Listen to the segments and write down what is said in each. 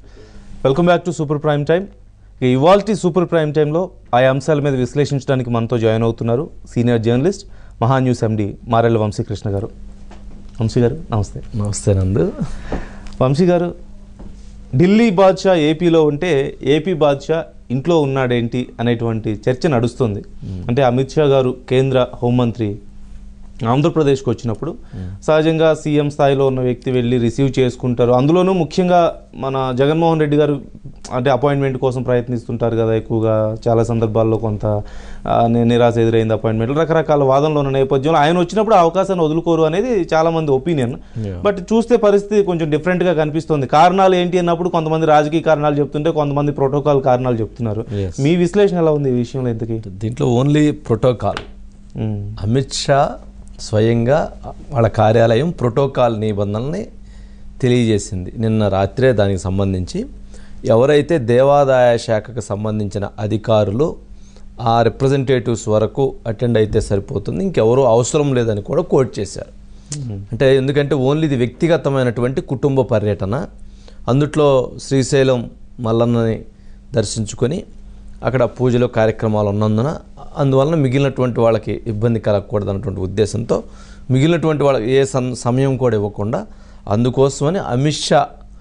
Welcome back to super prime time ఇక ఇవాల్టి super prime టైంలో ఆయా అంశాల మీద విశ్లేషించడానికి మనతో జాయిన్ అవుతున్నారు senior journalist Maha news MD Marella Vamsikrishna గారు వంశీ గారు నమస్తే నమస్తే నందు వంశీ గారు ఢిల్లీ బాద్షా ఏపీలో ఉంటే ఏపీ బాద్షా ఇంట్లో ఉన్నాడేంటి అనేటువంటి చర్చ నడుస్తుంది అంటే అమిత్ షా గారు కేంద్ర హోంమంత్రి ఆంధ్రప్రదేశ్కి వచ్చినప్పుడు సహజంగా సీఎం స్థాయిలో ఉన్న వ్యక్తి వెళ్ళి రిసీవ్ చేసుకుంటారు అందులోనూ ముఖ్యంగా మన జగన్మోహన్ రెడ్డి గారు అంటే అపాయింట్మెంట్ కోసం ప్రయత్నిస్తుంటారు కదా ఎక్కువగా చాలా సందర్భాల్లో కొంత ఆ, ని- నిరాశ ఎదురైంది అపాయింట్మెంట్ రకరకాల వాదనలు ఉన్న నేపథ్యంలో ఆయన వచ్చినప్పుడు ఆ అవకాశాన్ని వదులుకోరు అనేది చాలా మంది ఒపీనియన్ Yeah. బట్ చూస్తే పరిస్థితి కొంచెం డిఫరెంట్గా కనిపిస్తుంది కారణాలు ఏంటి అన్నప్పుడు కొంతమంది రాజకీయ కారణాలు చెప్తుంటే కొంతమంది ప్రోటోకాల్ కారణాలు చెప్తున్నారు Yes. మీ విశ్లేషణ ఎలా ఉంది ఈ విషయంలో ఇంతకీ దీంట్లో only protocol um, Amit Shah స్వయంగా వాళ్ళ కార్యాలయం ప్రోటోకాల్ నిబంధనల్ని తెలియజేసింది నిన్న రాత్రే దానికి సంబంధించి ఎవరైతే దేవాదాయ శాఖకు సంబంధించిన అధికారులు ఆ రిప్రజెంటేటివ్స్ వరకు అటెండ్ అయితే సరిపోతుంది ఇంకెవరూ అవసరం లేదని కూడా కోట్ చేశారు అంటే ఎందుకంటే ఓన్లీ ఇది వ్యక్తిగతమైనటువంటి కుటుంబ పర్యటన అందుట్లో శ్రీశైలం మల్లన్నని దర్శించుకొని అక్కడ పూజలు కార్యక్రమాలు ఉన్నందున అందువలన మిగిలినటువంటి వాళ్ళకి ఇబ్బంది కలగకూడదు అన్నటువంటి ఉద్దేశంతో మిగిలినటువంటి వాళ్ళకి ఏ సం- సమయం కూడా ఇవ్వకుండా అందుకోసమని అమిత్ షా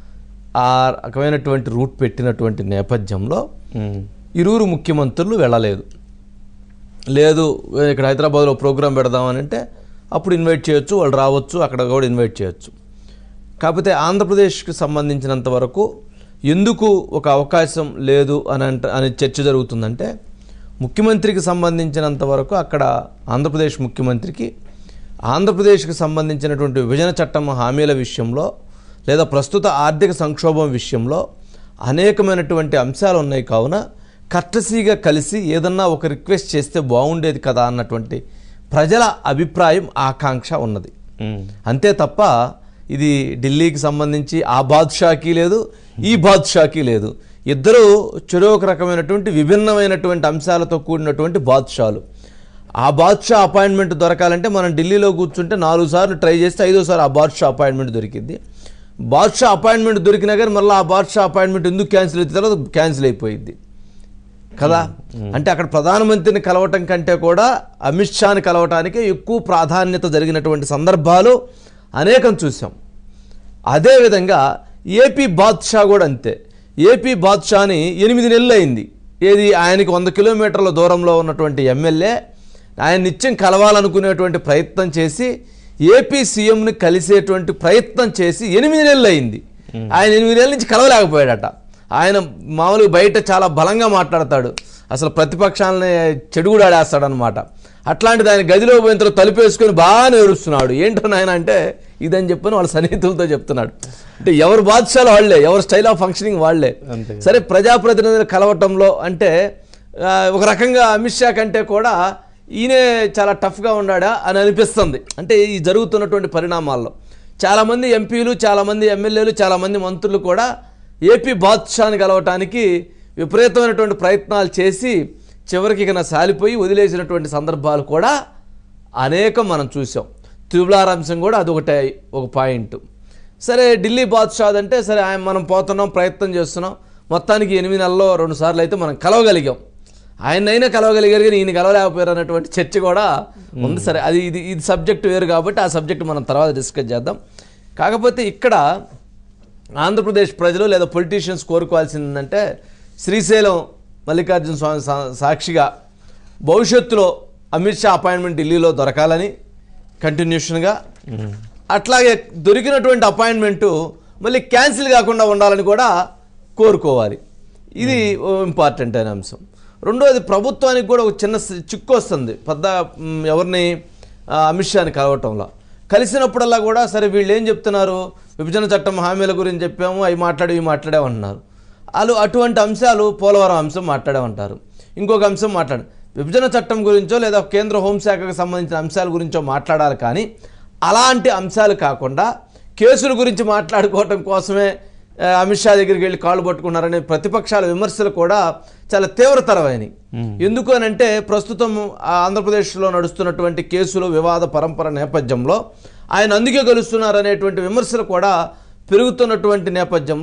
ఆ రకమైనటువంటి రూట్ పెట్టినటువంటి నేపథ్యంలో ఉమ్, ఇరువురు ముఖ్యమంత్రులు వెళ్ళలేదు లేదు ఇక్కడ హైదరాబాద్లో ప్రోగ్రాం పెడదామని అంటే అప్పుడు ఇన్వైట్ చేయొచ్చు వాళ్ళు రావచ్చు అక్కడ కూడా ఇన్వైట్ చేయొచ్చు కాకపోతే ఆంధ్రప్రదేశ్కి సంబంధించినంత వరకు ఎందుకు ఒక అవకాశం లేదు అని అంట అని చర్చ జరుగుతుందంటే ముఖ్యమంత్రికి సంబంధించినంత వరకు అక్కడ ఆంధ్రప్రదేశ్ ముఖ్యమంత్రికి ఆంధ్రప్రదేశ్కి సంబంధించినటువంటి విభజన చట్టం హామీల విషయంలో లేదా ప్రస్తుత ఆర్థిక సంక్షోభం విషయంలో అనేకమైనటువంటి అంశాలు ఉన్నాయి కావున కట్టసీగా కలిసి ఏదన్నా ఒక రిక్వెస్ట్ చేస్తే బాగుండేది కదా అన్నటువంటి ప్రజల అభిప్రాయం ఆకాంక్ష ఉన్నది ఉమ్, అంతే తప్ప ఇది ఢిల్లీకి సంబంధించి ఆ బాద్షాకి లేదు ఈ బాద్షాకి లేదు ఇద్దరు చెరో ఒక రకమైనటువంటి విభిన్నమైనటువంటి అంశాలతో కూడినటువంటి బాద్షాలు ఆ బాద్షా అపాయింట్మెంట్ దొరకాలంటే మనం ఢిల్లీలో కూర్చుంటే నాలుగు సార్లు ట్రై చేస్తే ఐదోసారి ఆ బాద్షా అపాయింట్మెంట్ దొరికింది బాద్షా అపాయింట్మెంట్ దొరికినా కానీ మళ్ళీ ఆ బాద్షా అపాయింట్మెంట్ ఎందుకు క్యాన్సిల్ అయితే తర్వాత క్యాన్సిల్ అయిపోయింది కదా అంటే అక్కడ ప్రధానమంత్రిని కలవటం కంటే కూడా అమిత్ షాని కలవటానికే ఎక్కువ ప్రాధాన్యత జరిగినటువంటి సందర్భాలు అనేకం చూసాం అదేవిధంగా ఏపీ బాద్షా కూడా అంతే ఏపీ బాద్షాని ఎనిమిది నెలలు అయింది ఏది ఆయనకి వంద కిలోమీటర్ల దూరంలో ఉన్నటువంటి ఎమ్మెల్యే ఆయన నిత్యం కలవాలనుకునేటువంటి ప్రయత్నం చేసి ఏపీ సీఎంని కలిసేటువంటి ప్రయత్నం చేసి ఎనిమిది నెలలు అయింది ఆయన ఎనిమిది నెలల నుంచి కలవలేకపోయాడట ఆయన మామూలుగా బయట చాలా బలంగా మాట్లాడతాడు అసలు ప్రతిపక్షాలని చెడుగుడాడేస్తాడనమాట అట్లాంటిది ఆయన గదిలో పోయిన తర్వాత తలుపేసుకొని బాగా ఏడుస్తున్నాడు ఏంటో నాయన అంటే ఇదని చెప్పని వాళ్ళ సన్నిహితులతో చెప్తున్నాడు అంటే ఎవరు బాధ్యతలు వాళ్ళే ఎవరు స్టైల్ ఆఫ్ ఫంక్షనింగ్ వాళ్ళే అంతే. సరే ప్రజాప్రతినిధులు కలవటంలో అంటే ఆ, ఒక రకంగా అమిత్ షా కంటే కూడా ఈయనే చాలా టఫ్గా ఉన్నాడా అని అనిపిస్తుంది అంటే ఈ జరుగుతున్నటువంటి పరిణామాల్లో చాలామంది ఎంపీలు చాలామంది ఎమ్మెల్యేలు చాలామంది మంత్రులు కూడా ఏపీ బాద్షాని కలవటానికి విపరీతమైనటువంటి ప్రయత్నాలు చేసి చివరికి ఇక నా సాలిపోయి వదిలేసినటువంటి సందర్భాలు కూడా అనేకం మనం చూసాం త్రిపులారాంశం కూడా అదొకటే ఒక పాయింట్ సరే ఢిల్లీ బాద్షాద్ అంటే సరే ఆయన మనం పోతున్నాం ప్రయత్నం చేస్తున్నాం మొత్తానికి ఎనిమిది నెలల్లో రెండు సార్లు అయితే మనం కలవగలిగాం ఆయనైనా కలవగలిగారు కానీ ఈయన కలవలేకపోయారు అన్నటువంటి చర్చ కూడా ఉంది సరే అది ఇది ఇది సబ్జెక్ట్ వేరు కాబట్టి ఆ సబ్జెక్ట్ మనం తర్వాత డిస్కస్ చేద్దాం కాకపోతే ఇక్కడ ఆంధ్రప్రదేశ్ ప్రజలు లేదా పొలిటీషియన్స్ కోరుకోవాల్సింది ఏంటంటే శ్రీశైలం మల్లికార్జున స్వామి సా- సాక్షిగా భవిష్యత్తులో అమిత్ షా అపాయింట్మెంట్ ఢిల్లీలో దొరకాలని కంటిన్యూషన్గా అట్లాగే దొరికినటువంటి అపాయింట్మెంటు మళ్ళీ క్యాన్సిల్ కాకుండా ఉండాలని కూడా కోరుకోవాలి ఇది ఇంపార్టెంట్ అయిన అంశం రెండోది ప్రభుత్వానికి కూడా ఒక చిన్న సి- చిక్కు వస్తుంది పెద్ద మ్, ఎవరిని ఆ, అమిత్ షాని కలవటంలో కలిసినప్పుడల్లా కూడా సరే వీళ్ళు ఏం చెప్తున్నారు విభజన చట్టం హామీల గురించి చెప్పాము అవి మాట్లాడి ఇవి మాట్లాడామంటున్నారు వాళ్ళు అటువంటి అంశాలు పోలవరం అంశం మాట్లాడామంటారు ఇంకొక అంశం మాట్లాడు విభజన చట్టం గురించో లేదా కేంద్ర హోంశాఖకు సంబంధించిన అంశాల గురించో మాట్లాడాలి కానీ అలాంటి అంశాలు కాకుండా కేసుల గురించి మాట్లాడుకోవటం కోసమే ఆ, అమిత్ షా దగ్గరికి వెళ్ళి కాళ్ళు పట్టుకున్నారనే ప్రతిపక్షాల విమర్శలు కూడా చాలా తీవ్రతరమైనవి ఎందుకు అని అంటే ప్రస్తుతం ఆ ఆంధ్రప్రదేశ్లో నడుస్తున్నటువంటి కేసులు వివాద పరంపర నేపథ్యంలో ఆయన అందుకే గెలుస్తున్నారు అనేటువంటి విమర్శలు కూడా పెరుగుతున్నటువంటి నేపథ్యంలో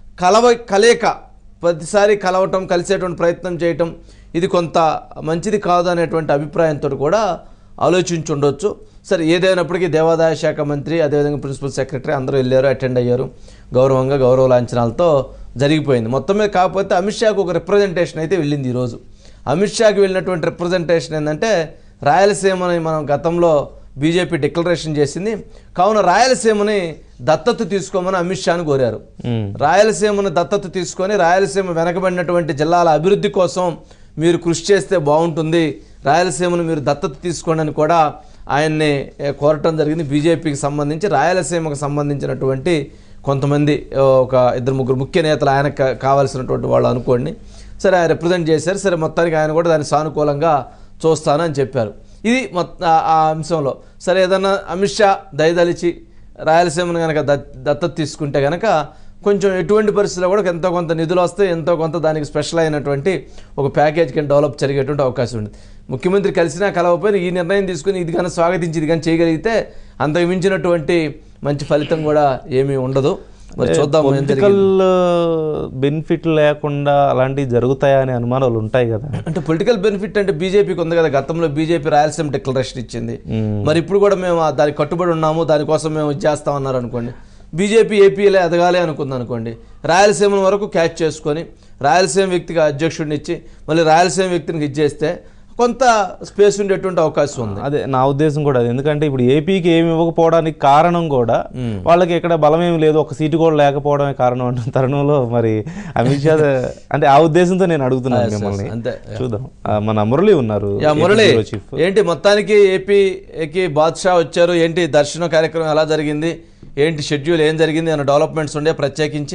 కలవ కలయిక ప్రతిసారి కలవటం కలిసేటువంటి ప్రయత్నం చేయటం ఇది కొంత మంచిది కాదు అనేటువంటి అభిప్రాయంతో కూడా ఆలోచించి ఉండొచ్చు సరే ఏదైనప్పటికీ దేవాదాయ శాఖ మంత్రి అదేవిధంగా ప్రిన్సిపల్ సెక్రటరీ అందరూ వెళ్ళారు అటెండ్ అయ్యారు గౌరవంగా గౌరవ లాంఛనాలతో జరిగిపోయింది మొత్తం మీద కాకపోతే అమిత్ షాకు ఒక రిప్రజెంటేషన్ అయితే వెళ్ళింది ఈరోజు అమిత్ షాకి వెళ్ళినటువంటి రిప్రజెంటేషన్ ఏంటంటే రాయలసీమని మనం గతంలో బీజేపీ డిక్లరేషన్ చేసింది కావున రాయలసీమని దత్తత తీసుకోమని అమిత్ షాను కోరారు మ్మ్. రాయలసీమను దత్తత తీసుకొని రాయలసీమ వెనకబడినటువంటి జిల్లాల అభివృద్ధి కోసం మీరు కృషి చేస్తే బాగుంటుంది రాయలసీమను మీరు దత్తత తీసుకోండి అని కూడా ఆయన్ని ఏ, కోరటం జరిగింది బీజేపీకి సంబంధించి రాయలసీమకు సంబంధించినటువంటి కొంతమంది ఏ, ఒక ఇద్దరు ముగ్గురు ముఖ్య నేతలు ఆయనకు కా- కావాల్సినటువంటి వాళ్ళు అనుకోండి సరే ఆయన రిప్రజెంట్ చేశారు సరే మొత్తానికి ఆయన కూడా దాన్ని సానుకూలంగా చూస్తాను అని చెప్పారు ఇది మొత్త ఆ- ఆ అంశంలో సరే ఏదన్నా అమిత్ షా దయదలిచి రాయలసీమను కనుక దత్తత తీసుకుంటే కనుక కొంచెం ఎటువంటి పరిస్థితుల్లో కూడా ఎంతో కొంత నిధులు వస్తే ఎంతో కొంత దానికి స్పెషల్ అయినటువంటి ఒక ప్యాకేజ్ కింద డెవలప్ జరిగేటువంటి అవకాశం ఉంది ముఖ్యమంత్రి కలిసినా కలవకపోయినా ఈ నిర్ణయం తీసుకుని ఇది కానీ స్వాగతించి ఇది కానీ చేయగలిగితే అంతకు మించినటువంటి మంచి ఫలితం కూడా ఏమీ ఉండదు మరి చూద్దాం ఏం జరిగింది పొలిటికల్ బెనిఫిట్ లేకుండా అలాంటివి జరుగుతాయా అనే అనుమానాలు ఉంటాయి కదా అంటే పొలిటికల్ బెనిఫిట్ అంటే బీజేపీకి ఉంది కదా గతంలో బీజేపీ రాయలసీమ డిక్లరేషన్ ఇచ్చింది మరి ఇప్పుడు కూడా మేము ఆ దానికి కట్టుబడి ఉన్నాము దానికోసం మేము ఇది చేస్తామన్నారు అనుకోండి బీజేపీ ఏపీలో ఎదగాలి అనుకుంది అనుకోండి రాయలసీమ వరకు క్యాచ్ చేసుకొని రాయలసీమ వ్యక్తికి అధ్యక్షుడిని ఇచ్చి మళ్ళీ రాయలసీమ వ్యక్తిని ఇచ్చేస్తే కొంత స్పేస్ ఉండేటువంటి అవకాశం ఉంది అదే నా ఉద్దేశం కూడా అది ఎందుకంటే ఇప్పుడు ఏపీకి ఏమి ఇవ్వకపోవడానికి కారణం కూడా వాళ్ళకి ఇక్కడ బలం ఏమి లేదు ఒక సీటు కూడా లేకపోవడమే కారణం అంటున్న తరుణంలో మరి అమిత్ షా అంటే ఆ ఉద్దేశంతో నేను అడుగుతున్నాను మిమ్మల్ని అంతే చూద్దాం ఆ, మన మురళి ఉన్నారు యా మురళి APC చీఫ్ ఏంటి మొత్తానికి ఏపీకి బాద్షా వచ్చారు ఏంటి దర్శన కార్యక్రమం ఎలా జరిగింది ఏంటి షెడ్యూల్ ఏం జరిగింది అన్న డెవలప్మెంట్స్ ఉండే ప్రత్యేకించి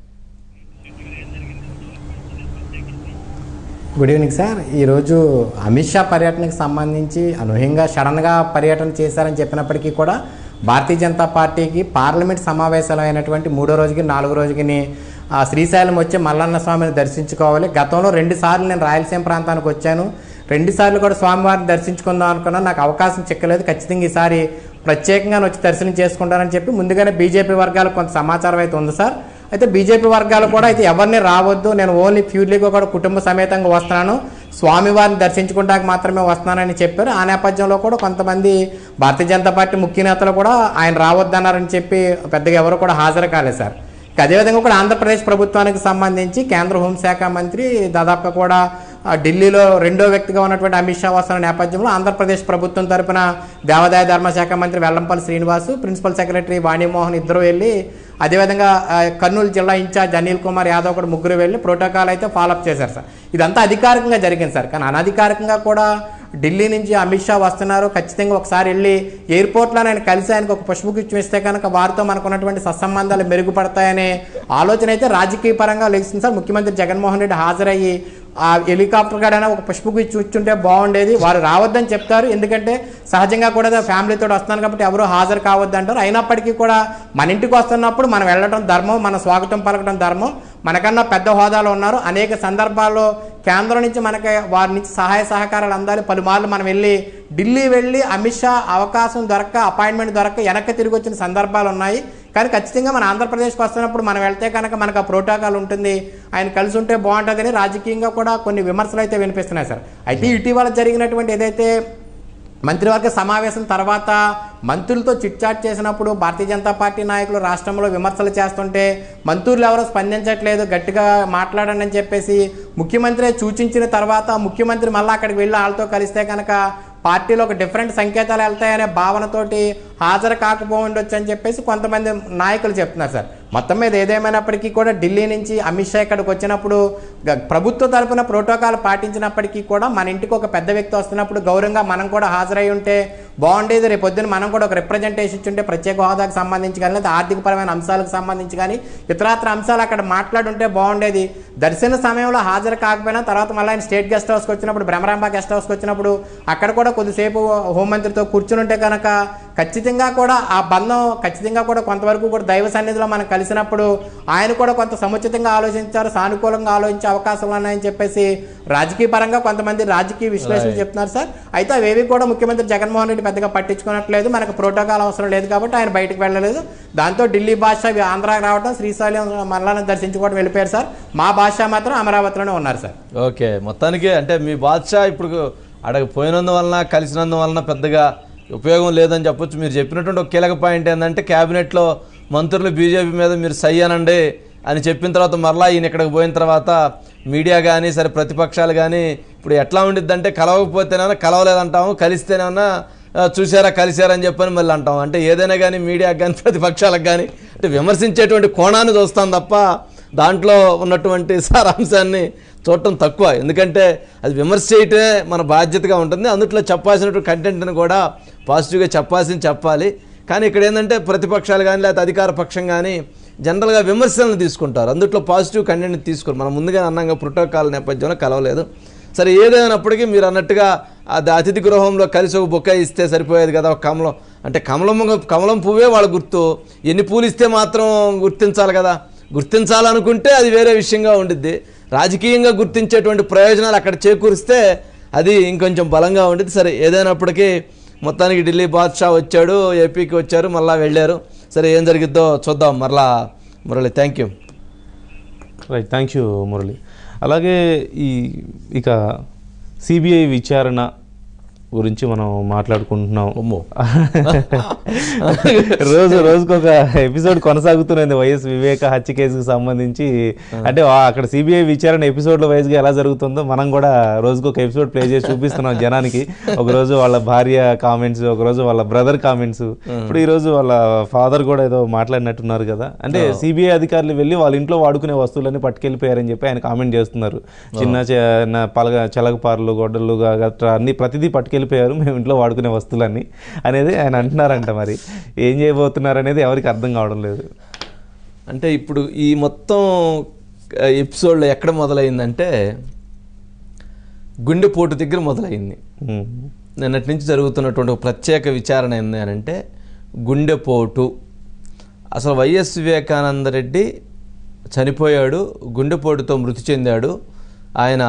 గుడ్ ఈవినింగ్ సార్ ఈరోజు అమిత్ షా పర్యటనకు సంబంధించి అనూహ్యంగా సడన్గా పర్యటన చేశారని చెప్పినప్పటికీ కూడా భారతీయ జనతా పార్టీకి పార్లమెంట్ సమావేశాలు అయినటువంటి మూడో రోజుకి నాలుగో రోజుకి ఆ శ్రీశైలం వచ్చి మల్లన్న స్వామిని దర్శించుకోవాలి గతంలో రెండు సార్లు నేను రాయలసీమ ప్రాంతానికి వచ్చాను రెండు సార్లు కూడా స్వామివారిని దర్శించుకుందాం అనుకున్నాను నాకు అవకాశం చిక్కలేదు ఖచ్చితంగా ఈసారి ప్రత్యేకంగా వచ్చి దర్శనం చేసుకుంటానని చెప్పి ముందుగానే బీజేపీ వర్గాలకు కొంత సమాచారం అయితే ఉంది సార్ అయితే బీజేపీ వర్గాలు కూడా అయితే ఎవరిని రావద్దు నేను ఓన్లీ ప్యూర్లీగా కూడా కుటుంబ సమేతంగా వస్తున్నాను స్వామివారిని దర్శించుకుంటానికి మాత్రమే వస్తున్నానని చెప్పారు ఆ నేపథ్యంలో కూడా కొంతమంది భారతీయ జనతా పార్టీ ముఖ్య నేతలు కూడా ఆయన రావద్దన్నారని చెప్పి పెద్దగా ఎవరు కూడా హాజరు కాలేదు సార్ ఇక అదేవిధంగా కూడా ఆంధ్రప్రదేశ్ ప్రభుత్వానికి సంబంధించి కేంద్ర హోంశాఖ మంత్రి దాదాపుగా కూడా ఆ, ఢిల్లీలో రెండో వ్యక్తిగా ఉన్నటువంటి అమిత్ షా వస్తున్న నేపథ్యంలో ఆంధ్రప్రదేశ్ ప్రభుత్వం తరపున దేవాదాయ ధర్మశాఖ మంత్రి వెల్లంపల్లి శ్రీనివాసు ప్రిన్సిపల్ సెక్రటరీ వాణిమోహన్ ఇద్దరు వెళ్ళి అదేవిధంగా ఆ, కర్నూలు జిల్లా ఇన్ఛార్జ్ అనిల్ కుమార్ యాదవ్ కూడా ముగ్గురు వెళ్ళి ప్రోటోకాల్ అయితే ఫాలోఅప్ చేశారు సార్ ఇదంతా అధికారికంగా జరిగింది సార్ కానీ అనధికారికంగా కూడా ఢిల్లీ నుంచి అమిత్ షా వస్తున్నారు ఖచ్చితంగా ఒకసారి వెళ్ళి ఎయిర్పోర్ట్లో నేను కలిసి ఆయనకు ఒక పుష్పగుచ్చం ఇస్తే కనుక వారితో మనకు ఉన్నటువంటి సత్సంబంధాలు మెరుగుపడతాయనే ఆలోచన అయితే రాజకీయ పరంగా లెగిస్తుంది సార్ ముఖ్యమంత్రి జగన్మోహన్ రెడ్డి హాజరయ్యి ఆ హెలికాప్టర్ గాడైనా ఒక పుష్పగుచ్చి కూర్చుంటే బాగుండేది వారు రావద్దని చెప్తారు ఎందుకంటే సహజంగా కూడా ఫ్యామిలీతో వస్తున్నాను కాబట్టి ఎవరు హాజరు కావద్దు అంటారు అయినప్పటికీ కూడా మన ఇంటికి వస్తున్నప్పుడు మనం వెళ్ళడం ధర్మం మన స్వాగతం పలకడం ధర్మం మనకన్నా పెద్ద హోదాలో ఉన్నారు అనేక సందర్భాల్లో కేంద్రం నుంచి మనకి వారి నుంచి సహాయ సహకారాలు అందాలి పలుమార్లు మనం వెళ్ళి ఢిల్లీ వెళ్ళి అమిత్ షా అవకాశం దొరక్క అపాయింట్మెంట్ దొరక్క వెనక్కి తిరిగి వచ్చిన సందర్భాలు ఉన్నాయి కానీ ఖచ్చితంగా మన ఆంధ్రప్రదేశ్కి వస్తున్నప్పుడు మనం వెళ్తే కనుక మనకు ఆ ప్రోటోకాల్ ఉంటుంది ఆయన కలిసి ఉంటే బాగుంటుందని రాజకీయంగా కూడా కొన్ని విమర్శలు అయితే వినిపిస్తున్నాయి సార్ అయితే ఇటీవల జరిగినటువంటి ఏదైతే మంత్రివర్గ సమావేశం తర్వాత మంత్రులతో చిట్చాట్ చేసినప్పుడు భారతీయ జనతా పార్టీ నాయకులు రాష్ట్రంలో విమర్శలు చేస్తుంటే మంత్రులు ఎవరో స్పందించట్లేదు గట్టిగా మాట్లాడండి అని చెప్పేసి ముఖ్యమంత్రి సూచించిన తర్వాత ముఖ్యమంత్రి మళ్ళీ అక్కడికి వెళ్ళి వాళ్ళతో కలిస్తే కనుక పార్టీలో ఒక డిఫరెంట్ సంకేతాలు వెళ్తాయనే భావనతోటి హాజరు కాకపోయిండొచ్చు అని చెప్పేసి కొంతమంది నాయకులు చెప్తున్నారు సార్ మొత్తం మీద ఏదేమైనప్పటికీ కూడా ఢిల్లీ నుంచి అమిత్ షా ఇక్కడికి వచ్చినప్పుడు గ- ప్రభుత్వ తరపున ప్రోటోకాల్ పాటించినప్పటికీ కూడా మన ఇంటికి ఒక పెద్ద వ్యక్తి వస్తున్నప్పుడు గౌరవంగా మనం కూడా హాజరై ఉంటే బాగుండేది రేపు పొద్దున మనం కూడా ఒక రిప్రజెంటేషన్ ఇచ్చుంటే ప్రత్యేక హోదాకు సంబంధించి కానీ లేదా ఆర్థికపరమైన అంశాలకు సంబంధించి కానీ ఇతరాత్ర అంశాలు అక్కడ మాట్లాడుంటే బాగుండేది దర్శన సమయంలో హాజరు కాకపోయినా తర్వాత మళ్ళీ ఆయన స్టేట్ గెస్ట్ హౌస్కి వచ్చినప్పుడు భ్రమరాంబ గెస్ట్ హౌస్కి వచ్చినప్పుడు అక్కడ కూడా కొద్దిసేపు హోంమంత్రితో కూర్చుని ఉంటే కనుక ఖచ్చితంగా కూడా ఆ బంధం ఖచ్చితంగా కూడా కొంతవరకు కూడా దైవ సన్నిధిలో మనం కలిసినప్పుడు ఆయన కూడా కొంత సముచితంగా ఆలోచించారు సానుకూలంగా ఆలోచించే అవకాశాలు ఉన్నాయని చెప్పేసి రాజకీయ పరంగా కొంతమంది రాజకీయ విశ్లేషణ చెప్తున్నారు సార్ అయితే అవేవి కూడా ముఖ్యమంత్రి జగన్మోహన్ రెడ్డి పెద్దగా పట్టించుకున్నట్లేదు మనకు ప్రోటోకాల్ అవసరం లేదు కాబట్టి ఆయన బయటకు వెళ్ళలేదు దాంతో ఢిల్లీ భాష ఆంధ్రాకి రావడం శ్రీశైలం మల్లాలను దర్శించుకోవడం వెళ్ళిపోయారు సార్ మా భాష మాత్రం అమరావతిలోనే ఉన్నారు సార్ ఓకే మొత్తానికి అంటే మీ బాద్షా ఇప్పుడు అడగ పోయినందువలన కలిసినందువలన పెద్దగా ఉపయోగం లేదని చెప్పొచ్చు మీరు చెప్పినటువంటి ఒక కీలక పాయింట్ ఏంటంటే క్యాబినెట్లో మంత్రులు బీజేపీ మీద మీరు సై అనండి అని చెప్పిన తర్వాత మరలా ఈయన ఇక్కడికి పోయిన తర్వాత మీడియా కానీ సరే ప్రతిపక్షాలు కానీ ఇప్పుడు ఎట్లా ఉండిద్దంటే కలవకపోతేనేమన్నా కలవలేదంటాము కలిస్తేనేమన్నా ఆ, చూసారా కలిసారా అని చెప్పని మళ్ళీ అంటాం అంటే ఏదైనా కానీ మీడియాకి కానీ ప్రతిపక్షాలకు కానీ అంటే విమర్శించేటువంటి కోణాన్ని చూస్తాం తప్ప దాంట్లో ఉన్నటువంటి సారాంశాన్ని చూడటం తక్కువ ఎందుకంటే అది విమర్శ చేయటమే మన బాధ్యతగా ఉంటుంది అందుట్లో చెప్పాల్సినటువంటి కంటెంట్ని కూడా పాజిటివ్గా చెప్పాల్సింది చెప్పాలి కానీ ఇక్కడ ఏంటంటే ప్రతిపక్షాలు కానీ లేకపోతే అధికార పక్షం కానీ జనరల్గా విమర్శలను తీసుకుంటారు అందుట్లో పాజిటివ్ కంటెంట్ తీసుకోరు మనం ముందుగా అన్నాగా ప్రోటోకాల్ నేపథ్యంలో కలవలేదు సరే ఏదైనప్పటికీ మీరు అన్నట్టుగా అది అతిథి గృహంలో కలిసి ఒక బొక్క ఇస్తే సరిపోయేది కదా ఒక కమలం అంటే కమలం కమలం పువ్వే వాళ్ళ గుర్తు ఎన్ని పూలు ఇస్తే మాత్రం గుర్తించాలి కదా గుర్తించాలనుకుంటే అది వేరే విషయంగా ఉండిద్ది రాజకీయంగా గుర్తించేటువంటి ప్రయోజనాలు అక్కడ చేకూరిస్తే అది ఇంకొంచెం బలంగా ఉండిద్ది సరే ఏదైనప్పటికీ మొత్తానికి ఢిల్లీ బాద్షా వచ్చాడు ఏపీకి వచ్చారు మళ్ళా వెళ్ళారు సరే ఏం జరిగిద్దో చూద్దాం మరలా Murali thank you right thank you Murali అలాగే ఈ ఇక సిబిఐ విచారణ గురించి మనం మాట్లాడుకుంటున్నాం అమ్మో. రోజు రోజుకు ఒక ఎపిసోడ్ కొనసాగుతున్నది వైఎస్ వివేక హత్య కేసుకు సంబంధించి అంటే ఆ అక్కడ సిబిఐ విచారణ ఎపిసోడ్ల వైజ్గా ఎలా జరుగుతుందో మనం కూడా రోజుకు ఒక ఎపిసోడ్ ప్లే చేసి చూపిస్తున్నాం జనానికి ఒక రోజు వాళ్ళ భార్య కామెంట్స్ ఒక రోజు వాళ్ళ బ్రదర్ కామెంట్స్ ఇప్పుడు ఈ రోజు వాళ్ళ ఫాదర్ కూడా ఏదో మాట్లాడినట్టున్నారు కదా అంటే సిబిఐ అధికారులు వెళ్ళి వాళ్ళ ఇంట్లో వాడుకునే వస్తువులన్నీ పట్టుకెళ్ళిపోయారని చెప్పి ఆయన కామెంట్ చేస్తున్నారు చిన్న చిన్న పలగ చలగపారలు గొడ్డలు గట్రా అన్ని ప్రతిదీ పట్టుకెళ్ళిపోయారు మేము ఇంట్లో వాడుకునే వస్తువులన్నీ అనేది ఆయన అంటున్నారంట మరి ఏం చేయబోతున్నారు అనేది ఎవరికి అర్థం కావడం లేదు అంటే ఇప్పుడు ఈ మొత్తం ఎపిసోడ్లో ఎక్కడ మొదలైందంటే గుండెపోటు దగ్గర మొదలైంది ఉమ్. నిన్నటి నుంచి జరుగుతున్నటువంటి ఒక ప్రత్యేక విచారణ ఏంది అని అంటే గుండెపోటు అసలు వైఎస్ వివేకానంద రెడ్డి చనిపోయాడు గుండెపోటుతో మృతి చెందాడు ఆయన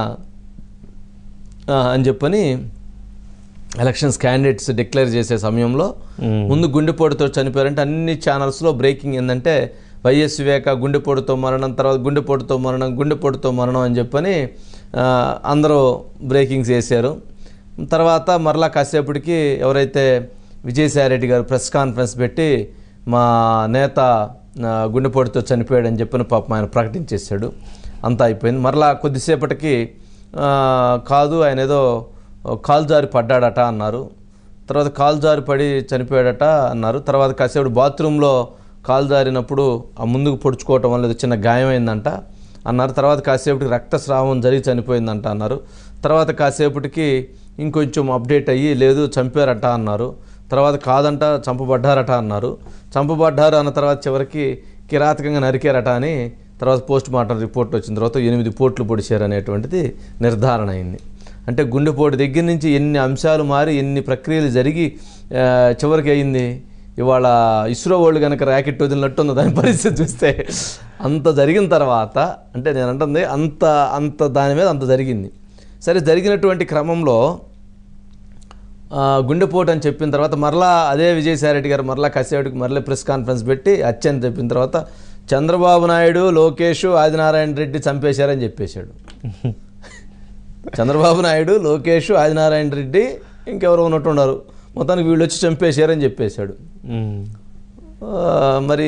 ఆ, అని చెప్పని ఎలక్షన్స్ క్యాండిడేట్స్ డిక్లేర్ చేసే సమయంలో మ్మ్. ముందు గుండెపోటుతో చనిపోయారంటే అన్ని ఛానల్స్లో బ్రేకింగ్ ఏంటంటే వైఎస్ వివేక గుండెపోటుతో మరణం తర్వాత గుండెపోటుతో మరణం గుండెపోటుతో మరణం అని చెప్పని ఆ, అందరూ బ్రేకింగ్స్ చేశారు తర్వాత మరలా కాసేపటికి ఎవరైతే విజయసాయిరెడ్డి గారు ప్రెస్ కాన్ఫరెన్స్ పెట్టి మా నేత ఆ, గుండెపోటుతో చనిపోయాడని చెప్పిన పాపం ఆయన ప్రకటించేశాడు అంతా అయిపోయింది మరలా కొద్దిసేపటికి ఆ, కాదు ఆయన ఏదో కాలు జారి పడ్డాడట అన్నారు తర్వాత కాలు జారి పడి చనిపోయాడట అన్నారు తర్వాత కాసేపు బాత్రూంలో కాలు జారినప్పుడు ఆ ముందుకు పొడుచుకోవటం వల్ల ఏదో చిన్న గాయమైందంట అన్నారు తర్వాత కాసేపటికి రక్తస్రావం జరిగి చనిపోయిందంట అన్నారు తర్వాత కాసేపటికి ఇంకొంచెం అప్డేట్ అయ్యి లేదు చంపారట అన్నారు తర్వాత కాదంట చంపబడ్డారట అన్నారు చంపబడ్డారు అన్న తర్వాత చివరికి కిరాతకంగా నరికారట అని తర్వాత పోస్ట్ మార్టం రిపోర్ట్ వచ్చిన తర్వాత ఎనిమిది పోట్లు పొడిచారు అనేటువంటిది నిర్ధారణ అయింది అంటే గుండెపోటు దగ్గర నుంచి ఎన్ని అంశాలు మారి ఎన్ని ప్రక్రియలు జరిగి ఆ, చివరికి అయింది ఇవాళ ఇస్రో వాళ్ళు కనుక ర్యాకెట్ వదిలినట్టు ఉంది దాని పరిస్థితి చూస్తే అంత జరిగిన తర్వాత అంటే నేను అంటుంది అంత అంత దాని మీద అంత జరిగింది సరే జరిగినటువంటి క్రమంలో ఆ, గుండెపోటు అని చెప్పిన తర్వాత మరలా అదే విజయసాయిరెడ్డి గారు మరలా కసేపటికి మరలా ప్రెస్ కాన్ఫరెన్స్ పెట్టి హత్య అని చెప్పిన తర్వాత చంద్రబాబు నాయుడు లోకేష్ ఆదినారాయణ రెడ్డి చంపేశారని చెప్పేశాడు చంద్రబాబు నాయుడు లోకేష్ ఆదినారాయణ రెడ్డి ఇంకెవరో ఉన్నట్టున్నారు మొత్తానికి వీళ్ళు వచ్చి చంపేశారని చెప్పేశాడు ఉమ్. ఆ, మరి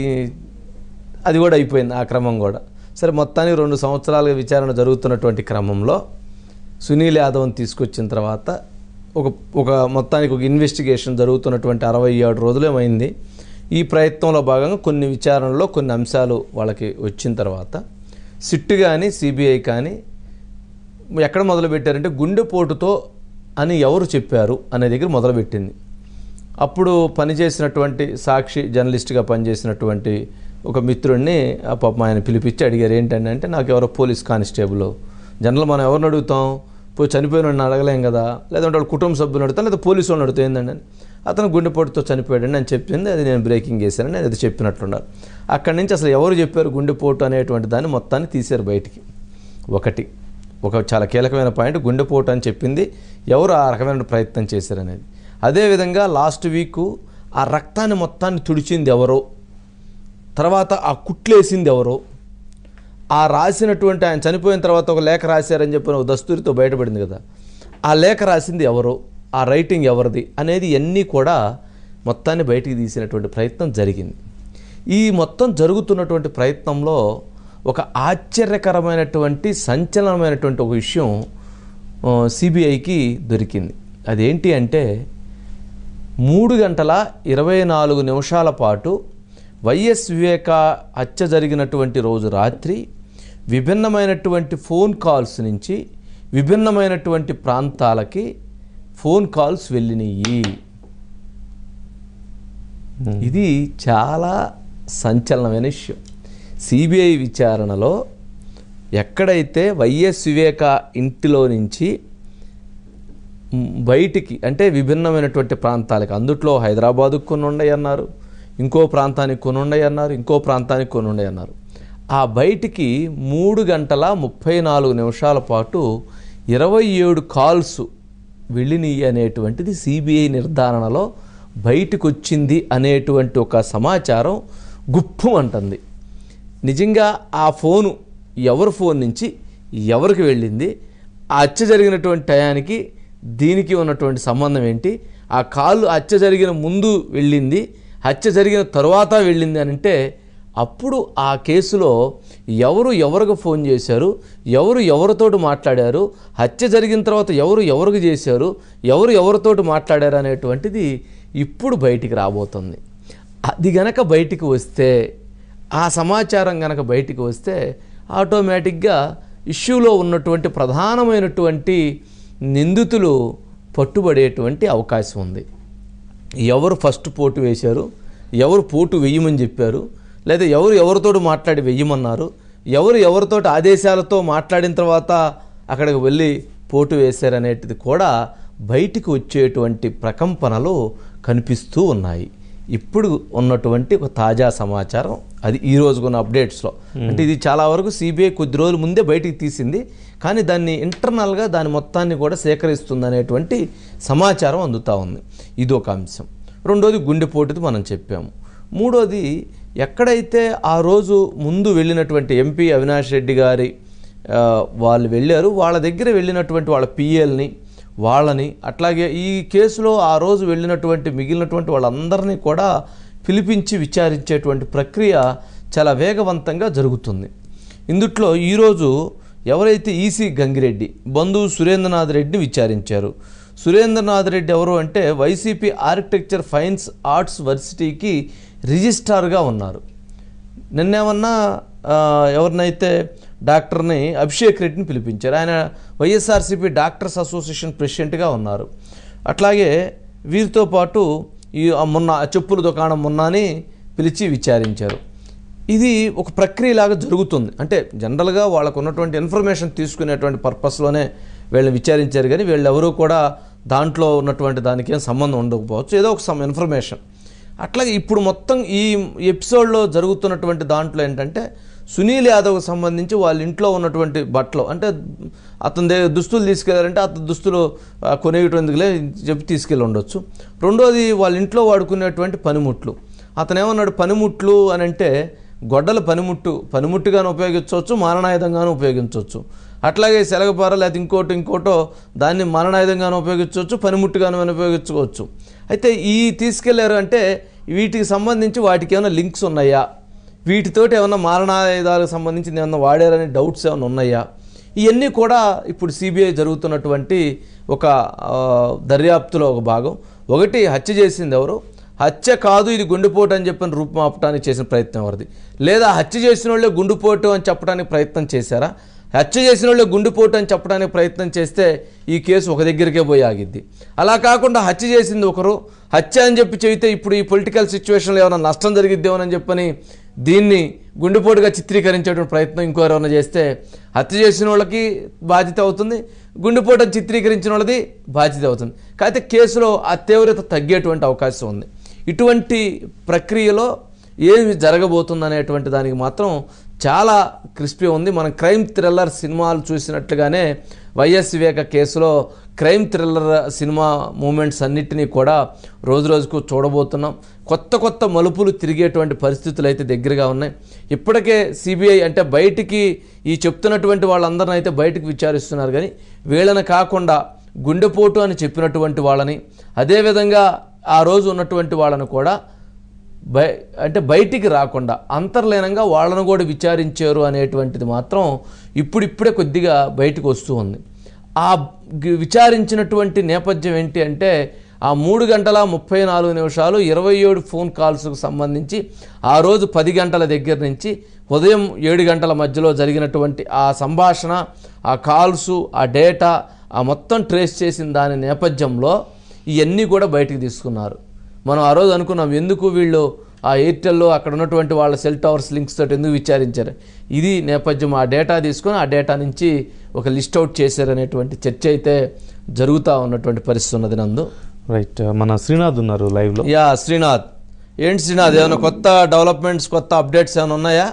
అది కూడా అయిపోయింది ఆ క్రమం కూడా సరే మొత్తానికి రెండు సంవత్సరాలుగా విచారణ జరుగుతున్నటువంటి క్రమంలో సునీల్ యాదవ్ని తీసుకొచ్చిన తర్వాత ఒక ఒక మొత్తానికి ఒక ఇన్వెస్టిగేషన్ జరుగుతున్నటువంటి అరవై ఏడు రోజులేమైంది ఈ ప్రయత్నంలో భాగంగా కొన్ని విచారణలో కొన్ని అంశాలు వాళ్ళకి వచ్చిన తర్వాత సిట్ కానీ సిబిఐ కానీ ఎక్కడ మొదలుపెట్టారంటే గుండెపోటుతో అని ఎవరు చెప్పారు అనే దగ్గర మొదలుపెట్టింది అప్పుడు పనిచేసినటువంటి సాక్షి జర్నలిస్ట్గా పనిచేసినటువంటి ఒక మిత్రుడిని ఆ పాపం ఆయన పిలిపించి అడిగారు ఏంటంటే అంటే నాకు ఎవరో పోలీస్ కానిస్టేబుల్ జనరల్ మనం ఎవరిని అడుగుతాం పోయి చనిపోయిన వాడిని అడగలేం కదా లేదంటే వాళ్ళ కుటుంబ సభ్యులను అడుగుతాం లేదా పోలీసు వాళ్ళని అడుగుతాం ఏంటంటే అతను గుండెపోటుతో చనిపోయాడని నేను చెప్పింది అది నేను బ్రేకింగ్ చేశానని అది చెప్పినట్లున్నారు అక్కడి నుంచి అసలు ఎవరు చెప్పారు గుండెపోటు అనేటువంటి దాన్ని మొత్తాన్ని తీశారు బయటికి ఒకటి ఒక చాలా కీలకమైన పాయింట్ గుండెపోటు అని చెప్పింది ఎవరు ఆ రకమైన ప్రయత్నం చేశారనేది అదేవిధంగా లాస్ట్ వీక్ ఆ రక్తాన్ని మొత్తాన్ని తుడిచింది ఎవరో తర్వాత ఆ కుట్లేసింది ఎవరో ఆ రాసినటువంటి ఆయన చనిపోయిన తర్వాత ఒక లేఖ రాశారని చెప్పిన ఒక దస్తూరితో బయటపడింది కదా ఆ లేఖ రాసింది ఎవరో ఆ రైటింగ్ ఎవరిది అనేది అన్నీ కూడా మొత్తాన్ని బయటికి తీసినటువంటి ప్రయత్నం జరిగింది ఈ మొత్తం జరుగుతున్నటువంటి ప్రయత్నంలో ఒక ఆశ్చర్యకరమైనటువంటి సంచలనమైనటువంటి ఒక విషయం సిబిఐకి దొరికింది అదేంటి అంటే మూడు గంటల ఇరవై నాలుగు నిమిషాల పాటు వైఎస్ వివేక హత్య జరిగినటువంటి రోజు రాత్రి విభిన్నమైనటువంటి ఫోన్ కాల్స్ నుంచి విభిన్నమైనటువంటి ప్రాంతాలకి ఫోన్ కాల్స్ వెళ్ళినాయి ఇది చాలా సంచలనమైన విషయం సిబిఐ విచారణలో ఎక్కడైతే వైఎస్ వివేక ఇంటిలో నుంచి మ్, బయటికి అంటే విభిన్నమైనటువంటి ప్రాంతాలకి అందుట్లో హైదరాబాదుకు కొన్ని ఉన్నాయి అన్నారు ఇంకో ప్రాంతానికి కొన్ని ఉన్నాయి అన్నారు ఇంకో ప్రాంతానికి కొన్ని ఉన్నాయి అన్నారు ఆ బయటికి మూడు గంటల ముప్పై నాలుగు నిమిషాల పాటు ఇరవై ఏడు కాల్స్ వెళ్ళినాయి అనేటువంటిది సిబిఐ నిర్ధారణలో బయటకు వచ్చింది అనేటువంటి ఒక సమాచారం గుప్పు అంటుంది నిజంగా ఆ ఫోను ఎవరి ఫోన్ నుంచి ఎవరికి వెళ్ళింది ఆ హత్య జరిగినటువంటి టయానికి దీనికి ఉన్నటువంటి సంబంధం ఏంటి ఆ కాలు హత్య జరిగిన ముందు వెళ్ళింది హత్య జరిగిన తరువాత వెళ్ళింది అని అంటే అప్పుడు ఆ కేసులో ఎవరు ఎవరికి ఫోన్ చేశారు ఎవరు ఎవరితోటి మాట్లాడారు హత్య జరిగిన తర్వాత ఎవరు ఎవరికి చేశారు ఎవరు ఎవరితోటి మాట్లాడారు అనేటువంటిది ఇప్పుడు బయటికి రాబోతుంది అది గనక బయటికి వస్తే ఆ సమాచారం గనక బయటికి వస్తే ఆటోమేటిక్గా ఇష్యూలో ఉన్నటువంటి ప్రధానమైనటువంటి నిందితులు పట్టుబడేటువంటి అవకాశం ఉంది ఎవరు ఫస్ట్ పోటు వేశారు ఎవరు పోటు వెయ్యమని చెప్పారు లేదా ఎవరు ఎవరితోటి మాట్లాడి వెయ్యమన్నారు ఎవరు ఎవరితోటి ఆదేశాలతో మాట్లాడిన తర్వాత అక్కడికి వెళ్ళి పోటు వేశారనేటిది కూడా బయటికి వచ్చేటువంటి ప్రకంపనలు కనిపిస్తూ ఉన్నాయి ఇప్పుడు ఉన్నటువంటి ఒక తాజా సమాచారం అది ఈ రోజుకున్న అప్డేట్స్లో అంటే ఇది చాలా వరకు సిబిఐ కొద్ది రోజుల ముందే బయటికి తీసింది కానీ దాన్ని ఇంటర్నల్గా దాని మొత్తాన్ని కూడా సేకరిస్తుంది అనేటువంటి సమాచారం అందుతూ ఉంది ఇది ఒక అంశం రెండోది గుండెపోటుది మనం చెప్పాము మూడోది ఎక్కడైతే ఆ రోజు ముందు వెళ్ళినటువంటి ఎంపీ అవినాష్ రెడ్డి గారి ఆ, వాళ్ళు వెళ్ళారు వాళ్ళ దగ్గర వెళ్ళినటువంటి వాళ్ళ పిఎల్ని వాళ్ళని అట్లాగే ఈ కేసులో ఆ రోజు వెళ్ళినటువంటి మిగిలినటువంటి వాళ్ళందరినీ కూడా పిలిపించి విచారించేటువంటి ప్రక్రియ చాలా వేగవంతంగా జరుగుతుంది ఇందుట్లో ఈరోజు ఎవరైతే ఈసీ గంగిరెడ్డి బంధువు సురేంద్రనాథ్ రెడ్డిని విచారించారు సురేంద్రనాథ్ రెడ్డి ఎవరు అంటే వైసీపీ ఆర్కిటెక్చర్ ఫైన్స్ ఆర్ట్స్ వర్సిటీకి రిజిస్ట్రార్గా ఉన్నారు నిన్నేమన్నా ఆ, ఎవరినైతే డాక్టర్ని అభిషేక్ రెడ్డిని పిలిపించారు ఆయన వైఎస్ఆర్సీపీ డాక్టర్స్ అసోసియేషన్ ప్రెసిడెంట్గా ఉన్నారు అట్లాగే వీరితో పాటు ఈ ఆ మొన్న ఆ చెప్పుల దుకాణం మొన్నని పిలిచి విచారించారు ఇది ఒక ప్రక్రియలాగా జరుగుతుంది అంటే జనరల్గా వాళ్ళకు ఉన్నటువంటి ఇన్ఫర్మేషన్ తీసుకునేటువంటి పర్పస్లోనే వీళ్ళని విచారించారు కానీ వీళ్ళెవరూ కూడా దాంట్లో ఉన్నటువంటి దానికి ఏం సంబంధం ఉండకపోవచ్చు ఏదో ఒక సమ్ ఇన్ఫర్మేషన్ అట్లాగే ఇప్పుడు మొత్తం ఈ ఎపిసోడ్లో జరుగుతున్నటువంటి దాంట్లో ఏంటంటే సునీల్ యాదవ్కి సంబంధించి వాళ్ళ ఇంట్లో ఉన్నటువంటి బట్టలు అంటే అతని దగ్గర దుస్తులు తీసుకెళ్లారంటే అతని దుస్తులు ఆ, కొనేయటం ఎందుకులే చెప్పి తీసుకెళ్ళి ఉండొచ్చు రెండోది వాళ్ళ ఇంట్లో వాడుకునేటువంటి పనిముట్లు అతను ఏమన్నాడు పనిముట్లు అని అంటే గొడ్డల పనిముట్టు పనిముట్టుగాను ఉపయోగించవచ్చు మారణాయుధంగాను ఉపయోగించవచ్చు అట్లాగే సెలగపార లేదా ఇంకోటి ఇంకోటో దాన్ని మారణాయుధంగాను ఉపయోగించవచ్చు పనిముట్టుగాను ఉపయోగించుకోవచ్చు అయితే ఈ తీసుకెళ్లారు అంటే వీటికి సంబంధించి వాటికి ఏమైనా లింక్స్ ఉన్నాయా వీటితోటి ఏమైనా మారణాయుధాలకు సంబంధించి ఏమైనా వాడారనే డౌట్స్ ఏమైనా ఉన్నాయా ఇవన్నీ కూడా ఇప్పుడు సిబిఐ జరుగుతున్నటువంటి ఒక ఆ, దర్యాప్తులో ఒక భాగం ఒకటి హత్య చేసింది ఎవరు హత్య కాదు ఇది గుండెపోటు అని చెప్పని రూపుమాపటానికి చేసిన ప్రయత్నం ఎవరిది లేదా హత్య చేసిన వాళ్ళే గుండెపోటు అని చెప్పడానికి ప్రయత్నం చేశారా హత్య చేసిన వాళ్ళే గుండెపోటు అని చెప్పడానికి ప్రయత్నం చేస్తే ఈ కేసు ఒక దగ్గరికే పోయి ఆగిద్ది అలా కాకుండా హత్య చేసింది ఒకరు హత్య అని చెప్పి చెబితే ఇప్పుడు ఈ పొలిటికల్ సిచ్యువేషన్లో ఏమైనా నష్టం జరిగిద్దేమోనని చెప్పని దీన్ని గుండెపోటుగా చిత్రీకరించేటువంటి ప్రయత్నం ఇంకో ఎవరైనా చేస్తే హత్య చేసిన వాళ్ళకి బాధ్యత అవుతుంది గుండెపోటు చిత్రీకరించిన వాళ్ళది బాధ్యత అవుతుంది కాకపోతే కేసులో ఆ తీవ్రత తగ్గేటువంటి అవకాశం ఉంది ఇటువంటి ప్రక్రియలో ఏమి జరగబోతుంది అనేటువంటి దానికి మాత్రం చాలా క్రిస్పీ ఉంది మనం క్రైమ్ థ్రిల్లర్ సినిమాలు చూసినట్లుగానే వైఎస్ వివేక కేసులో క్రైమ్ థ్రిల్లర్ సినిమా మూమెంట్స్ అన్నిటినీ కూడా రోజు రోజుకు చూడబోతున్నాం కొత్త కొత్త మలుపులు తిరిగేటువంటి పరిస్థితులు అయితే దగ్గరగా ఉన్నాయి ఇప్పటికే సిబిఐ అంటే బయటికి ఈ చెప్తున్నటువంటి వాళ్ళందరిని అయితే బయటికి విచారిస్తున్నారు కానీ వీళ్ళని కాకుండా గుండెపోటు అని చెప్పినటువంటి వాళ్ళని అదేవిధంగా ఆ రోజు ఉన్నటువంటి వాళ్ళని కూడా బయ అంటే బయటికి రాకుండా అంతర్లీనంగా వాళ్ళను కూడా విచారించారు అనేటువంటిది మాత్రం ఇప్పుడిప్పుడే కొద్దిగా బయటకు వస్తూ ఉంది ఆ గి- విచారించినటువంటి నేపథ్యం ఏంటి అంటే ఆ మూడు గంటల ముప్పై నాలుగు నిమిషాలు ఇరవై ఏడు ఫోన్ కాల్స్కు సంబంధించి ఆ రోజు పది గంటల దగ్గర నుంచి ఉదయం ఏడు గంటల మధ్యలో జరిగినటువంటి ఆ సంభాషణ ఆ కాల్సు ఆ డేటా ఆ మొత్తం ట్రేస్ చేసిన దాని నేపథ్యంలో ఇవన్నీ కూడా బయటికి తీసుకున్నారు మనం ఆ రోజు అనుకున్నాం ఎందుకు వీళ్ళు ఆ ఎయిర్టెల్లో అక్కడ ఉన్నటువంటి వాళ్ళ సెల్ టవర్స్ లింక్స్ తోటి ఎందుకు విచారించారు ఇది నేపథ్యం ఆ డేటా తీసుకొని ఆ డేటా నుంచి ఒక లిస్ట్ అవుట్ చేశారనేటువంటి చర్చ అయితే జరుగుతూ ఉన్నటువంటి పరిస్థితి ఉన్నది నందు రైట్ మన శ్రీనాథ్ ఉన్నారు లైవ్లో యా శ్రీనాథ్ ఏంటి శ్రీనాథ్ ఏమైనా కొత్త డెవలప్మెంట్స్ కొత్త అప్డేట్స్ ఏమైనా ఉన్నాయా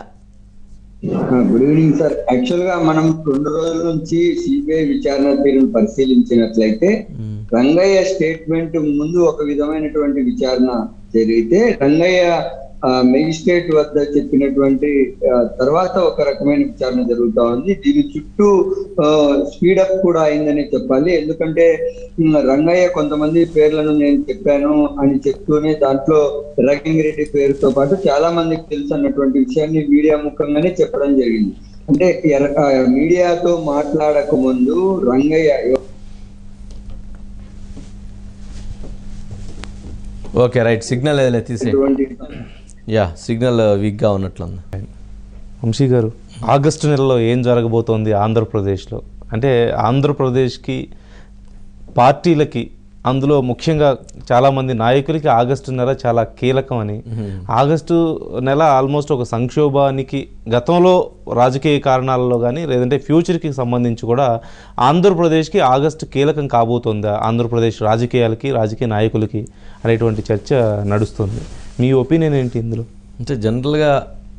గుడ్ ఈవినింగ్ సార్ యాక్చువల్ గా మనం రెండు రోజుల నుంచి సిబిఐ విచారణ తీరును పరిశీలించినట్లయితే రంగయ్య స్టేట్మెంట్ ముందు ఒక విధమైనటువంటి విచారణ జరిగితే రంగయ్య మెజిస్ట్రేట్ వద్ద చెప్పినటువంటి ఆ, తర్వాత ఒక రకమైన విచారణ జరుగుతా ఉంది దీని చుట్టూ స్పీడప్ కూడా అయిందని చెప్పాలి ఎందుకంటే ఉమ్, రంగయ్య కొంతమంది పేర్లను నేను చెప్పాను అని చెప్తూనే దాంట్లో రెడ్డి పేరుతో పాటు చాలా మందికి తెలుసు అన్నటువంటి విషయాన్ని మీడియా ముఖంగానే చెప్పడం జరిగింది అంటే ఎర- ఆ, మీడియాతో మాట్లాడక ముందు రంగయ్య ఓకే రైట్ సిగ్నల్ ఏదైనా తీసే ఎటువంటి యా సిగ్నల్ వీక్గా ఉన్నట్లుంది వంశీ గారు ఆగస్టు నెలలో ఏం జరగబోతోంది ఆంధ్రప్రదేశ్లో అంటే ఆంధ్రప్రదేశ్కి పార్టీలకి అందులో ముఖ్యంగా చాలామంది నాయకులకి ఆగస్టు నెల చాలా కీలకం అని ఆగస్టు నెల ఆల్మోస్ట్ ఒక సంక్షోభానికి గతంలో రాజకీయ కారణాలలో కానీ లేదంటే ఫ్యూచర్కి సంబంధించి కూడా ఆంధ్రప్రదేశ్కి ఆగస్టు కీలకం కాబోతోందా ఆంధ్రప్రదేశ్ రాజకీయాలకి రాజకీయ నాయకులకి అనేటువంటి చర్చ నడుస్తుంది మీ ఒపీనియన్ ఏంటి ఇందులో అంటే జనరల్గా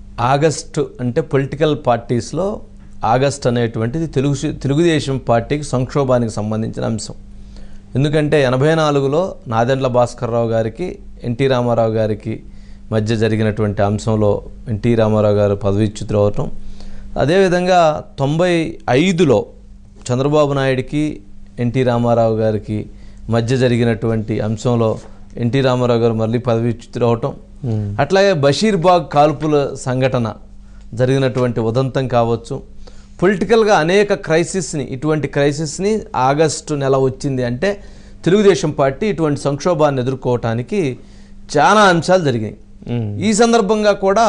ఆగస్టు అంటే పొలిటికల్ పార్టీస్లో ఆగస్ట్ అనేటువంటిది తెలుగు తెలుగుదేశం పార్టీకి సంక్షోభానికి సంబంధించిన అంశం ఎందుకంటే ఎనభై నాలుగులో నాదెండ్ల భాస్కర్రావు గారికి ఎన్టీ రామారావు గారికి మధ్య జరిగినటువంటి అంశంలో ఎన్టీ రామారావు గారు పదవీచ్యుతులు అవటం అదేవిధంగా తొంభై ఐదులో చంద్రబాబు నాయుడికి ఎన్టీ రామారావు గారికి మధ్య జరిగినటువంటి అంశంలో ఎన్టీ రామారావు గారు మళ్ళీ పదవీచ్యుతులు అవటం అట్లాగే బషీర్బాగ్ కాల్పుల సంఘటన జరిగినటువంటి ఉదంతం కావచ్చు పొలిటికల్గా అనేక క్రైసిస్ని ఇటువంటి క్రైసిస్ని ఆగస్టు నెల వచ్చింది అంటే తెలుగుదేశం పార్టీ ఇటువంటి సంక్షోభాన్ని ఎదుర్కోవటానికి చాలా అంశాలు జరిగాయి ఈ సందర్భంగా కూడా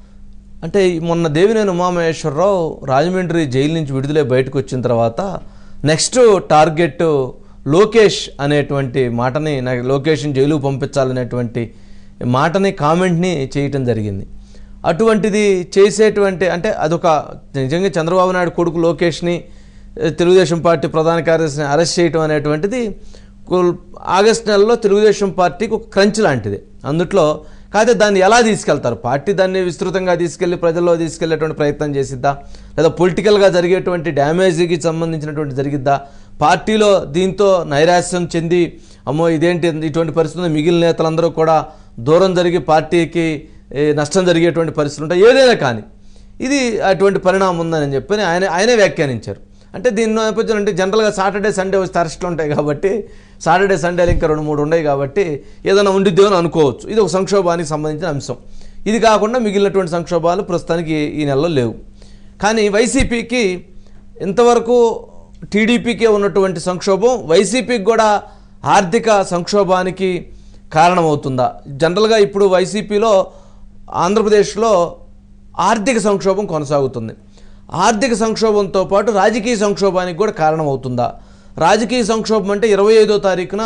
అంటే మొన్న దేవినేని ఉమామహేశ్వరరావు రాజమండ్రి జైలు నుంచి విడుదలై బయటకు వచ్చిన తర్వాత నెక్స్ట్ టార్గెట్ లోకేష్ అనేటువంటి మాటని నాకు లోకేష్ని జైలుకు పంపించాలనేటువంటి మాటని కామెంట్ని చేయటం జరిగింది అటువంటిది చేసేటువంటి అంటే అదొక నిజంగా చంద్రబాబు నాయుడు కొడుకు లోకేష్ని ఏ, తెలుగుదేశం పార్టీ ప్రధాన కార్యదర్శిని అరెస్ట్ చేయటం అనేటువంటిది కుల్- ఆగస్ట్ నెలలో తెలుగుదేశం పార్టీకి ఒక క్రంచ్ లాంటిది అందుట్లో కాకపోతే దాన్ని ఎలా తీసుకెళ్తారు పార్టీ దాన్ని విస్తృతంగా తీసుకెళ్లి ప్రజల్లో తీసుకెళ్లేటువంటి ప్రయత్నం చేసిద్దా లేదా పొలిటికల్గా జరిగేటువంటి డ్యామేజ్కి సంబంధించినటువంటి జరిగిద్దా పార్టీలో దీంతో నైరాశ్యం చెంది అమ్మో ఇదేంటి ఇటువంటి పరిస్థితుల్లో మిగిలిన నేతలందరూ కూడా దూరం జరిగి పార్టీకి ఏ, నష్టం జరిగేటువంటి పరిస్థితులు ఉంటాయి ఏదైనా కానీ ఇది అటువంటి పరిణామం ఉందని చెప్పని ఆయన ఆయనే వ్యాఖ్యానించారు అంటే దీని నేపథ్యం అంటే జనరల్గా సాటర్డే సండే వస్తే అరెస్టులు ఉంటాయి కాబట్టి సాటర్డే సండేలు ఇంకా రెండు మూడు ఉన్నాయి కాబట్టి ఏదైనా ఉండిద్దేమో అని అనుకోవచ్చు ఇది ఒక సంక్షోభానికి సంబంధించిన అంశం ఇది కాకుండా మిగిలినటువంటి సంక్షోభాలు ప్రస్తుతానికి ఈ నెలలో లేవు కానీ వైసీపీకి ఇంతవరకు టీడీపీకే ఉన్నటువంటి సంక్షోభం వైసీపీకి కూడా ఆర్థిక సంక్షోభానికి కారణమవుతుందా జనరల్గా ఇప్పుడు వైసీపీలో ఆంధ్రప్రదేశ్లో ఆర్థిక సంక్షోభం కొనసాగుతుంది ఆర్థిక సంక్షోభంతో పాటు రాజకీయ సంక్షోభానికి కూడా కారణమవుతుందా రాజకీయ సంక్షోభం అంటే ఇరవై ఐదో తారీఖున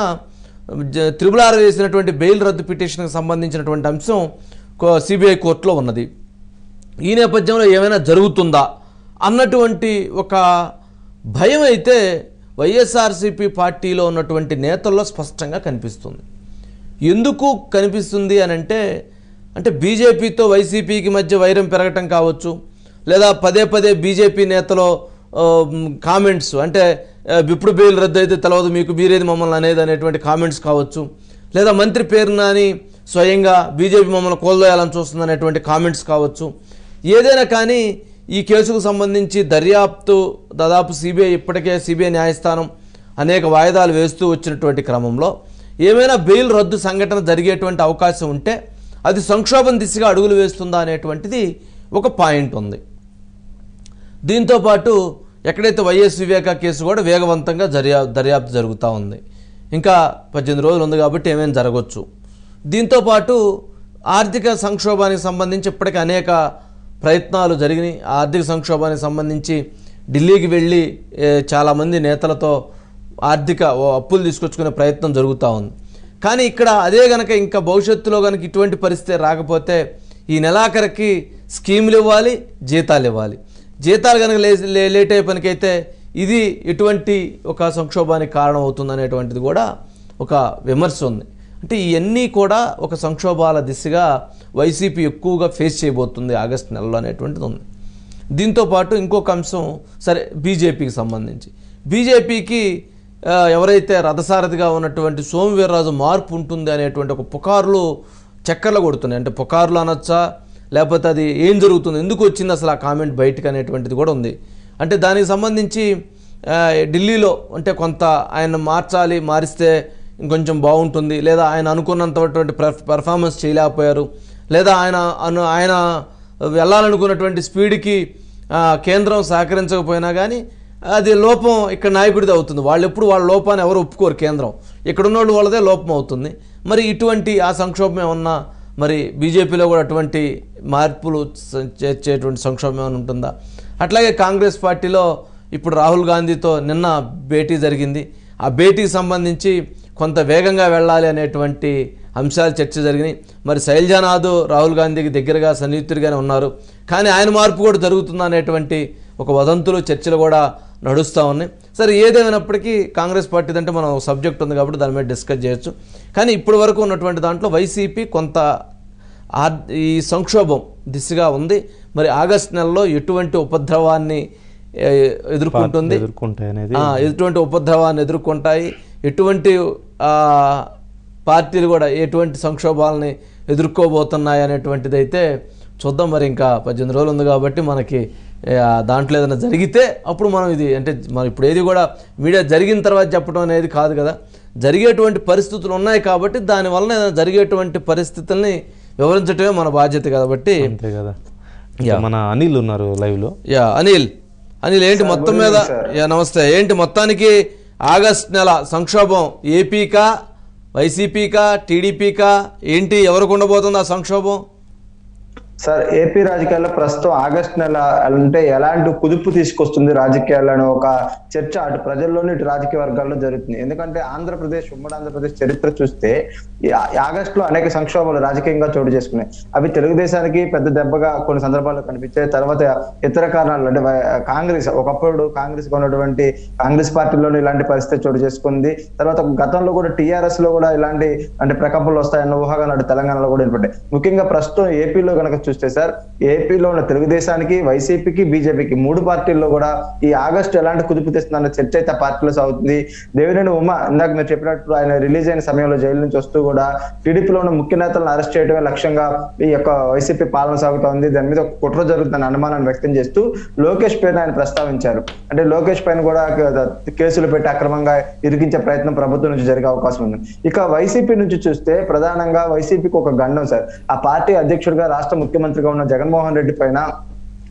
జ- త్రిపుల్ ఆర్ వేసినటువంటి బెయిల్ రద్దు పిటిషన్కి సంబంధించినటువంటి అంశం కో- సిబిఐ కోర్టులో ఉన్నది ఈ నేపథ్యంలో ఏమైనా జరుగుతుందా అన్నటువంటి ఒక భయం అయితే వైఎస్ఆర్సీపీ పార్టీలో ఉన్నటువంటి నేతల్లో స్పష్టంగా కనిపిస్తుంది ఎందుకు కనిపిస్తుంది అని అంటే అంటే బీజేపీతో వైసీపీకి మధ్య వైరం పెరగటం కావచ్చు లేదా పదే పదే బీజేపీ నేతలో ఆ, మ్, కామెంట్స్ అంటే ఆ, ఇప్పుడు బెయిల్ రద్దు అయితే తెలియదు మీకు మీరేది మమ్మల్ని అనేది అనేటువంటి కామెంట్స్ కావచ్చు లేదా మంత్రి పేరు నాని స్వయంగా బీజేపీ మమ్మల్ని కోల్దోయాలని చూస్తుంది అనేటువంటి కామెంట్స్ కావచ్చు ఏదైనా కానీ ఈ కేసుకు సంబంధించి దర్యాప్తు దాదాపు సిబిఐ ఇప్పటికే సిబిఐ న్యాయస్థానం అనేక వాయిదాలు వేస్తూ వచ్చినటువంటి క్రమంలో ఏమైనా బెయిల్ రద్దు సంఘటన జరిగేటువంటి అవకాశం ఉంటే అది సంక్షోభం దిశగా అడుగులు వేస్తుందా అనేటువంటిది ఒక పాయింట్ ఉంది దీంతో పాటు ఎక్కడైతే వైఎస్ వివేక కేసు కూడా వేగవంతంగా దర్యా దర్యాప్తు జరుగుతూ ఉంది ఇంకా పద్దెనిమిది రోజులు ఉంది కాబట్టి ఏమైనా జరగవచ్చు దీంతో పాటు ఆర్థిక సంక్షోభానికి సంబంధించి ఇప్పటికీ అనేక ప్రయత్నాలు జరిగినాయి ఆ ఆర్థిక సంక్షోభానికి సంబంధించి ఢిల్లీకి వెళ్ళి ఏ, చాలామంది నేతలతో ఆర్థిక ఓ అప్పులు తీసుకొచ్చుకునే ప్రయత్నం జరుగుతూ ఉంది కానీ ఇక్కడ అదే గనక ఇంకా భవిష్యత్తులో కనుక ఇటువంటి పరిస్థితి రాకపోతే ఈ నెలాఖరికి స్కీములు ఇవ్వాలి జీతాలు ఇవ్వాలి జీతాలు కనుక లే లే- లేట్ అయ్యే పనికైతే ఇది ఎటువంటి ఒక సంక్షోభానికి కారణం అవుతుంది అనేటువంటిది కూడా ఒక విమర్శ ఉంది అంటే ఇవన్నీ కూడా ఒక సంక్షోభాల దిశగా వైసీపీ ఎక్కువగా ఫేస్ చేయబోతుంది ఆగస్టు నెలలో అనేటువంటిది ఉంది దీంతో పాటు ఇంకొక అంశం సరే బీజేపీకి సంబంధించి బీజేపీకి ఆ, ఎవరైతే రథసారథిగా ఉన్నటువంటి సోమవీర్రాజు మార్పు ఉంటుంది అనేటువంటి ఒక పుకార్లు చక్కర్లు కొడుతున్నాయి అంటే పుకార్లు అనొచ్చా లేకపోతే అది ఏం జరుగుతుంది ఎందుకు వచ్చింది అసలు ఆ కామెంట్ బయటకు అనేటువంటిది కూడా ఉంది అంటే దానికి సంబంధించి ఆ, ఢిల్లీలో అంటే కొంత ఆయన మార్చాలి మారిస్తే ఇంకొంచెం బాగుంటుంది లేదా ఆయన అనుకున్నంతటువంటి పెర్ఫార్మెన్స్ చేయలేకపోయారు లేదా ఆయన అను ఆయన వెళ్ళాలనుకున్నటువంటి స్పీడ్కి ఆ, కేంద్రం సహకరించకపోయినా కానీ అది లోపం ఇక్కడ నాయకుడిది అవుతుంది వాళ్ళు ఎప్పుడు వాళ్ళ లోపాన్ని ఎవరు ఒప్పుకోరు కేంద్రం ఇక్కడ ఉన్నోళ్ళు వాళ్ళదే లోపం అవుతుంది మరి ఇటువంటి ఆ సంక్షోభం ఏమన్నా మరి బీజేపీలో కూడా అటువంటి మార్పులు స- చేర్చేటువంటి సంక్షోభం ఏమైనా ఉంటుందా అట్లాగే కాంగ్రెస్ పార్టీలో ఇప్పుడు రాహుల్ గాంధీతో నిన్న భేటీ జరిగింది ఆ భేటీకి సంబంధించి కొంత వేగంగా వెళ్ళాలి అనేటువంటి అంశాలు చర్చ జరిగినాయి మరి శైలజానాథ్ రాహుల్ గాంధీకి దగ్గరగా సన్నిహితుడిగానే ఉన్నారు కానీ ఆయన మార్పు కూడా జరుగుతుందా అనేటువంటి ఒక వదంతులు చర్చలు కూడా నడుస్తూ ఉన్నాయి సరే ఏదేమైనప్పటికీ కాంగ్రెస్ పార్టీ అంటే మనం సబ్జెక్ట్ ఉంది కాబట్టి దాని మీద డిస్కస్ చేయొచ్చు కానీ ఇప్పటి వరకు ఉన్నటువంటి దాంట్లో వైసీపీ కొంత ఆర్ ఈ సంక్షోభం దిశగా ఉంది మరి ఆగస్ట్ నెలలో ఎటువంటి ఉపద్రవాన్ని ఏ, ఎదుర్కొంటుంది ఎదుర్కొంటాయి అనేది ఆ, ఎటువంటి ఉపద్రవాన్ని ఎదుర్కొంటాయి ఎటువంటి ఆ, పార్టీలు కూడా ఎటువంటి సంక్షోభాలని ఎదుర్కోబోతున్నాయి అనేటువంటిది అయితే చూద్దాం మరి ఇంకా పద్దెనిమిది రోజులు ఉంది కాబట్టి మనకి ఏ, ఆ, దాంట్లో ఏదైనా జరిగితే అప్పుడు మనం ఇది అంటే మనం ఇప్పుడు ఏది కూడా మీడియా జరిగిన తర్వాత చెప్పడం అనేది కాదు కదా జరిగేటువంటి పరిస్థితులు ఉన్నాయి కాబట్టి దానివలన ఏదైనా జరిగేటువంటి పరిస్థితుల్ని వివరించడమే మన బాధ్యత కాబట్టి అంతే కదా యా. మన అనిల్ ఉన్నారు లైవ్ లో యా అనిల్ అనిల్ ఏంటి మొత్తం మీద యా నమస్తే ఏంటి మొత్తానికి ఆగస్ట్ నెల సంక్షోభం ఏపీకా వైసీపీకా టీడీపీకా ఏంటి ఎవరికి ఉండబోతుంది ఆ సంక్షోభం సార్ ఏపీ రాజకీయాల్లో ప్రస్తుతం ఆగస్ట్ నెల అంటే ఎలాంటి కుదుపు తీసుకొస్తుంది రాజకీయాలను ఒక చర్చ అటు ప్రజల్లోని ఇటు రాజకీయ వర్గాల్లో జరుగుతుంది ఎందుకంటే ఆంధ్రప్రదేశ్ ఉమ్మడి ఆంధ్రప్రదేశ్ చరిత్ర చూస్తే ఈ ఆ- ఈ ఆగస్టులో అనేక సంక్షోభాలు రాజకీయంగా చోటు చేసుకున్నాయి అవి తెలుగుదేశానికి పెద్ద దెబ్బగా కొన్ని సందర్భాల్లో కనిపించాయి తర్వాత ఇతర కారణాలు అంటే వై- కాంగ్రెస్ ఒకప్పుడు కాంగ్రెస్ ఉన్నటువంటి కాంగ్రెస్ పార్టీలోనే ఇలాంటి పరిస్థితి చోటు చేసుకుంది తర్వాత గతంలో కూడా టీఆర్ఎస్ లో కూడా ఇలాంటి అంటే ప్రకంపనలు వస్తాయన్న ఊహాగానాలు అటు తెలంగాణలో కూడా ఏర్పడ్డాయి ముఖ్యంగా ప్రస్తుతం ఏపీలో కనుక చూస్తే సార్ ఏపీలో ఉన్న తెలుగుదేశానికి వైసీపీకి బీజేపీకి మూడు పార్టీల్లో కూడా ఈ ఆగస్టు ఎలాంటి కుదుపు తెస్తుందన్న చర్చ అయితే ఆ పార్టీలో సాగుతుంది దేవినేని ఉమ ఇందాక మీరు చెప్పినట్టు ఆయన రిలీజ్ అయిన సమయంలో జైలు నుంచి వస్తూ కూడా టీడీపీలో ఉన్న ముఖ్య నేతలను అరెస్ట్ చేయడమే లక్ష్యంగా ఈ యొక్క వైసీపీ పాలన సాగుతా ఉంది దాని మీద ఒక కుట్ర జరుగుతుందని అనుమానాన్ని వ్యక్తం చేస్తూ లోకేష్ పేరును ఆయన ప్రస్తావించారు అంటే లోకేష్ పైన కూడా కేసులు పెట్టి అక్రమంగా ఇరికించే ప్రయత్నం ప్రభుత్వం నుంచి జరిగే అవకాశం ఉంది ఇక వైసీపీ నుంచి చూస్తే ప్రధానంగా వైసీపీకి ఒక గండం సార్ ఆ పార్టీ అధ్యక్షుడిగా రాష్ట్ర ముఖ్యమంత్రిగా ఉన్న జగన్మోహన్ రెడ్డి పైన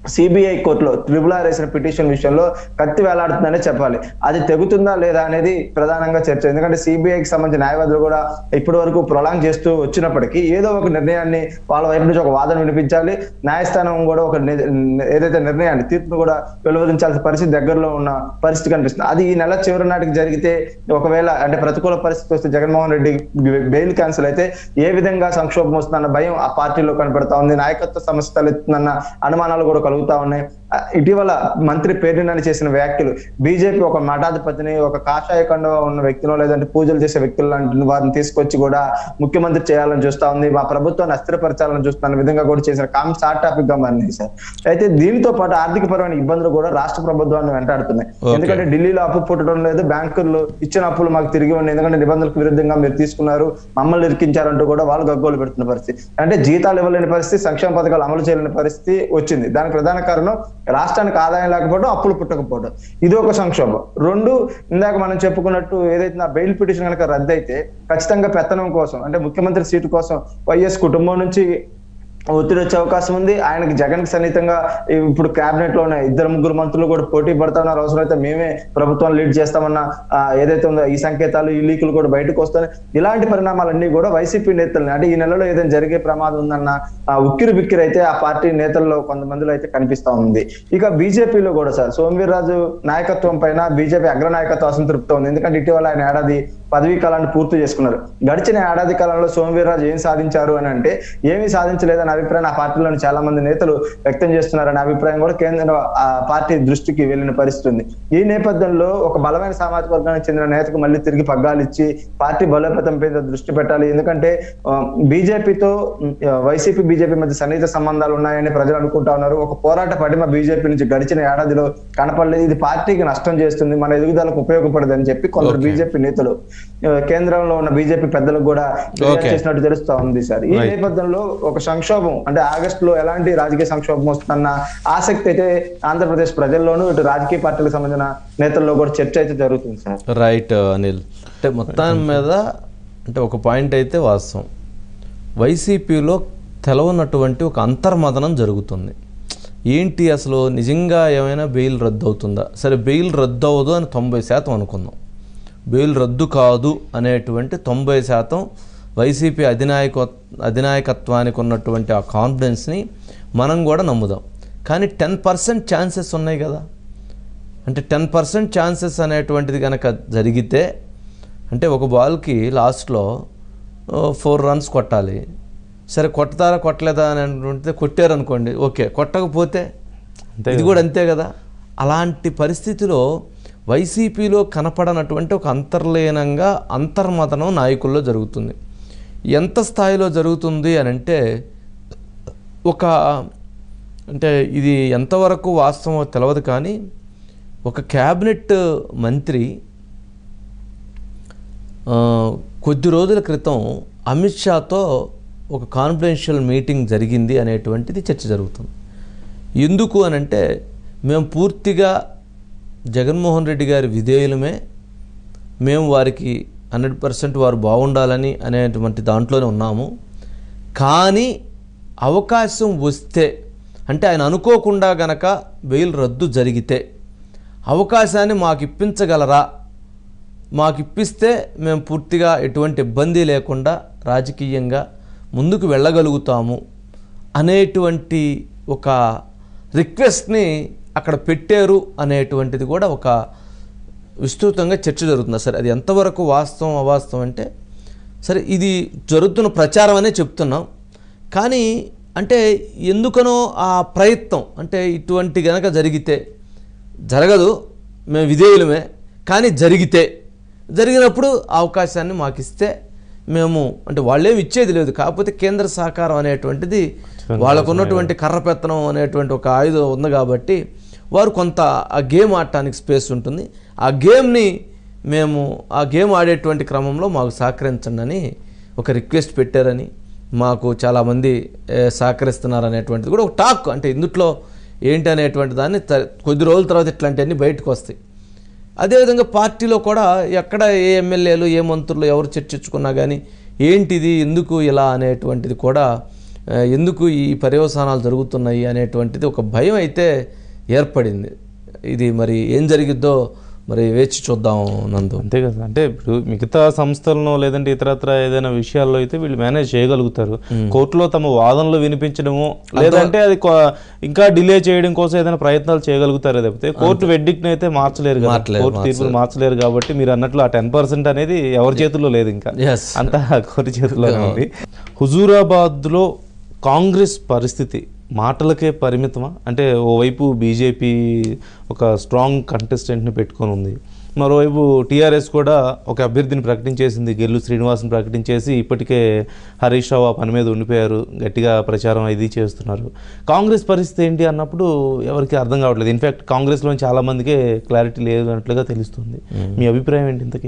సిబిఐ కోర్టులో ట్రిబుల్ ఆర్ వేసిన పిటిషన్ విషయంలో కత్తి వేలాడుతుందనే చెప్పాలి అది తెగుతుందా లేదా అనేది ప్రధానంగా చర్చ ఎందుకంటే సిబిఐకి సంబంధించిన న్యాయవాదులు కూడా ఇప్పటి వరకు ప్రొలాంగ్ చేస్తూ వచ్చినప్పటికీ ఏదో ఒక నిర్ణయాన్ని వాళ్ళ వైపు నుంచి ఒక వాదన వినిపించాలి న్యాయస్థానం కూడా ఒక ని- ఏదైతే నిర్ణయాన్ని తీర్పును కూడా వెలువరించాల్సిన పరిస్థితి దగ్గరలో ఉన్న పరిస్థితి కనిపిస్తుంది అది ఈ నెల చివరి నాటికి జరిగితే ఒకవేళ అంటే ప్రతికూల పరిస్థితి వస్తే జగన్మోహన్ రెడ్డి బెయిల్ క్యాన్సిల్ అయితే ఏ విధంగా సంక్షోభం వస్తుందన్న భయం ఆ పార్టీలో కనపడతా ఉంది నాయకత్వ సమస్య తలెత్తుందన్న అనుమానాలు కూడా కలుగుతా ఉన్నాయి ఆ, ఇటీవల మంత్రి పేర్నినాని చేసిన వ్యాఖ్యలు బీజేపీ ఒక మఠాధిపతిని ఒక కాషాయ కండువ ఉన్న వ్యక్తినో లేదంటే పూజలు చేసే వ్యక్తులు లాంటి వారిని తీసుకొచ్చి కూడా ముఖ్యమంత్రి చేయాలని చూస్తా ఉంది మా ప్రభుత్వాన్ని అస్థిరపరచాలని చూస్తున్న విధంగా కూడా చేసిన కామెంట్స్ హాట్ టాపిక్ గా మారింది సార్ అయితే దీంతో పాటు ఆర్థిక పరమైన ఇబ్బందులు కూడా రాష్ట్ర ప్రభుత్వాన్ని వెంటాడుతున్నాయి Okay. ఎందుకంటే ఢిల్లీలో అప్పు పుట్టడం లేదు బ్యాంకులు ఇచ్చిన అప్పులు మాకు తిరిగి ఉన్నాయి ఎందుకంటే నిబంధనలకు విరుద్ధంగా మీరు తీసుకున్నారు మమ్మల్ని ఇరికించారంటూ కూడా వాళ్ళు గగ్గోలు పెడుతున్న పరిస్థితి అంటే జీతాలు ఇవ్వలేని పరిస్థితి సంక్షేమ పథకాలు అమలు చేయలేని పరిస్థితి వచ్చింది దానికి ప్రధాన కారణం రాష్ట్రానికి ఆదాయం లేకపోవడం అప్పులు పుట్టకపోవడం ఇది ఒక సంక్షోభం రెండు ఇందాక మనం చెప్పుకున్నట్టు ఏదైతే నా బెయిల్ పిటిషన్ కనుక రద్దయితే ఖచ్చితంగా పెత్తనం కోసం అంటే ముఖ్యమంత్రి సీటు కోసం వైఎస్ కుటుంబం నుంచి ఒత్తిడి వచ్చే అవకాశం ఉంది ఆయనకి జగన్ కి సన్నిహితంగా ఇప్పుడు కేబినెట్ లో ఉన్న ఇద్దరు ముగ్గురు మంత్రులు కూడా పోటీ పడతా ఉన్నారు అవసరమైతే మేమే ప్రభుత్వం లీడ్ చేస్తామన్న ఆ, ఏదైతే ఉందో ఈ సంకేతాలు ఈ లీకులు కూడా బయటకు వస్తాయి ఇలాంటి పరిణామాలన్నీ కూడా వైసీపీ నేతల్ని అంటే ఈ నెలలో ఏదైనా జరిగే ప్రమాదం ఉందన్న ఆ, ఉక్కిరి బిక్కిరి అయితే ఆ పార్టీ నేతల్లో కొంతమందిలో అయితే కనిపిస్తా ఉంది ఇక బీజేపీలో కూడా సార్ సోమవీర్రాజు నాయకత్వం పైన బీజేపీ అగ్రనాయకత్వం అసంతృప్తి ఉంది ఎందుకంటే ఇటీవల ఆయన ఏడాది పదవీ కాలాన్ని పూర్తి చేసుకున్నారు గడిచిన ఏడాది కాలంలో సోమవీర్రాజు ఏం సాధించారు అని అంటే ఏమీ సాధించలేదన్న అభిప్రాయం ఆ పార్టీలోని చాలా మంది నేతలు వ్యక్తం చేస్తున్నారనే అభిప్రాయం కూడా కేంద్ర ఆ పార్టీ దృష్టికి వెళ్ళిన పరిస్థితి ఉంది ఈ నేపథ్యంలో ఒక బలమైన సామాజిక వర్గానికి చెందిన నేతకు మళ్ళీ తిరిగి పగ్గాలు ఇచ్చి పార్టీ బలోపేతం మీద దృష్టి పెట్టాలి ఎందుకంటే బీజేపీతో వైసీపీ బీజేపీ మధ్య సన్నిహిత సంబంధాలు ఉన్నాయని ప్రజలు అనుకుంటా ఉన్నారు ఒక పోరాట పడిమ బీజేపీ నుంచి గడిచిన ఏడాదిలో కనపడలేదు ఇది పార్టీకి నష్టం చేస్తుంది మన ఎదుగుదలకు ఉపయోగపడదని చెప్పి కొందరు Okay. బీజేపీ నేతలు ఆ, కేంద్రంలో ఉన్న బీజేపీ పెద్దలకు కూడా ఫిర్యాదు Okay. చేసినట్టు తెలుస్తా ఉంది సార్ ఈ Right. నేపథ్యంలో ఒక సంక్షోభం అంటే ఆగస్టు లో ఎలాంటి రాజకీయ సంక్షోభం వస్తుందన్న ఆసక్తి అయితే ఆంధ్రప్రదేశ్ ప్రజల్లోనూ ఇటు రాజకీయ పార్టీలకు సంబంధించిన నేతల్లో కూడా చర్చ అయితే జరుగుతుంది సార్ రైట్ అనిల్ అంటే మొత్తం మీద అంటే ఒక పాయింట్ అయితే వాస్తవం వైసీపీలో తెలవనటువంటి ఒక అంతర్మదనం జరుగుతుంది ఏంటి అసలు నిజంగా ఏమైనా బెయిల్ రద్దు అవుతుందా సరే బెయిల్ రద్దు అవ్వదు అని తొంభై శాతం అనుకుందాం బెయిల్ రద్దు కాదు అనేటువంటి తొంభై శాతం వైసీపీ అధినాయక అధినాయకత్వానికి ఉన్నటువంటి ఆ కాన్ఫిడెన్స్ని మనం కూడా నమ్ముదాం కానీ టెన్ పర్సెంట్ ఛాన్సెస్ ఉన్నాయి కదా అంటే టెన్ పర్సెంట్ ఛాన్సెస్ అనేటువంటిది కనుక జరిగితే అంటే ఒక బాల్కి లాస్ట్లో ఫోర్ రన్స్ కొట్టాలి సరే కొట్టతారా కొట్టలేదా అని అనుకుంటే కొట్టారనుకోండి ఓకే కొట్టకపోతే అంతే ఇది కూడా అంతే కదా అలాంటి పరిస్థితిలో వైసీపీలో కనపడనటువంటి ఒక అంతర్లీనంగా అంతర్మతనం నాయకుల్లో జరుగుతుంది ఎంత స్థాయిలో జరుగుతుంది అని అంటే ఒక అంటే ఇది ఎంతవరకు వాస్తవమో తెలియదు కానీ ఒక క్యాబినెట్ మంత్రి ఆ, కొద్ది రోజుల క్రితం అమిత్ షాతో ఒక కాన్ఫిడెన్షియల్ మీటింగ్ జరిగింది అనేటువంటిది చర్చ జరుగుతుంది ఎందుకు అని అంటే మేము పూర్తిగా జగన్మోహన్ రెడ్డి గారి విధేయులమే మేము వారికి హండ్రెడ్ పర్సెంట్ వారు బాగుండాలని అనేటువంటి దాంట్లోనే ఉన్నాము కానీ అవకాశం వస్తే అంటే ఆయన అనుకోకుండా గనక బెయిల్ రద్దు జరిగితే అవకాశాన్ని మాకు ఇప్పించగలరా మాకు ఇప్పిస్తే మేము పూర్తిగా ఎటువంటి ఇబ్బంది లేకుండా రాజకీయంగా ముందుకు వెళ్ళగలుగుతాము అనేటువంటి ఒక రిక్వెస్ట్ని అక్కడ పెట్టారు అనేటువంటిది కూడా ఒక విస్తృతంగా చర్చ జరుగుతుంది సరే అది ఎంతవరకు వాస్తవం అవాస్తవం అంటే సరే ఇది జరుగుతున్న ప్రచారం అనే చెప్తున్నాం కానీ అంటే ఎందుకనో ఆ ప్రయత్నం అంటే ఇటువంటి గనక జరిగితే జరగదు మేము విధేయులమే కానీ జరిగితే జరిగినప్పుడు ఆ అవకాశాన్ని మాకు ఇస్తే మేము అంటే వాళ్ళేమి ఇచ్చేది లేదు కాకపోతే కేంద్ర సహకారం అనేటువంటిది వాళ్ళకు ఉన్నటువంటి కర్రపెత్తనం అనేటువంటి ఒక ఆయుధం ఉంది కాబట్టి వారు కొంత ఆ గేమ్ ఆడటానికి స్పేస్ ఉంటుంది ఆ గేమ్ని మేము ఆ గేమ్ ఆడేటువంటి క్రమంలో మాకు సహకరించండి అని ఒక రిక్వెస్ట్ పెట్టారని మాకు చాలామంది ఏ, సహకరిస్తున్నారు అనేటువంటిది కూడా ఒక టాక్ అంటే ఇందుట్లో ఏంటి అనేటువంటి దాన్ని త- కొద్ది రోజుల తర్వాత ఇట్లాంటివన్నీ బయటకు వస్తాయి అదేవిధంగా పార్టీలో కూడా ఎక్కడ ఏ ఎమ్మెల్యేలు ఏ మంత్రులు ఎవరు చర్చించుకున్నా కానీ ఏంటిది ఎందుకు ఇలా అనేటువంటిది కూడా ఆ, ఎందుకు ఈ పర్యవసానాలు జరుగుతున్నాయి అనేటువంటిది ఒక భయం అయితే ఏర్పడింది ఇది మరి ఏం జరిగిద్దో మరి వేచి చూద్దాం నందు అంతే కదా అంటే ఇప్పుడు మిగతా సంస్థలను లేదంటే ఇతరత్ర ఏదైనా విషయాల్లో అయితే వీళ్ళు మేనేజ్ చేయగలుగుతారు కోర్టులో తమ వాదనలు వినిపించడము లేదంటే అది కొ- ఇంకా డిలే చేయడం కోసం ఏదైనా ప్రయత్నాలు చేయగలుగుతారు తప్పితే కోర్టు వెడ్డిక్ని అయితే మార్చలేరు కదా మార్చలేరు, కోర్టు తీర్పులు మార్చలేరు కాబట్టి మీరు అన్నట్లు ఆ టెన్ పర్సెంట్ అనేది ఎవరి చేతుల్లో లేదు ఇంకా Yes. అంతా కోర్టు చేతుల్లోనే ఉంది హుజూరాబాద్ లో కాంగ్రెస్ పరిస్థితి మాటలకే పరిమితమా అంటే ఓవైపు బీజేపీ ఒక స్ట్రాంగ్ కంటెస్టెంట్ని పెట్టుకొని ఉంది మరోవైపు టీఆర్ఎస్ కూడా ఒక అభ్యర్థిని ప్రకటించేసింది గెల్లు శ్రీనివాస్ని ప్రకటించేసి ఇప్పటికే హరీష్ రావు ఆ పని మీద ఉండిపోయారు గట్టిగా ప్రచారం ఇది చేస్తున్నారు కాంగ్రెస్ పరిస్థితి ఏంటి అన్నప్పుడు ఎవరికి అర్థం కావట్లేదు ఇన్ఫ్యాక్ట్ కాంగ్రెస్లో చాలా మందికే క్లారిటీ లేదు అన్నట్లుగా తెలుస్తుంది మీ అభిప్రాయం ఏంటి ఇంతకీ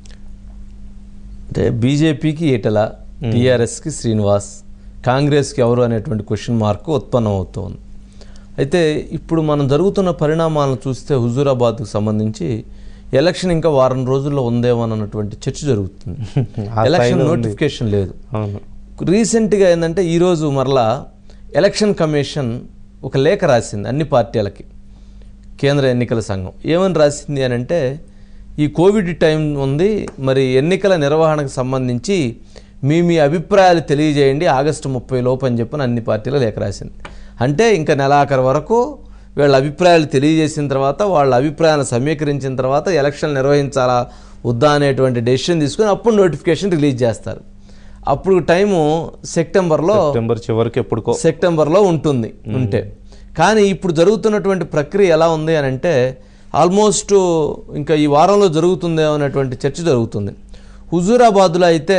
అంటే బీజేపీకి ఈటల టీఆర్ఎస్కి శ్రీనివాస్ కాంగ్రెస్కి ఎవరు అనేటువంటి క్వశ్చన్ మార్క్ ఉత్పన్నం అవుతోంది అయితే ఇప్పుడు మనం జరుగుతున్న పరిణామాలను చూస్తే హుజూరాబాద్కు సంబంధించి ఎలక్షన్ ఇంకా వారం రోజుల్లో ఉందేమో అన్నటువంటి చర్చ జరుగుతుంది ఆ ఎలక్షన్ స్థాయిలో ఉంది. నోటిఫికేషన్ లేదు అవును రీసెంట్గా ఏంటంటే ఈరోజు మరలా ఎలక్షన్ కమిషన్ ఒక లేఖ రాసింది అన్ని పార్టీలకి కేంద్ర ఎన్నికల సంఘం ఏమని రాసింది అని అంటే ఈ కోవిడ్ టైం ఉంది మరి ఎన్నికల నిర్వహణకు సంబంధించి మీ మీ అభిప్రాయాలు తెలియజేయండి ఆగస్టు ముప్పై లోపు అని చెప్పని అన్ని పార్టీలు లేఖ రాసింది అంటే ఇంకా నెలాఖరు వరకు వీళ్ళ అభిప్రాయాలు తెలియజేసిన తర్వాత వాళ్ళ అభిప్రాయాలను సమీకరించిన తర్వాత ఎలక్షన్ నిర్వహించాలా వద్దా అనేటువంటి డెసిషన్ తీసుకొని అప్పుడు నోటిఫికేషన్ రిలీజ్ చేస్తారు అప్పుడు టైము సెప్టెంబర్లో సెప్టెంబర్ చివరికి ఎప్పుడుకో సెప్టెంబర్లో ఉంటుంది ఉంటే కానీ ఇప్పుడు జరుగుతున్నటువంటి ప్రక్రియ ఎలా ఉంది అని అంటే ఆల్మోస్ట్ ఇంకా ఈ వారంలో జరుగుతుందేమో అనేటువంటి చర్చ జరుగుతుంది హుజూరాబాద్లో అయితే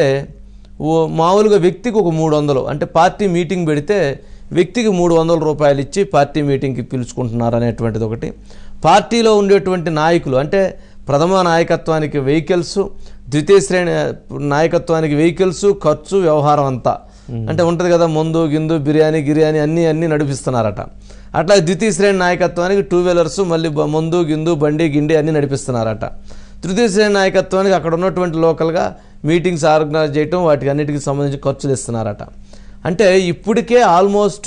ఓ మామూలుగా వ్యక్తికి ఒక మూడు వందలు అంటే పార్టీ మీటింగ్ పెడితే వ్యక్తికి మూడు వందల రూపాయలు ఇచ్చి పార్టీ మీటింగ్కి పిలుచుకుంటున్నారు అనేటువంటిది ఒకటి పార్టీలో ఉండేటువంటి నాయకులు అంటే ప్రథమ నాయకత్వానికి వెహికల్స్ ద్వితీయ శ్రేణి నాయకత్వానికి వెహికల్స్ ఖర్చు వ్యవహారం అంతా అంటే ఉంటుంది కదా మందు గిందు బిర్యానీ గిర్యానీ అన్నీ అన్నీ నడిపిస్తున్నారట అట్లా ద్వితీయ శ్రేణి నాయకత్వానికి టూ వీలర్స్ మళ్ళీ బ- మందు గిందు బండి గిండి అన్నీ నడిపిస్తున్నారట తృతీయ శ్రేణి నాయకత్వానికి అక్కడ ఉన్నటువంటి లోకల్గా మీటింగ్స్ ఆర్గనైజ్ చేయటం వాటికి అన్నిటికి సంబంధించి ఖర్చులు ఇస్తున్నారట అంటే ఇప్పటికే ఆల్మోస్ట్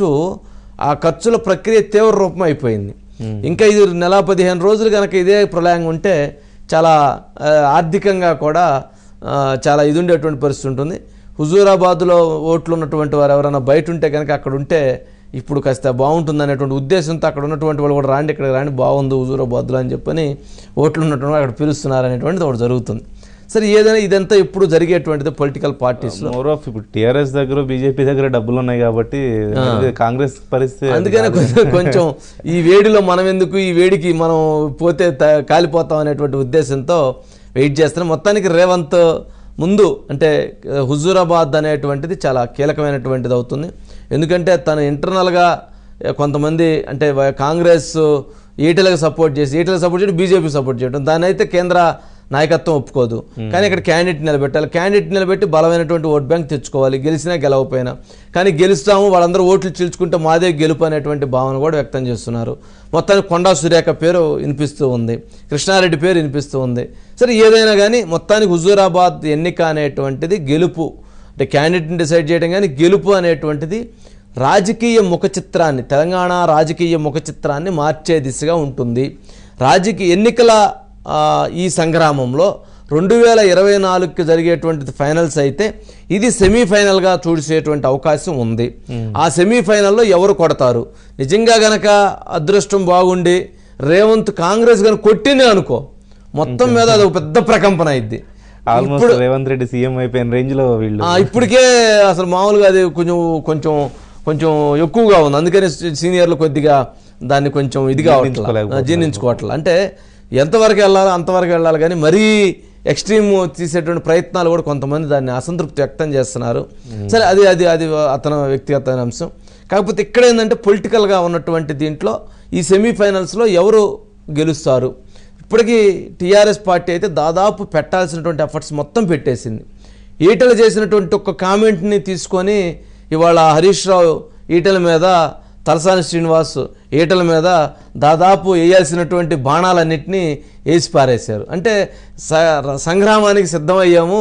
ఆ ఖర్చుల ప్రక్రియ తీవ్ర రూపం అయిపోయింది ఇంకా ఇది నెల పదిహేను రోజులు కనుక ఇదే ప్రళయం ఉంటే చాలా ఆ, ఆర్థికంగా కూడా ఆ, చాలా ఇది ఉండేటువంటి పరిస్థితి ఉంటుంది హుజూరాబాద్లో ఓట్లు ఉన్నటువంటి వారు ఎవరైనా బయట ఉంటే కనుక అక్కడ ఉంటే ఇప్పుడు కాస్త బాగుంటుంది అనేటువంటి ఉద్దేశంతో అక్కడ ఉన్నటువంటి వాళ్ళు కూడా రాండి ఇక్కడ రాండి బాగుంది హుజూరాబాద్లో అని చెప్పని ఓట్లు ఉన్నటువంటి వాళ్ళు అక్కడ పిలుస్తున్నారు అనేటువంటిది ఒకటి జరుగుతుంది సరే ఏదైనా ఇదంతా ఎప్పుడు జరిగేటువంటిది పొలిటికల్ పార్టీస్లో మోర్ ఆఫ్ ఇప్పుడు టిఆర్ఎస్ దగ్గర బీజేపీ దగ్గర డబ్బులు ఉన్నాయి కాబట్టి ఇది కాంగ్రెస్ పరిస్థితి అందుకనే కొంచెం కొంచెం ఈ వేడిలో మనం ఎందుకు ఈ వేడికి మనం పోతే త- కాలిపోతాం అనేటువంటి ఉద్దేశంతో వెయిట్ చేస్తున్నాం మొత్తానికి రేవంత్ ముందు అంటే ఆ, హుజూరాబాద్ అనేటువంటిది చాలా కీలకమైనటువంటిది అవుతుంది ఎందుకంటే తను ఇంటర్నల్గా కొంతమంది అంటే వ- కాంగ్రెస్ ఈటలకు సపోర్ట్ చేసి ఈటలకు సపోర్ట్ చేయడం బీజేపీ సపోర్ట్ చేయడం దాన్ని అయితే కేంద్ర నాయకత్వం ఒప్పుకోదు కానీ ఇక్కడ క్యాండిడేట్ నిలబెట్టాలి క్యాండిడేట్ నిలబెట్టి బలమైనటువంటి ఓట్ బ్యాంక్ తెచ్చుకోవాలి గెలిచినా గెలవకపోయినా కానీ గెలుస్తాము వాళ్ళందరూ ఓట్లు చీల్చుకుంటే మాదే గెలుపు అనేటువంటి భావన కూడా వ్యక్తం చేస్తున్నారు మొత్తానికి కొండా సురేఖ పేరు వినిపిస్తూ ఉంది కృష్ణారెడ్డి పేరు వినిపిస్తూ ఉంది సరే ఏదైనా కానీ మొత్తానికి హుజూరాబాద్ ఎన్నిక అనేటువంటిది గెలుపు అంటే క్యాండిడేట్ని డిసైడ్ చేయడం కానీ గెలుపు అనేటువంటిది రాజకీయ ముఖ చిత్రాన్ని తెలంగాణ రాజకీయ ముఖ చిత్రాన్ని మార్చే దిశగా ఉంటుంది రాజకీయ ఎన్నికల ఆ, ఈ సంగ్రామంలో రెండు వేల ఇరవై నాలుగుకి జరిగేటువంటి ఫైనల్స్ అయితే ఇది సెమీఫైనల్గా చూసేటువంటి అవకాశం ఉంది ఆ సెమీఫైనల్లో ఎవరు కొడతారు నిజంగా గనక అదృష్టం బాగుండి రేవంత్ కాంగ్రెస్ కనుక కొట్టింది అనుకో మొత్తం మీద అది ఒక పెద్ద ప్రకంపన అయింది ఆల్మోస్ట్ రేవంత్ రెడ్డి సీఎం అయిపోయిన రేంజ్ లో వీళ్ళు ఆ, ఇప్పటికే అసలు మామూలుగా అది కొంచెం కొంచెం కొంచెం ఎక్కువగా ఉంది అందుకని సీనియర్లు కొద్దిగా దాన్ని కొంచెం ఇదిగా జీర్ణించుకోలేకపోతున్నారు. జీర్ణించుకోవట్లేదు అంటే ఎంతవరకు వెళ్ళాలో అంతవరకు వెళ్ళాలి కానీ మరీ ఎక్స్ట్రీమ్ తీసేటువంటి ప్రయత్నాలు కూడా కొంతమంది దాన్ని అసంతృప్తి వ్యక్తం చేస్తున్నారు సరే అది అది అది అతను వ్యక్తిగతమైన అంశం కాకపోతే ఇక్కడ ఏంటంటే పొలిటికల్గా ఉన్నటువంటి దీంట్లో ఈ సెమీఫైనల్స్లో ఎవరు గెలుస్తారు ఇప్పటికీ టీఆర్ఎస్ పార్టీ అయితే దాదాపు పెట్టాల్సినటువంటి ఎఫర్ట్స్ మొత్తం పెట్టేసింది ఈటలు చేసినటువంటి ఒక కామెంట్ని తీసుకొని ఇవాళ హరీష్ రావు ఈటల మీద తలసాని శ్రీనివాస్ ఈటల మీద దాదాపు వేయాల్సినటువంటి బాణాలన్నింటినీ వేసి పారేశారు అంటే స- సంగ్రామానికి సిద్ధమయ్యాము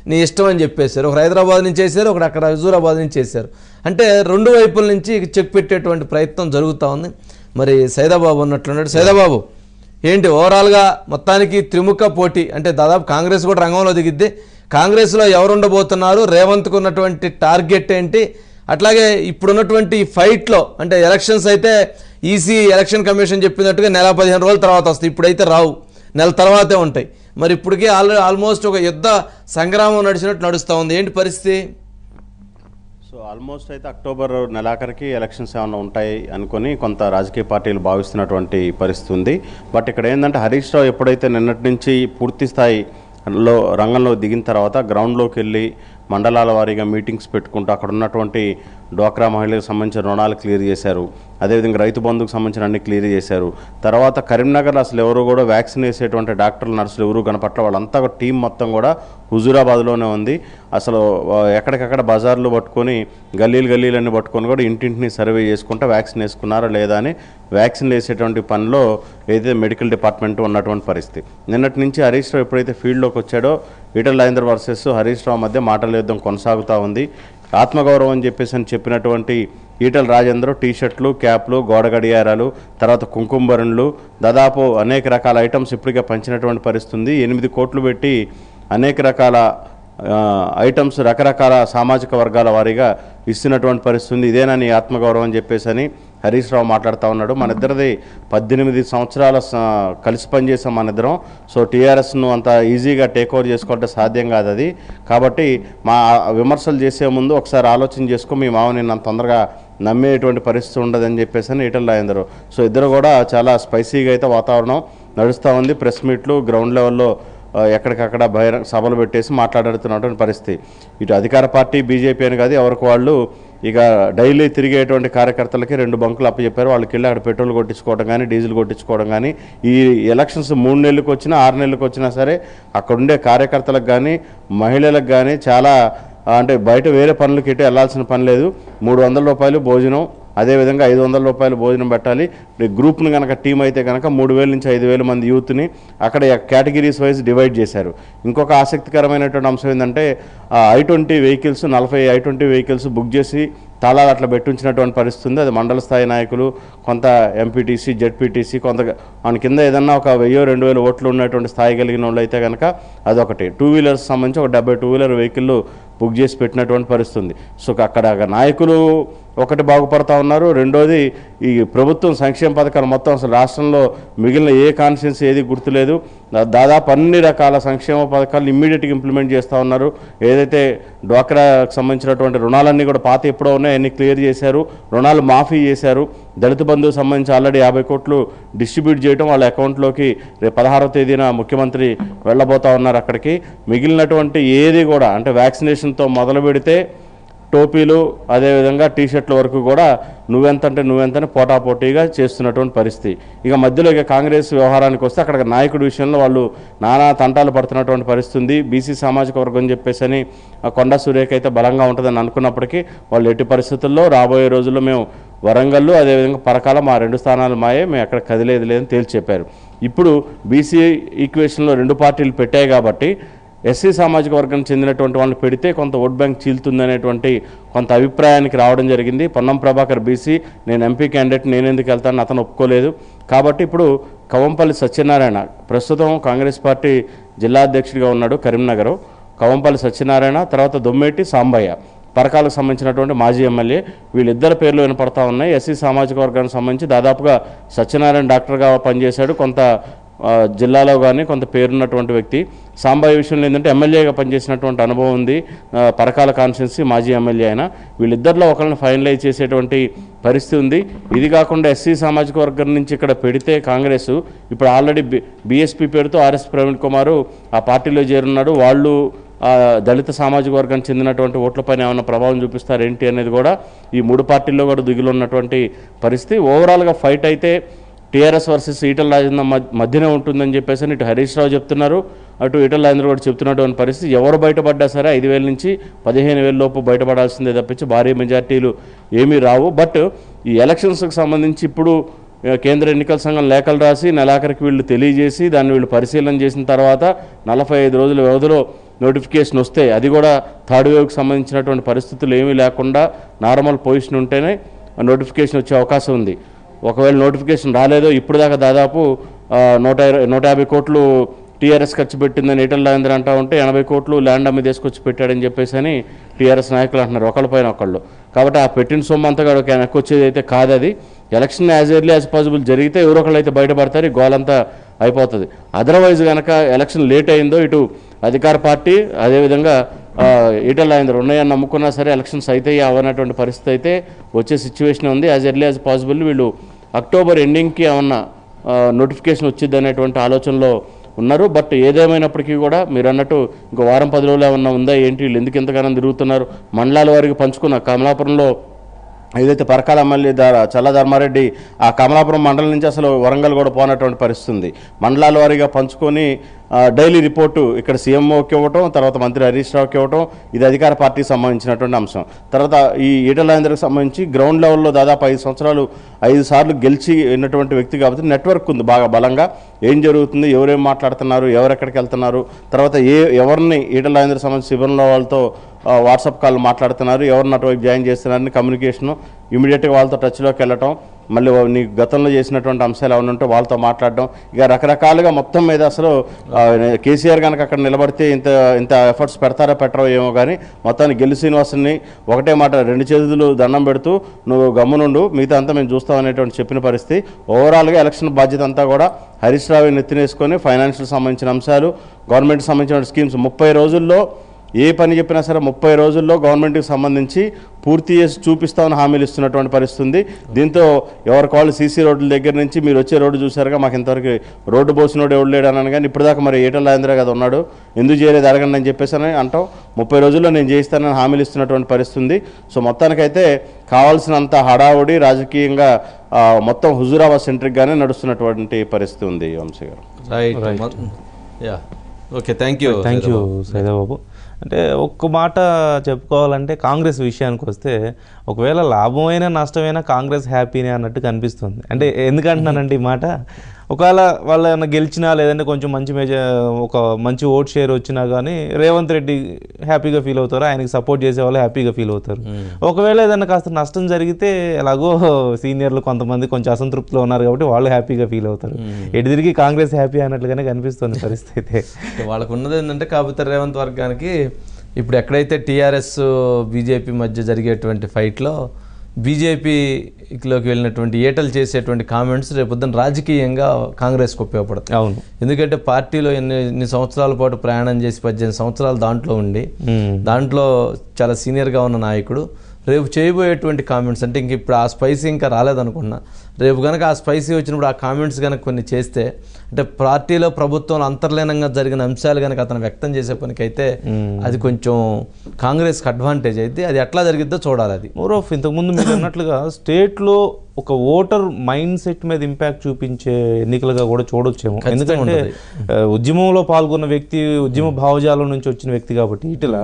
నీ ఇష్టం అని చెప్పేశారు ఒకరు హైదరాబాద్ నుంచి చేశారు ఒకరు అక్కడ హజూరాబాద్ నుంచి చేశారు అంటే రెండు వైపుల నుంచి చెక్ పెట్టేటువంటి ప్రయత్నం జరుగుతూ ఉంది మరి సైదాబాబు ఉన్నట్లున్నాడు సైదాబాబు ఏంటి ఓవరాల్గా మొత్తానికి త్రిముఖ పోటీ అంటే దాదాపు కాంగ్రెస్ కూడా రంగంలో దిగిద్ది కాంగ్రెస్లో ఎవరు ఉండబోతున్నారు రేవంత్కు ఉన్నటువంటి టార్గెట్ ఏంటి అట్లాగే ఇప్పుడున్నటువంటి ఈ ఫైట్లో అంటే ఎలక్షన్స్ అయితే ఈసీ ఎలక్షన్ కమిషన్ చెప్పినట్టుగా నెల పదిహేను రోజుల తర్వాత వస్తాయి ఇప్పుడైతే రావు నెల తర్వాతే ఉంటాయి మరి ఇప్పటికే ఆల్ ఆల్మోస్ట్ ఒక యుద్ధ సంగ్రామం నడిచినట్టు నడుస్తూ ఉంది ఏంటి పరిస్థితి సో ఆల్మోస్ట్ అయితే అక్టోబర్ నెలాఖరికి ఎలక్షన్స్ ఏమైనా ఉంటాయి అనుకొని కొంత రాజకీయ పార్టీలు భావిస్తున్నటువంటి పరిస్థితి ఉంది బట్ ఇక్కడ ఏంటంటే హరీష్ రావు ఎప్పుడైతే నిన్నటి నుంచి పూర్తి స్థాయిలో రంగంలో దిగిన తర్వాత గ్రౌండ్లోకి వెళ్ళి మండలాల వారీగా మీటింగ్స్ పెట్టుకుంటూ అక్కడ ఉన్నటువంటి డ్వాక్రా మహిళలకు సంబంధించిన రుణాలు క్లియర్ చేశారు అదేవిధంగా రైతు బంధుకు సంబంధించిన అన్ని క్లియర్ చేశారు తర్వాత కరీంనగర్ అసలు ఎవరు కూడా వ్యాక్సిన్ వేసేటువంటి డాక్టర్లు నర్సులు ఎవరు కనపట్ల వాళ్ళంతా ఒక టీం మొత్తం కూడా హుజూరాబాద్లోనే ఉంది అసలు ఆ, ఎక్కడికక్కడ బజార్లు పట్టుకొని గల్లీలు గల్లీలన్నీ పట్టుకొని కూడా ఇంటింటిని సర్వే చేసుకుంటూ వ్యాక్సిన్ వేసుకున్నారా లేదా అని వ్యాక్సిన్ వేసేటువంటి పనిలో ఏదైతే మెడికల్ డిపార్ట్మెంట్ ఉన్నటువంటి పరిస్థితి నిన్నటి నుంచి హరీష్ రావు ఎప్పుడైతే ఫీల్డ్లోకి వచ్చాడో ఈటల రాజేంద్ర వర్సెస్ హరీష్ రావు మధ్య మాటల యుద్ధం కొనసాగుతూ ఉంది ఆత్మగౌరవం అని చెప్పేసి అని చెప్పినటువంటి ఈటల రాజేంద్ర టీ షర్ట్లు క్యాప్లు గోడ గడియారాలు తర్వాత కుంకుమబరుణులు దాదాపు అనేక రకాల ఐటమ్స్ ఇప్పటికే పంచినటువంటి పరిస్థితి ఉంది ఎనిమిది కోట్లు పెట్టి అనేక రకాల ఆ, ఐటమ్స్ రకరకాల సామాజిక వర్గాల వారీగా ఇస్తున్నటువంటి పరిస్థితి ఉంది ఇదేనా నీ ఆత్మగౌరవం అని చెప్పేసి అని హరీష్ రావు మాట్లాడుతూ ఉన్నాడు మన ఇద్దరిది పద్దెనిమిది సంవత్సరాల స- కలిసి పనిచేసాం మన ఇద్దరం సో టీఆర్ఎస్ను అంత ఈజీగా టేక్ ఓవర్ చేసుకోవడం సాధ్యం కాదు అది కాబట్టి మా విమర్శలు చేసే ముందు ఒకసారి ఆలోచన చేసుకో మీ మామ నిన్ను అంత తొందరగా నమ్మేటువంటి పరిస్థితి ఉండదని చెప్పేసి అని ఈటల రాజేందరు సో ఇద్దరు కూడా చాలా స్పైసీగా అయితే వాతావరణం నడుస్తూ ఉంది ప్రెస్ మీట్లు గ్రౌండ్ లెవెల్లో ఆ, ఎక్కడికక్కడ బహిరంగ సభలు పెట్టేసి మాట్లాడుతున్నటువంటి పరిస్థితి ఇటు అధికార పార్టీ బీజేపీ అని కాదు ఎవరికి వాళ్ళు ఇక డైలీ తిరిగేటువంటి కార్యకర్తలకి రెండు బంకులు అప్పచెప్పారు వాళ్ళకి వెళ్ళి అక్కడ పెట్రోల్ కొట్టించుకోవడం కానీ డీజిల్ కొట్టించుకోవడం కానీ ఈ ఎలక్షన్స్ మూడు నెలలకు వచ్చినా ఆరు నెలలకు వచ్చినా సరే అక్కడ ఉండే కార్యకర్తలకు కానీ మహిళలకు కానీ చాలా ఆ, అంటే బయట వేరే పనులకి ఇటు వెళ్ళాల్సిన పని లేదు మూడు వందల రూపాయలు భోజనం అదేవిధంగా ఐదు వందల రూపాయలు భోజనం పెట్టాలి ఇప్పుడు ఈ గ్రూప్ను కనుక టీం అయితే కనుక మూడు వేల నుంచి ఐదు వేల మంది యూత్ని అక్కడ కేటగిరీస్ వైజ్ డివైడ్ చేశారు ఇంకొక ఆసక్తికరమైనటువంటి అంశం ఏంటంటే ఐ ట్వంటీ వెహికల్స్ నలభై ఐ ట్వంటీ వెహికల్స్ బుక్ చేసి తాళాలు అట్లా పెట్టించినటువంటి పరిస్థితి ఉంది అది మండల స్థాయి నాయకులు కొంత ఎంపీటీసీ జెడ్పీటీసీ కొంత మన కింద ఏదన్నా ఒక వెయ్యో రెండు వేల ఓట్లు ఉన్నటువంటి స్థాయి కలిగిన వాళ్ళు అయితే కనుక అదొకటి టూ వీలర్స్ సంబంధించి ఒక డెబ్బై టూ వీలర్ వెహికల్ బుక్ చేసి పెట్టినటువంటి పరిస్థితి ఉంది సో అక్కడ నాయకులు ఒకటి బాగుపడతా ఉన్నారు రెండోది ఈ ప్రభుత్వం సంక్షేమ పథకాలు మొత్తం అసలు రాష్ట్రంలో మిగిలిన ఏ కాన్షియన్స్ ఏది గుర్తులేదు దా- దాదాపు అన్ని రకాల సంక్షేమ పథకాలు ఇమ్మీడియట్గా ఇంప్లిమెంట్ చేస్తూ ఉన్నారు ఏదైతే డ్వాక్రాకు సంబంధించినటువంటి రుణాలన్నీ కూడా పాత ఎప్పుడో ఉన్నాయి అన్ని క్లియర్ చేశారు రుణాలు మాఫీ చేశారు దళిత బంధువు సంబంధించి ఆల్రెడీ యాభై కోట్లు డిస్ట్రిబ్యూట్ చేయడం వాళ్ళ అకౌంట్లోకి రేపు పదహారవ తేదీన ముఖ్యమంత్రి వెళ్ళబోతా ఉన్నారు అక్కడికి మిగిలినటువంటి ఏది కూడా అంటే వ్యాక్సినేషన్తో మొదలు పెడితే టోపీలు అదేవిధంగా టీ షర్ట్ల వరకు కూడా నువ్వెంత అంటే నువ్వెంతని పోటాపోటీగా చేస్తున్నటువంటి పరిస్థితి ఇక మధ్యలో ఇక కాంగ్రెస్ వ్యవహారానికి వస్తే అక్కడ నాయకుడి విషయంలో వాళ్ళు నానా తంటాలు పడుతున్నటువంటి పరిస్థితి ఉంది బీసీ సామాజిక వర్గం అని చెప్పేసి అని ఆ కొండా సురేఖ అయితే బలంగా ఉంటుందని అనుకున్నప్పటికీ వాళ్ళు ఎట్టి పరిస్థితుల్లో రాబోయే రోజుల్లో మేము వరంగల్ అదేవిధంగా పరకాల మా రెండు స్థానాలు మాయే మేము ఎక్కడ కదిలేదు లేదని తేల్చి చెప్పారు ఇప్పుడు బీసీ ఈక్వేషన్లో రెండు పార్టీలు పెట్టాయి కాబట్టి ఎస్సీ సామాజిక వర్గానికి చెందినటువంటి వాళ్ళని పెడితే కొంత ఓట్ బ్యాంక్ చీలుతుందనేటువంటి కొంత అభిప్రాయానికి రావడం జరిగింది పొన్నం ప్రభాకర్ బీసీ నేను ఎంపీ క్యాండిడేట్ నేను ఎందుకు వెళ్తాను అతను ఒప్పుకోలేదు కాబట్టి ఇప్పుడు కవంపల్లి సత్యనారాయణ ప్రస్తుతం కాంగ్రెస్ పార్టీ జిల్లా అధ్యక్షుడిగా ఉన్నాడు కరీంనగర్ కవంపల్లి సత్యనారాయణ తర్వాత దొమ్మేటి సాంబయ్య పరకాలకు సంబంధించినటువంటి మాజీ ఎమ్మెల్యే వీళ్ళిద్దరి పేర్లు వినపడతా ఉన్నాయి ఎస్సీ సామాజిక వర్గానికి సంబంధించి దాదాపుగా సత్యనారాయణ డాక్టర్గా పనిచేశాడు కొంత ఆ, జిల్లాలో కానీ కొంత పేరున్నటువంటి వ్యక్తి సాంబాయి విషయంలో ఏంటంటే ఎమ్మెల్యేగా పనిచేసినటువంటి అనుభవం ఉంది ఆ, పరకాల కాన్స్టిట్యున్సీ మాజీ ఎమ్మెల్యే అయినా వీళ్ళిద్దరిలో ఒకరిని ఫైనలైజ్ చేసేటువంటి పరిస్థితి ఉంది ఇది కాకుండా ఎస్సీ సామాజిక వర్గం నుంచి ఇక్కడ పెడితే కాంగ్రెస్ ఇప్పుడు ఆల్రెడీ బి బీఎస్పీ పేరుతో ఆర్ఎస్ ప్రవీణ్ కుమార్ ఆ పార్టీలో చేరున్నాడు వాళ్ళు ఆ, దళిత సామాజిక వర్గానికి చెందినటువంటి ఓట్లపైన ఏమైనా ప్రభావం చూపిస్తారు ఏంటి అనేది కూడా ఈ మూడు పార్టీల్లో కూడా దిగులు ఉన్నటువంటి పరిస్థితి ఓవరాల్గా ఫైట్ అయితే టీఆర్ఎస్ వర్సెస్ ఈటల రాజేంద్ర మధ్య- మధ్యనే ఉంటుందని చెప్పేసి అని ఇటు హరీష్ రావు చెప్తున్నారు అటు ఈటల రాజేంద్ర కూడా చెప్తున్నటువంటి పరిస్థితి ఎవరు బయటపడ్డా సరే ఐదు వేల నుంచి పదిహేను వేల లోపు బయటపడాల్సిందే తప్పించి భారీ మెజార్టీలు ఏమీ రావు బట్ ఈ ఎలక్షన్స్కి సంబంధించి ఇప్పుడు ఆ, కేంద్ర ఎన్నికల సంఘం లేఖలు రాసి నెలాఖరికి వీళ్ళు తెలియజేసి దాన్ని వీళ్ళు పరిశీలన చేసిన తర్వాత నలభై ఐదు రోజుల వ్యవధిలో నోటిఫికేషన్ వస్తే అది కూడా థర్డ్ వేవ్కి సంబంధించినటువంటి పరిస్థితులు ఏమీ లేకుండా నార్మల్ పొజిషన్ ఉంటేనే నోటిఫికేషన్ వచ్చే అవకాశం ఉంది ఒకవేళ నోటిఫికేషన్ రాలేదో ఇప్పుడు దాకా దాదాపు ఆ, నూట ఇరవై నూట యాభై కోట్లు టీఆర్ఎస్ ఖర్చు పెట్టిందని ఈటల రాజేంద్ర అంటా ఉంటే ఎనభై కోట్లు ల్యాండ్ అమ్మి తీసుకొచ్చి పెట్టాడని చెప్పేసి అని టీఆర్ఎస్ నాయకులు అంటున్నారు ఒకళ్ళ పైన ఒకళ్ళు కాబట్టి ఆ పెట్టిన సొమ్ము అంతా కూడా వెనక్కి వచ్చేది అయితే కాదు అది election as early as possible జరిగితే ఎవరో ఒకళ్ళు అయితే బయటపడతారు ఈ గోలంతా అయిపోతుంది అదర్వైజ్ కనుక ఎలక్షన్ లేట్ అయిందో ఇటు అధికార పార్టీ అదేవిధంగా ఆ, ఈటల రాజేంద్ర ఉన్నాయని నమ్ముకున్నా సరే ఎలక్షన్స్ అయితే అవనటువంటి పరిస్థితి అయితే వచ్చే సిచ్యువేషన్ ఉంది యాజ్ ఎర్లీ యాజ్ పాసిబుల్ వీళ్ళు అక్టోబర్ ఎండింగ్కి ఏమన్నా నోటిఫికేషన్ వచ్చింది అనేటువంటి ఆలోచనలో ఉన్నారు బట్ ఏదేమైనప్పటికీ కూడా మీరు అన్నట్టు ఇంకో వారం పది రోజులు ఏమన్నా ఉందా ఏంటి వీళ్ళు ఎందుకు ఇంతగానో తిరుగుతున్నారు మండలాల వారికి పంచుకున్న కమలాపురంలో ఏదైతే పరకాల ఎమ్మెల్యే ధర చల్ల ధర్మారెడ్డి ఆ కమలాపురం మండలం నుంచి అసలు వరంగల్ కూడా పోనటువంటి పరిస్థితి ఉంది మండలాల వారీగా పంచుకొని ఆ, డైలీ రిపోర్టు ఇక్కడ సీఎంఓకి ఇవ్వటం తర్వాత మంత్రి హరీష్ రావుకి ఇవ్వటం ఇది అధికార పార్టీకి సంబంధించినటువంటి అంశం తర్వాత ఈ ఈటల రాజేంద్రకు సంబంధించి గ్రౌండ్ లెవెల్లో దాదాపు ఐదు సంవత్సరాలు ఐదు సార్లు గెలిచి ఉన్నటువంటి వ్యక్తి కాబట్టి నెట్వర్క్ ఉంది బాగా బలంగా ఏం జరుగుతుంది ఎవరేం మాట్లాడుతున్నారు ఎవరెక్కడికి వెళ్తున్నారు తర్వాత ఏ ఎవరిని ఈటల రాజేంద్ర సంబంధించి శిబిరంలో వాళ్ళతో ఆ, వాట్సాప్ కాల్ మాట్లాడుతున్నారు ఎవరిని అటువైపు జాయిన్ చేస్తున్నారని కమ్యూనికేషను ఇమీడియట్గా వాళ్ళతో టచ్లోకి వెళ్ళటం మళ్ళీ వా- నీ గతంలో చేసినటువంటి అంశాలు ఏమైనా ఉంటే వాళ్ళతో మాట్లాడడం ఇక రకరకాలుగా మొత్తం మీద అసలు ఆ, కేసీఆర్ కనుక అక్కడ నిలబడితే ఇంత ఇంత ఎఫర్ట్స్ పెడతారో పెట్టరో ఏమో కానీ మొత్తానికి గెల్లి శ్రీనివాసుని ఒకటే మాట రెండు చేతులు దండం పెడుతూ నువ్వు గమ్మునుండు మిగతా అంతా మేము చూస్తాం అనేటువంటి చెప్పిన పరిస్థితి ఓవరాల్గా ఎలక్షన్ బాధ్యత అంతా కూడా హరీష్ రావు నెత్తినేసుకొని ఫైనాన్షియల్ సంబంధించిన అంశాలు గవర్నమెంట్కి సంబంధించిన స్కీమ్స్ ముప్పై రోజుల్లో ఏ పని చెప్పినా సరే ముప్పై రోజుల్లో గవర్నమెంట్కి సంబంధించి పూర్తి చేసి చూపిస్తామని హామీలు ఇస్తున్నటువంటి పరిస్థితి ఉంది దీంతో ఎవరికి వాళ్ళు సీసీ రోడ్ల దగ్గర నుంచి మీరు వచ్చే రోడ్డు చూసారుగా మాకు ఇంతవరకు రోడ్డు పోసినోడు ఎవడు లేడు అన్నాను కానీ ఇప్పటిదాకా మరి ఏటల్ రాజేంద్ర కదా ఉన్నాడు ఎందుకు చేయలేదు అడగండి అని చెప్పేసి అని అంటాం ముప్పై రోజుల్లో నేను చేయిస్తానని హామీలు ఇస్తున్నటువంటి పరిస్థితి ఉంది సో మొత్తానికైతే కావాల్సినంత హడావుడి రాజకీయంగా ఆ, మొత్తం హుజూరాబాద్ సెంట్రిక్గానే నడుస్తున్నటువంటి పరిస్థితి ఉంది వంశీ గారు right ya okay thank you thank you Saidababu అంటే ఒక్క మాట చెప్పుకోవాలంటే కాంగ్రెస్ విషయానికి వస్తే ఒకవేళ లాభమైనా నష్టమైనా కాంగ్రెస్ హ్యాపీనే అన్నట్టు కనిపిస్తుంది అంటే ఎందుకంటున్నానంటే ఈ మాట ఒకవేళ వాళ్ళు ఏమైనా గెలిచినా లేదంటే కొంచెం మంచి మేజ ఒక మంచి ఓట్ షేర్ వచ్చినా కానీ రేవంత్ రెడ్డి హ్యాపీగా ఫీల్ అవుతారు ఆయనకి సపోర్ట్ చేసే వాళ్ళు హ్యాపీగా ఫీల్ అవుతారు ఒకవేళ ఏదైనా కాస్త నష్టం జరిగితే ఎలాగో సీనియర్లు కొంతమంది కొంచెం అసంతృప్తిలో ఉన్నారు కాబట్టి వాళ్ళు హ్యాపీగా ఫీల్ అవుతారు ఎటు తిరిగి కాంగ్రెస్ హ్యాపీ అన్నట్లుగానే కనిపిస్తుంది పరిస్థితి అయితే వాళ్ళకు ఉన్నది ఏంటంటే కాకపోతే రేవంత్ వర్గానికి ఇప్పుడు ఎక్కడైతే టీఆర్ఎస్ బీజేపీ మధ్య జరిగేటువంటి ఫైట్లో బీజేపీలోకి వెళ్ళినటువంటి ఏటలు చేసేటువంటి కామెంట్స్ రేపొద్దున రాజకీయంగా కాంగ్రెస్కి ఉపయోగపడతాయి అవును ఎందుకంటే పార్టీలో ఎన్ని ఎన్ని సంవత్సరాల పాటు ప్రయాణం చేసి పద్దెనిమిది సంవత్సరాలు దాంట్లో ఉండి దాంట్లో చాలా సీనియర్గా ఉన్న నాయకుడు రేపు చేయబోయేటువంటి కామెంట్స్ అంటే ఇంక ఇప్పుడు ఆ స్పైసీ ఇంకా రాలేదనుకున్నా రేపు కనుక ఆ స్పైసీ వచ్చినప్పుడు ఆ కామెంట్స్ కనుక కొన్ని చేస్తే అంటే పార్టీలో ప్రభుత్వంలో అంతర్లీనంగా జరిగిన అంశాలు కనుక అతను వ్యక్తం చేసే పనికైతే అది కొంచెం కాంగ్రెస్కి అడ్వాంటేజ్ అయితే అది ఎట్లా జరిగిద్దో చూడాలి అది మోర్ ఆఫ్ ఇంతకుముందు మీరు అన్నట్లుగా స్టేట్లో ఒక ఓటర్ మైండ్ సెట్ మీద ఇంపాక్ట్ చూపించే ఎన్నికలుగా కూడా చూడొచ్చేమో ఎందుకంటే ఆ, ఉద్యమంలో పాల్గొన్న వ్యక్తి ఉద్యమ భావజాలం నుంచి వచ్చిన వ్యక్తి కాబట్టి ఇటుల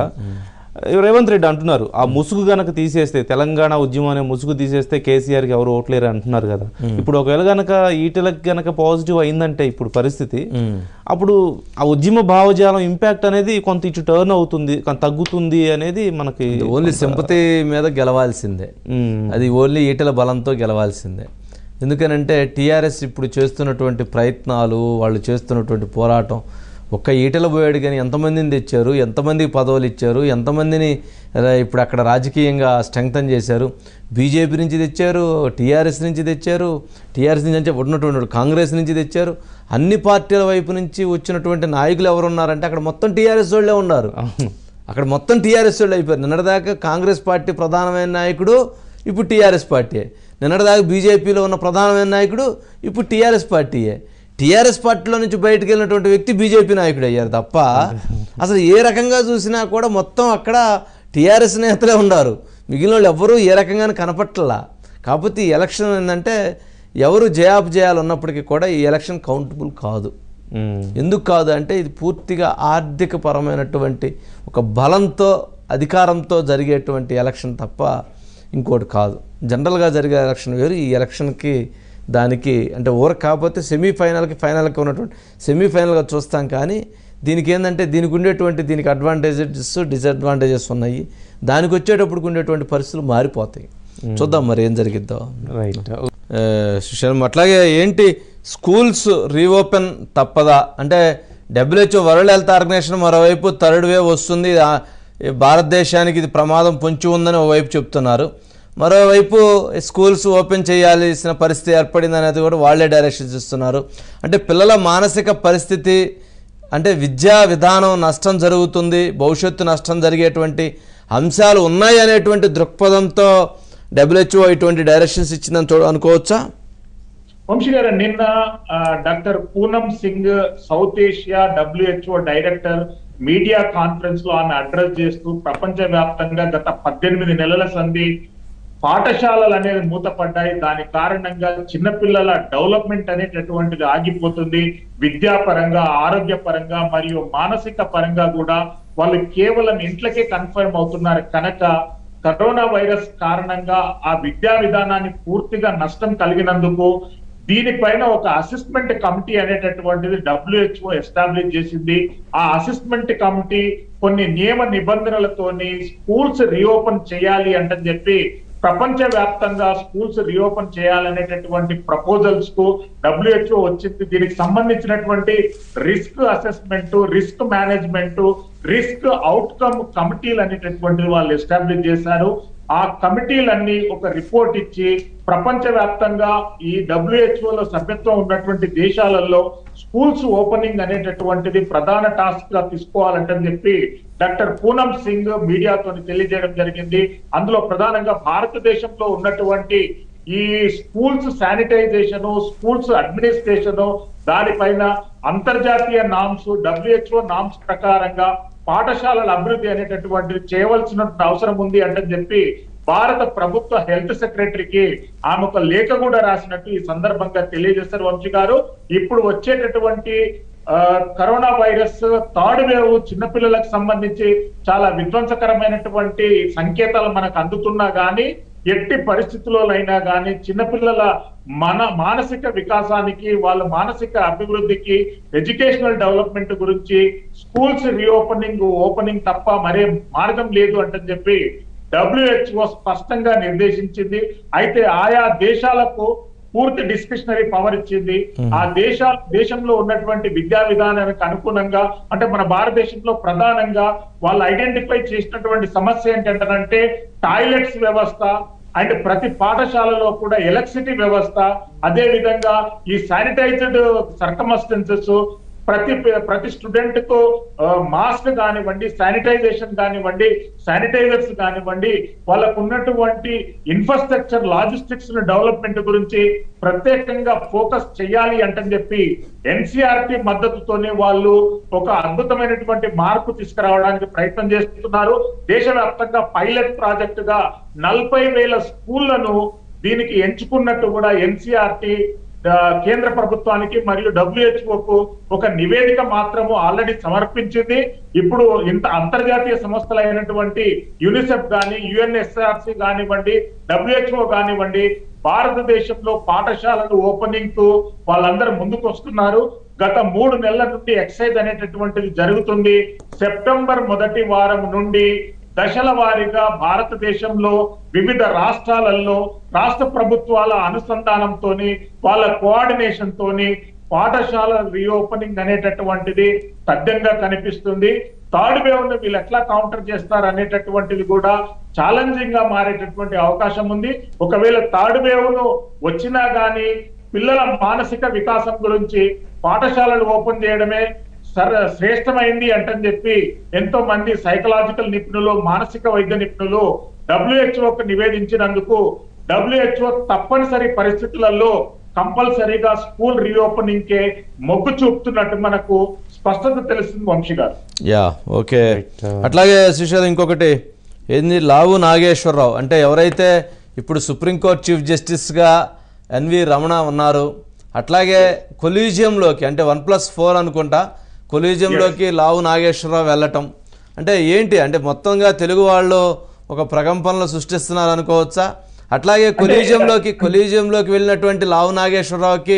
రేవంత్ రెడ్డి అంటున్నారు ఆ ముసుగు గనక తీసేస్తే తెలంగాణ ఉద్యమం అనే ముసుగు తీసేస్తే కేసీఆర్కి ఎవరు ఓట్లేరు అంటున్నారు కదా ఇప్పుడు ఒకవేళ గనక ఈటలకు గనక పాజిటివ్ అయిందంటే ఇప్పుడు పరిస్థితి అప్పుడు ఆ ఉద్యమ భావజాలం ఇంపాక్ట్ అనేది కొంత ఇటు టర్న్ అవుతుంది కొంత తగ్గుతుంది అనేది మనకి ఓన్లీ సింపతి మీద గెలవాల్సిందే మ్మ్. అది ఓన్లీ ఈటల బలంతో గెలవాల్సిందే ఎందుకనంటే టీఆర్ఎస్ ఇప్పుడు చేస్తున్నటువంటి ప్రయత్నాలు వాళ్ళు చేస్తున్నటువంటి పోరాటం ఒక్క ఈటల పోయాడు కానీ ఎంతమందిని తెచ్చారు ఎంతమందికి పదవులు ఇచ్చారు ఎంతమందిని రా- ఇప్పుడు అక్కడ రాజకీయంగా స్ట్రెంగ్తన్ చేశారు బీజేపీ నుంచి తెచ్చారు టీఆర్ఎస్ నుంచి తెచ్చారు టీఆర్ఎస్ నుంచి అంటే ఉన్నటువంటి కాంగ్రెస్ నుంచి తెచ్చారు అన్ని పార్టీల వైపు నుంచి వచ్చినటువంటి నాయకులు ఎవరు ఉన్నారంటే అక్కడ మొత్తం టీఆర్ఎస్ వాళ్ళే ఉన్నారు అక్కడ మొత్తం టీఆర్ఎస్ వాళ్ళు అయిపోయారు నిన్నటిదాకా కాంగ్రెస్ పార్టీ ప్రధానమైన నాయకుడు ఇప్పుడు టీఆర్ఎస్ పార్టీయే నిన్నటిదాకా బీజేపీలో ఉన్న ప్రధానమైన నాయకుడు ఇప్పుడు టీఆర్ఎస్ పార్టీయే టీఆర్ఎస్ పార్టీలో నుంచి బయటకు వెళ్ళినటువంటి వ్యక్తి బీజేపీ నాయకుడు అయ్యారు తప్ప అసలు ఏ రకంగా చూసినా కూడా మొత్తం అక్కడ టీఆర్ఎస్ నేతలే ఉన్నారు మిగిలిన వాళ్ళు ఎవ్వరూ ఏ రకంగానే కనపట్లా కాకపోతే ఈ ఎలక్షన్ ఏంటంటే ఎవరు జయాపజయాలు ఉన్నప్పటికీ కూడా ఈ ఎలక్షన్ కౌంటబుల్ కాదు మ్మ్. ఎందుకు కాదు అంటే ఇది పూర్తిగా ఆర్థిక పరమైనటువంటి ఒక బలంతో అధికారంతో జరిగేటువంటి ఎలక్షన్ తప్ప ఇంకోటి కాదు జనరల్గా జరిగే ఎలక్షన్ వేరు ఈ ఎలక్షన్కి దానికి అంటే ఓవర్ కాకపోతే సెమీఫైనల్కి ఫైనల్కి ఉన్నటువంటి సెమీఫైనల్గా చూస్తాం కానీ దీనికి ఏంటంటే దీనికి ఉండేటువంటి దీనికి అడ్వాంటేజెస్ డిసడ్వాంటేజెస్ ఉన్నాయి దానికి వచ్చేటప్పుడు ఉండేటువంటి పరిస్థితులు మారిపోతాయి చూద్దాం మరి ఏం జరిగిద్దో రైట్ ఆ, సుశీలం అట్లాగే ఏంటి స్కూల్స్ రీఓపెన్ తప్పదా అంటే డబ్ల్యూహెచ్ఓ వరల్డ్ హెల్త్ ఆర్గనైజేషన్ మరోవైపు థర్డ్ వేవ్ వస్తుంది ఆ, ఈ భారతదేశానికి ఇది ప్రమాదం పొంచి ఉందని ఓవైపు చెప్తున్నారు మరోవైపు స్కూల్స్ ఓపెన్ చేయాల్సిన పరిస్థితి ఏర్పడింది అనేది కూడా వాళ్ళే డైరెక్షన్స్ ఇస్తున్నారు అంటే పిల్లల మానసిక పరిస్థితి అంటే విద్యా విధానం నష్టం జరుగుతుంది భవిష్యత్తు నష్టం జరిగేటువంటి అంశాలు ఉన్నాయి అనేటువంటి దృక్పథంతో డబ్ల్యూహెచ్ఓ ఇటువంటి డైరెక్షన్స్ ఇచ్చిందని చూ అనుకోవచ్చా వంశీ గారు నిన్న ఆ, doctor Poonam Singh South Asia WHO director media conference లో ఆమె అడ్రస్ చేస్తూ ప్రపంచ వ్యాప్తంగా గత పద్దెనిమిది నెలల సంధి పాఠశాలలు అనేది మూతపడ్డాయి దాని కారణంగా చిన్నపిల్లల డెవలప్మెంట్ అనేటటువంటిది ఆగిపోతుంది విద్యాపరంగా ఆరోగ్య పరంగా మరియు మానసిక పరంగా కూడా వాళ్ళు కేవలం ఇంట్లకే కన్ఫర్మ్ అవుతున్నారు కనుక కరోనా వైరస్ కారణంగా ఆ విద్యా విధానాన్ని పూర్తిగా నష్టం కలిగినందుకు దీనిపైన ఒక అసెస్మెంట్ కమిటీ అనేటటువంటిది డబ్ల్యూహెచ్ఓ ఎస్టాబ్లిష్ చేసింది ఆ అసెస్మెంట్ కమిటీ కొన్ని నియమ నిబంధనలతోని స్కూల్స్ రీఓపెన్ చేయాలి అంటని చెప్పి ప్రపంచ వ్యాప్తంగా స్కూల్స్ రీఓపెన్ చేయాలనేటటువంటి ప్రపోజల్స్ కు డబ్ల్యూహెచ్ఓ వచ్చింది దీనికి సంబంధించినటువంటి risk assessment risk management risk outcome కమిటీలు అనేటటువంటిది వాళ్ళు ఎస్టాబ్లిష్ చేశారు ఆ కమిటీలన్నీ ఒక రిపోర్ట్ ఇచ్చి ప్రపంచ వ్యాప్తంగా ఈ డబ్ల్యూహెచ్ఓ లో సభ్యత్వం ఉన్నటువంటి దేశాలలో స్కూల్స్ ఓపెనింగ్ అనేటటువంటిది ప్రధాన టాస్క్ గా తీసుకోవాలంటని చెప్పి డాక్టర్ పూనం సింగ్ మీడియాతో తెలియజేయడం జరిగింది అందులో ప్రధానంగా భారతదేశంలో ఉన్నటువంటి ఈ స్కూల్స్ శానిటైజేషన్ స్కూల్స్ అడ్మినిస్ట్రేషన్ దానిపైన అంతర్జాతీయ నామ్స్ డబ్ల్యూహెచ్ఓ నామ్స్ ప్రకారంగా పాఠశాలల అభివృద్ధి అనేటటువంటిది చేయవలసిన అవసరం ఉంది అంటని చెప్పి భారత ప్రభుత్వ హెల్త్ సెక్రటరీకి ఆమె ఒక లేఖ కూడా రాసినట్టు ఈ సందర్భంగా తెలియజేస్తారు వంశీ గారు ఇప్పుడు వచ్చేటటువంటి ఆ, కరోనా వైరస్ థర్డ్ వేవ్ చిన్నపిల్లలకు సంబంధించి చాలా విధ్వంసకరమైనటువంటి సంకేతాలు మనకు అందుతున్నా గానీ ఎట్టి పరిస్థితుల్లోనైనా కానీ చిన్నపిల్లల మన మానసిక వికాసానికి వాళ్ళ మానసిక అభివృద్ధికి ఎడ్యుకేషనల్ డెవలప్మెంట్ గురించి స్కూల్స్ రీఓపెనింగ్ ఓపెనింగ్ తప్ప మరే మార్గం లేదు అంటని చెప్పి డబ్ల్యూహెచ్ఓ స్పష్టంగా నిర్దేశించింది అయితే ఆయా దేశాలకు పూర్తి డిస్క్రిషనరీ పవర్ ఇచ్చింది ఆ దేశ దేశంలో ఉన్నటువంటి విద్యా విధానానికి అనుగుణంగా అంటే మన భారతదేశంలో ప్రధానంగా వాళ్ళు ఐడెంటిఫై చేసినటువంటి సమస్య ఏంటంటే టాయిలెట్స్ వ్యవస్థ అండ్ ప్రతి పాఠశాలలో కూడా ఎలక్ట్రిసిటీ వ్యవస్థ అదే విధంగా ఈ శానిటైజ్డ్ సర్కమస్టెన్సెస్ ప్రతి ప్రతి స్టూడెంట్ కు మాస్క్ కానివ్వండి శానిటైజేషన్ కానివ్వండి శానిటైజర్స్ కానివ్వండి వాళ్ళకు ఉన్నటువంటి ఇన్ఫ్రాస్ట్రక్చర్ లాజిస్టిక్స్ డెవలప్మెంట్ గురించి ప్రత్యేకంగా ఫోకస్ చేయాలి అంటని చెప్పి ఎన్సీఆర్టీ మద్దతుతోనే వాళ్ళు ఒక అద్భుతమైనటువంటి మార్పు తీసుకురావడానికి ప్రయత్నం చేస్తున్నారు దేశవ్యాప్తంగా పైలట్ ప్రాజెక్ట్ గా నలభై వేల స్కూళ్లను దీనికి ఎంచుకున్నట్టు కూడా ఎన్సీఆర్టీ ఆ, కేంద్ర ప్రభుత్వానికి మరియు డబ్ల్యూహెచ్ఓకు ఒక నివేదిక మాత్రము ఆల్రెడీ సమర్పించింది ఇప్పుడు ఇంత అంతర్జాతీయ సంస్థలైనటువంటి యూనిసెఫ్ గాని యుఎన్ఎస్ఆర్సి కానివ్వండి డబ్ల్యూహెచ్ఓ కానివ్వండి భారతదేశంలో పాఠశాలలు ఓపెనింగ్ కు వాళ్ళందరూ ముందుకు వస్తున్నారు గత మూడు నెలల నుండి ఎక్సైజ్ అనేటటువంటిది జరుగుతుంది సెప్టెంబర్ మొదటి వారం నుండి దశల వారీగా భారతదేశంలో వివిధ రాష్ట్రాలలో రాష్ట్ర ప్రభుత్వాల అనుసంధానంతోని వాళ్ళ కోఆర్డినేషన్ తోని పాఠశాల రీఓపెనింగ్ అనేటటువంటిది తథ్యంగా కనిపిస్తుంది థర్డ్ వేవ్ ను వీళ్ళు ఎట్లా కౌంటర్ చేస్తారు అనేటటువంటిది కూడా ఛాలెంజింగ్ గా మారేటటువంటి అవకాశం ఉంది ఒకవేళ థర్డ్ వేవ్ ను వచ్చినా గానీ పిల్లల మానసిక వికాసం గురించి పాఠశాలలు ఓపెన్ చేయడమే సర శ్రేష్టమైంది అంటని చెప్పి ఎంతో మంది సైకలాజికల్ నిపుణులు మానసిక వైద్య నిపుణులు డబ్ల్యూహెచ్ఓకి నివేదించినందుకు డబ్ల్యూహెచ్ఓ తప్పనిసరి పరిస్థితులలో కంపల్సరీగా స్కూల్ రీఓపెనింగ్ కే మొగ్గు చూపుతున్నట్టు మనకు స్పష్టత తెలుస్తుంది వంశీ గారు యా ఓకే అట్లాగే సుశాల్ ఇంకొకటి ఏంది లావు నాగేశ్వరరావు అంటే ఎవరైతే ఇప్పుడు సుప్రీంకోర్టు చీఫ్ జస్టిస్గా ఎన్వి రమణ ఉన్నారు అట్లాగే కొలీజియంలోకి అంటే వన్ ప్లస్ ఫోర్ అనుకుంటా కొలీజియంలోకి లావు నాగేశ్వరరావు వెళ్ళటం అంటే ఏంటి అంటే మొత్తంగా తెలుగు వాళ్ళు ఒక ప్రకంపనలు సృష్టిస్తున్నారు అనుకోవచ్చా అట్లాగే కొలీజియంలోకి కొలీజియంలోకి వెళ్ళినటువంటి లావు నాగేశ్వరరావుకి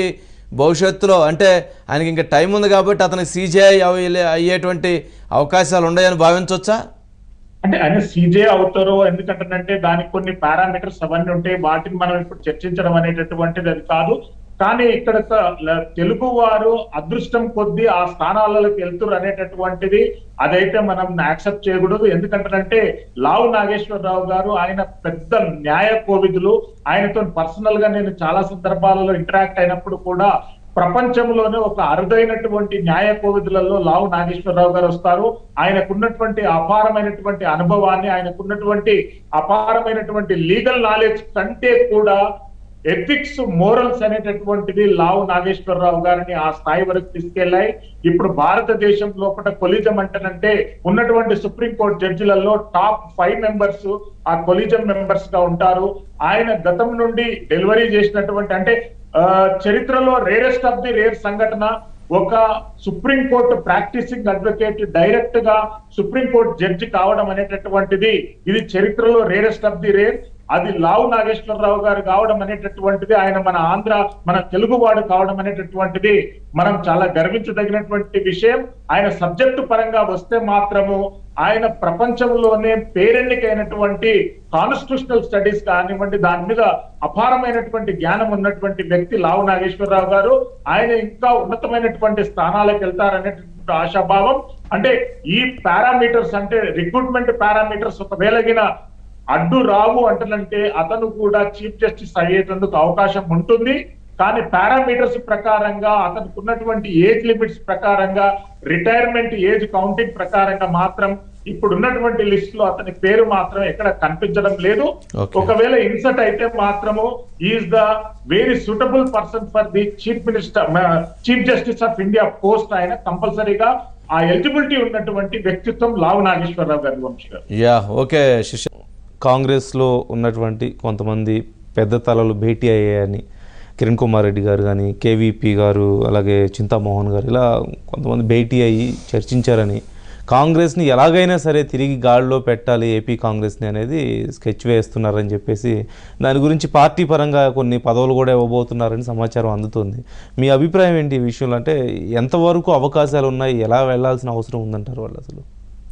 భవిష్యత్తులో అంటే ఆయనకి ఇంకా టైం ఉంది కాబట్టి అతనికి సీజీఐ అయ్యేటువంటి అవకాశాలు ఉన్నాయని భావించవచ్చా అంటే ఆయన సీజే అవుతారో ఎందుకంటేనంటే దానికి కొన్ని పారామీటర్స్ అవన్నీ ఉంటాయి వాటిని మనం ఇప్పుడు చర్చించడం అనేటటువంటిది అది కాదు కానీ ఇక్కడ త- ల- తెలుగు వారు అదృష్టం కొద్దీ ఆ స్థానాలకు వెళ్తురు అనేటటువంటిది అదైతే మనం యాక్సెప్ట్ చేయకూడదు ఎందుకంటేనంటే లావు నాగేశ్వరరావు గారు ఆయన పెద్ద న్యాయ కోవిదులు ఆయనతో పర్సనల్ గా నేను చాలా సందర్భాలలో ఇంటరాక్ట్ అయినప్పుడు కూడా ప్రపంచంలోనే ఒక అరుదైనటువంటి న్యాయ కోవిదులలో లావు నాగేశ్వరరావు గారు వస్తారు ఆయనకున్నటువంటి అపారమైనటువంటి అనుభవాన్ని ఆయనకున్నటువంటి అపారమైనటువంటి లీగల్ నాలెడ్జ్ కంటే కూడా ఎథిక్స్ మోరల్స్ అనేటటువంటిది లావు నాగేశ్వరరావు గారిని ఆ స్థాయి వరకు తీసుకెళ్లాయి ఇప్పుడు భారతదేశం లోపల కొలిజం అంటేనంటే ఉన్నటువంటి సుప్రీంకోర్టు జడ్జిలలో టాప్ ఫైవ్ మెంబర్స్ ఆ కొలిజం మెంబర్స్ గా ఉంటారు ఆయన గతం నుండి డెలివరీ చేసినటువంటి అంటే ఆ, చరిత్రలో రేరెస్ట్ ఆఫ్ ది రేర్ సంఘటన ఒక supreme court practising advocate direct గా సుప్రీం కోర్టు జడ్జి కావడం అనేటటువంటిది ఇది చరిత్రలో రేరెస్ట్ ఆఫ్ ది రేర్ అది లావు నాగేశ్వరరావు గారు కావడం అనేటటువంటిది ఆయన మన ఆంధ్ర మన తెలుగువాడు కావడం అనేటటువంటిది మనం చాలా గర్వించదగినటువంటి విషయం ఆయన సబ్జెక్టు పరంగా వస్తే మాత్రము ఆయన ప్రపంచంలోనే పేరెన్నికైనటువంటి కాన్స్టిట్యూషనల్ స్టడీస్ కానివ్వండి దాని మీద అపారమైనటువంటి జ్ఞానం ఉన్నటువంటి వ్యక్తి లావు నాగేశ్వరరావు గారు ఆయన ఇంకా ఉన్నతమైనటువంటి స్థానాలకు వెళ్తారనేటువంటి ఆశాభావం అంటే ఈ పారామీటర్స్ అంటే రిక్రూట్మెంట్ పారామీటర్స్ ఒకవేళగిన అడ్డు రావు అంటనంటే అతను కూడా చీఫ్ జస్టిస్ అయ్యేటందుకు అవకాశం ఉంటుంది కానీ పారామీటర్స్ ప్రకారంగా అతనికి ఉన్నటువంటి ఏజ్ లిమిట్స్ ప్రకారంగా రిటైర్మెంట్ ఏజ్ కౌంటింగ్ ప్రకారంగా మాత్రం ఇప్పుడు ఉన్నటువంటి లిస్ట్ లో అతని పేరు మాత్రం ఎక్కడ కనిపించడం లేదు Okay. ఒకవేళ ఇన్సర్ట్ అయితే మాత్రము is the very suitable person for the chief minister chief justice of India post ఆయన కంపల్సరీగా ఆ ఎలిజిబిలిటీ ఉన్నటువంటి వ్యక్తిత్వం లావు నాగేశ్వరరావు గారి వంశీ గారు యా ఓకే శిష్య కాంగ్రెస్లో ఉన్నటువంటి కొంతమంది పెద్ద తలలు భేటీ అయ్యాయని కిరణ్ కుమార్ రెడ్డి గారు కానీ కేవీపీ గారు అలాగే చింతామోహన్ గారు ఇలా కొంతమంది భేటీ అయ్యి చర్చించారని కాంగ్రెస్ని ఎలాగైనా సరే తిరిగి గాడిలో పెట్టాలి ఏపీ కాంగ్రెస్ని అనేది స్కెచ్ వేస్తున్నారని చెప్పేసి దాని గురించి పార్టీ పరంగా కొన్ని పదవులు కూడా ఇవ్వబోతున్నారని సమాచారం అందుతుంది మీ అభిప్రాయం ఏంటి ఈ విషయంలో అంటే ఎంతవరకు అవకాశాలు ఉన్నాయి ఎలా వెళ్ళాల్సిన అవసరం ఉందంటారు వాళ్ళు అసలు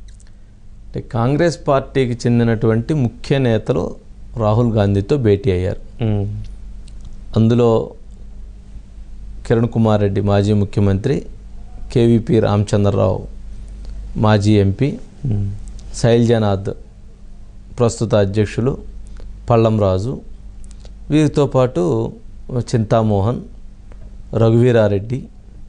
అంటే కాంగ్రెస్ పార్టీకి చెందినటువంటి ముఖ్య నేతలు రాహుల్ గాంధీతో భేటీ అయ్యారు ఉమ్. అందులో కిరణ్ కుమార్ రెడ్డి మాజీ ముఖ్యమంత్రి కేవీపీ రామచంద్రరావు మాజీ ఎంపీ శైలజనాథ్ ప్రస్తుత అధ్యక్షులు పళ్ళం రాజు వీరితో పాటు చింతామోహన్ రఘువీరారెడ్డి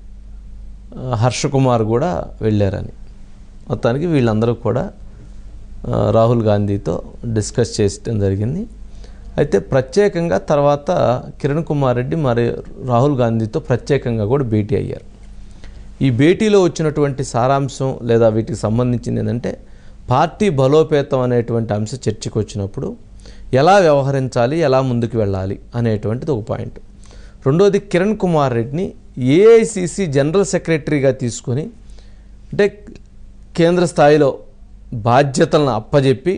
ఆ, హర్షకుమార్ కూడా వెళ్ళారని మొత్తానికి వీళ్ళందరూ కూడా ఆ, రాహుల్ గాంధీతో డిస్కస్ చేయడం జరిగింది అయితే ప్రత్యేకంగా తర్వాత కిరణ్ కుమార్ రెడ్డి మరి రాహుల్ గాంధీతో ప్రత్యేకంగా కూడా భేటీ అయ్యారు ఈ భేటీలో వచ్చినటువంటి సారాంశం లేదా వీటికి సంబంధించింది ఏంటంటే పార్టీ బలోపేతం అనేటువంటి అంశం చర్చకు వచ్చినప్పుడు ఎలా వ్యవహరించాలి ఎలా ముందుకు వెళ్ళాలి అనేటువంటిది ఒక పాయింట్ రెండోది కిరణ్ కుమార్ రెడ్డిని ఏఐసిసి జనరల్ సెక్రటరీగా తీసుకొని అంటే కేంద్ర స్థాయిలో బాధ్యతలను అప్పజెప్పి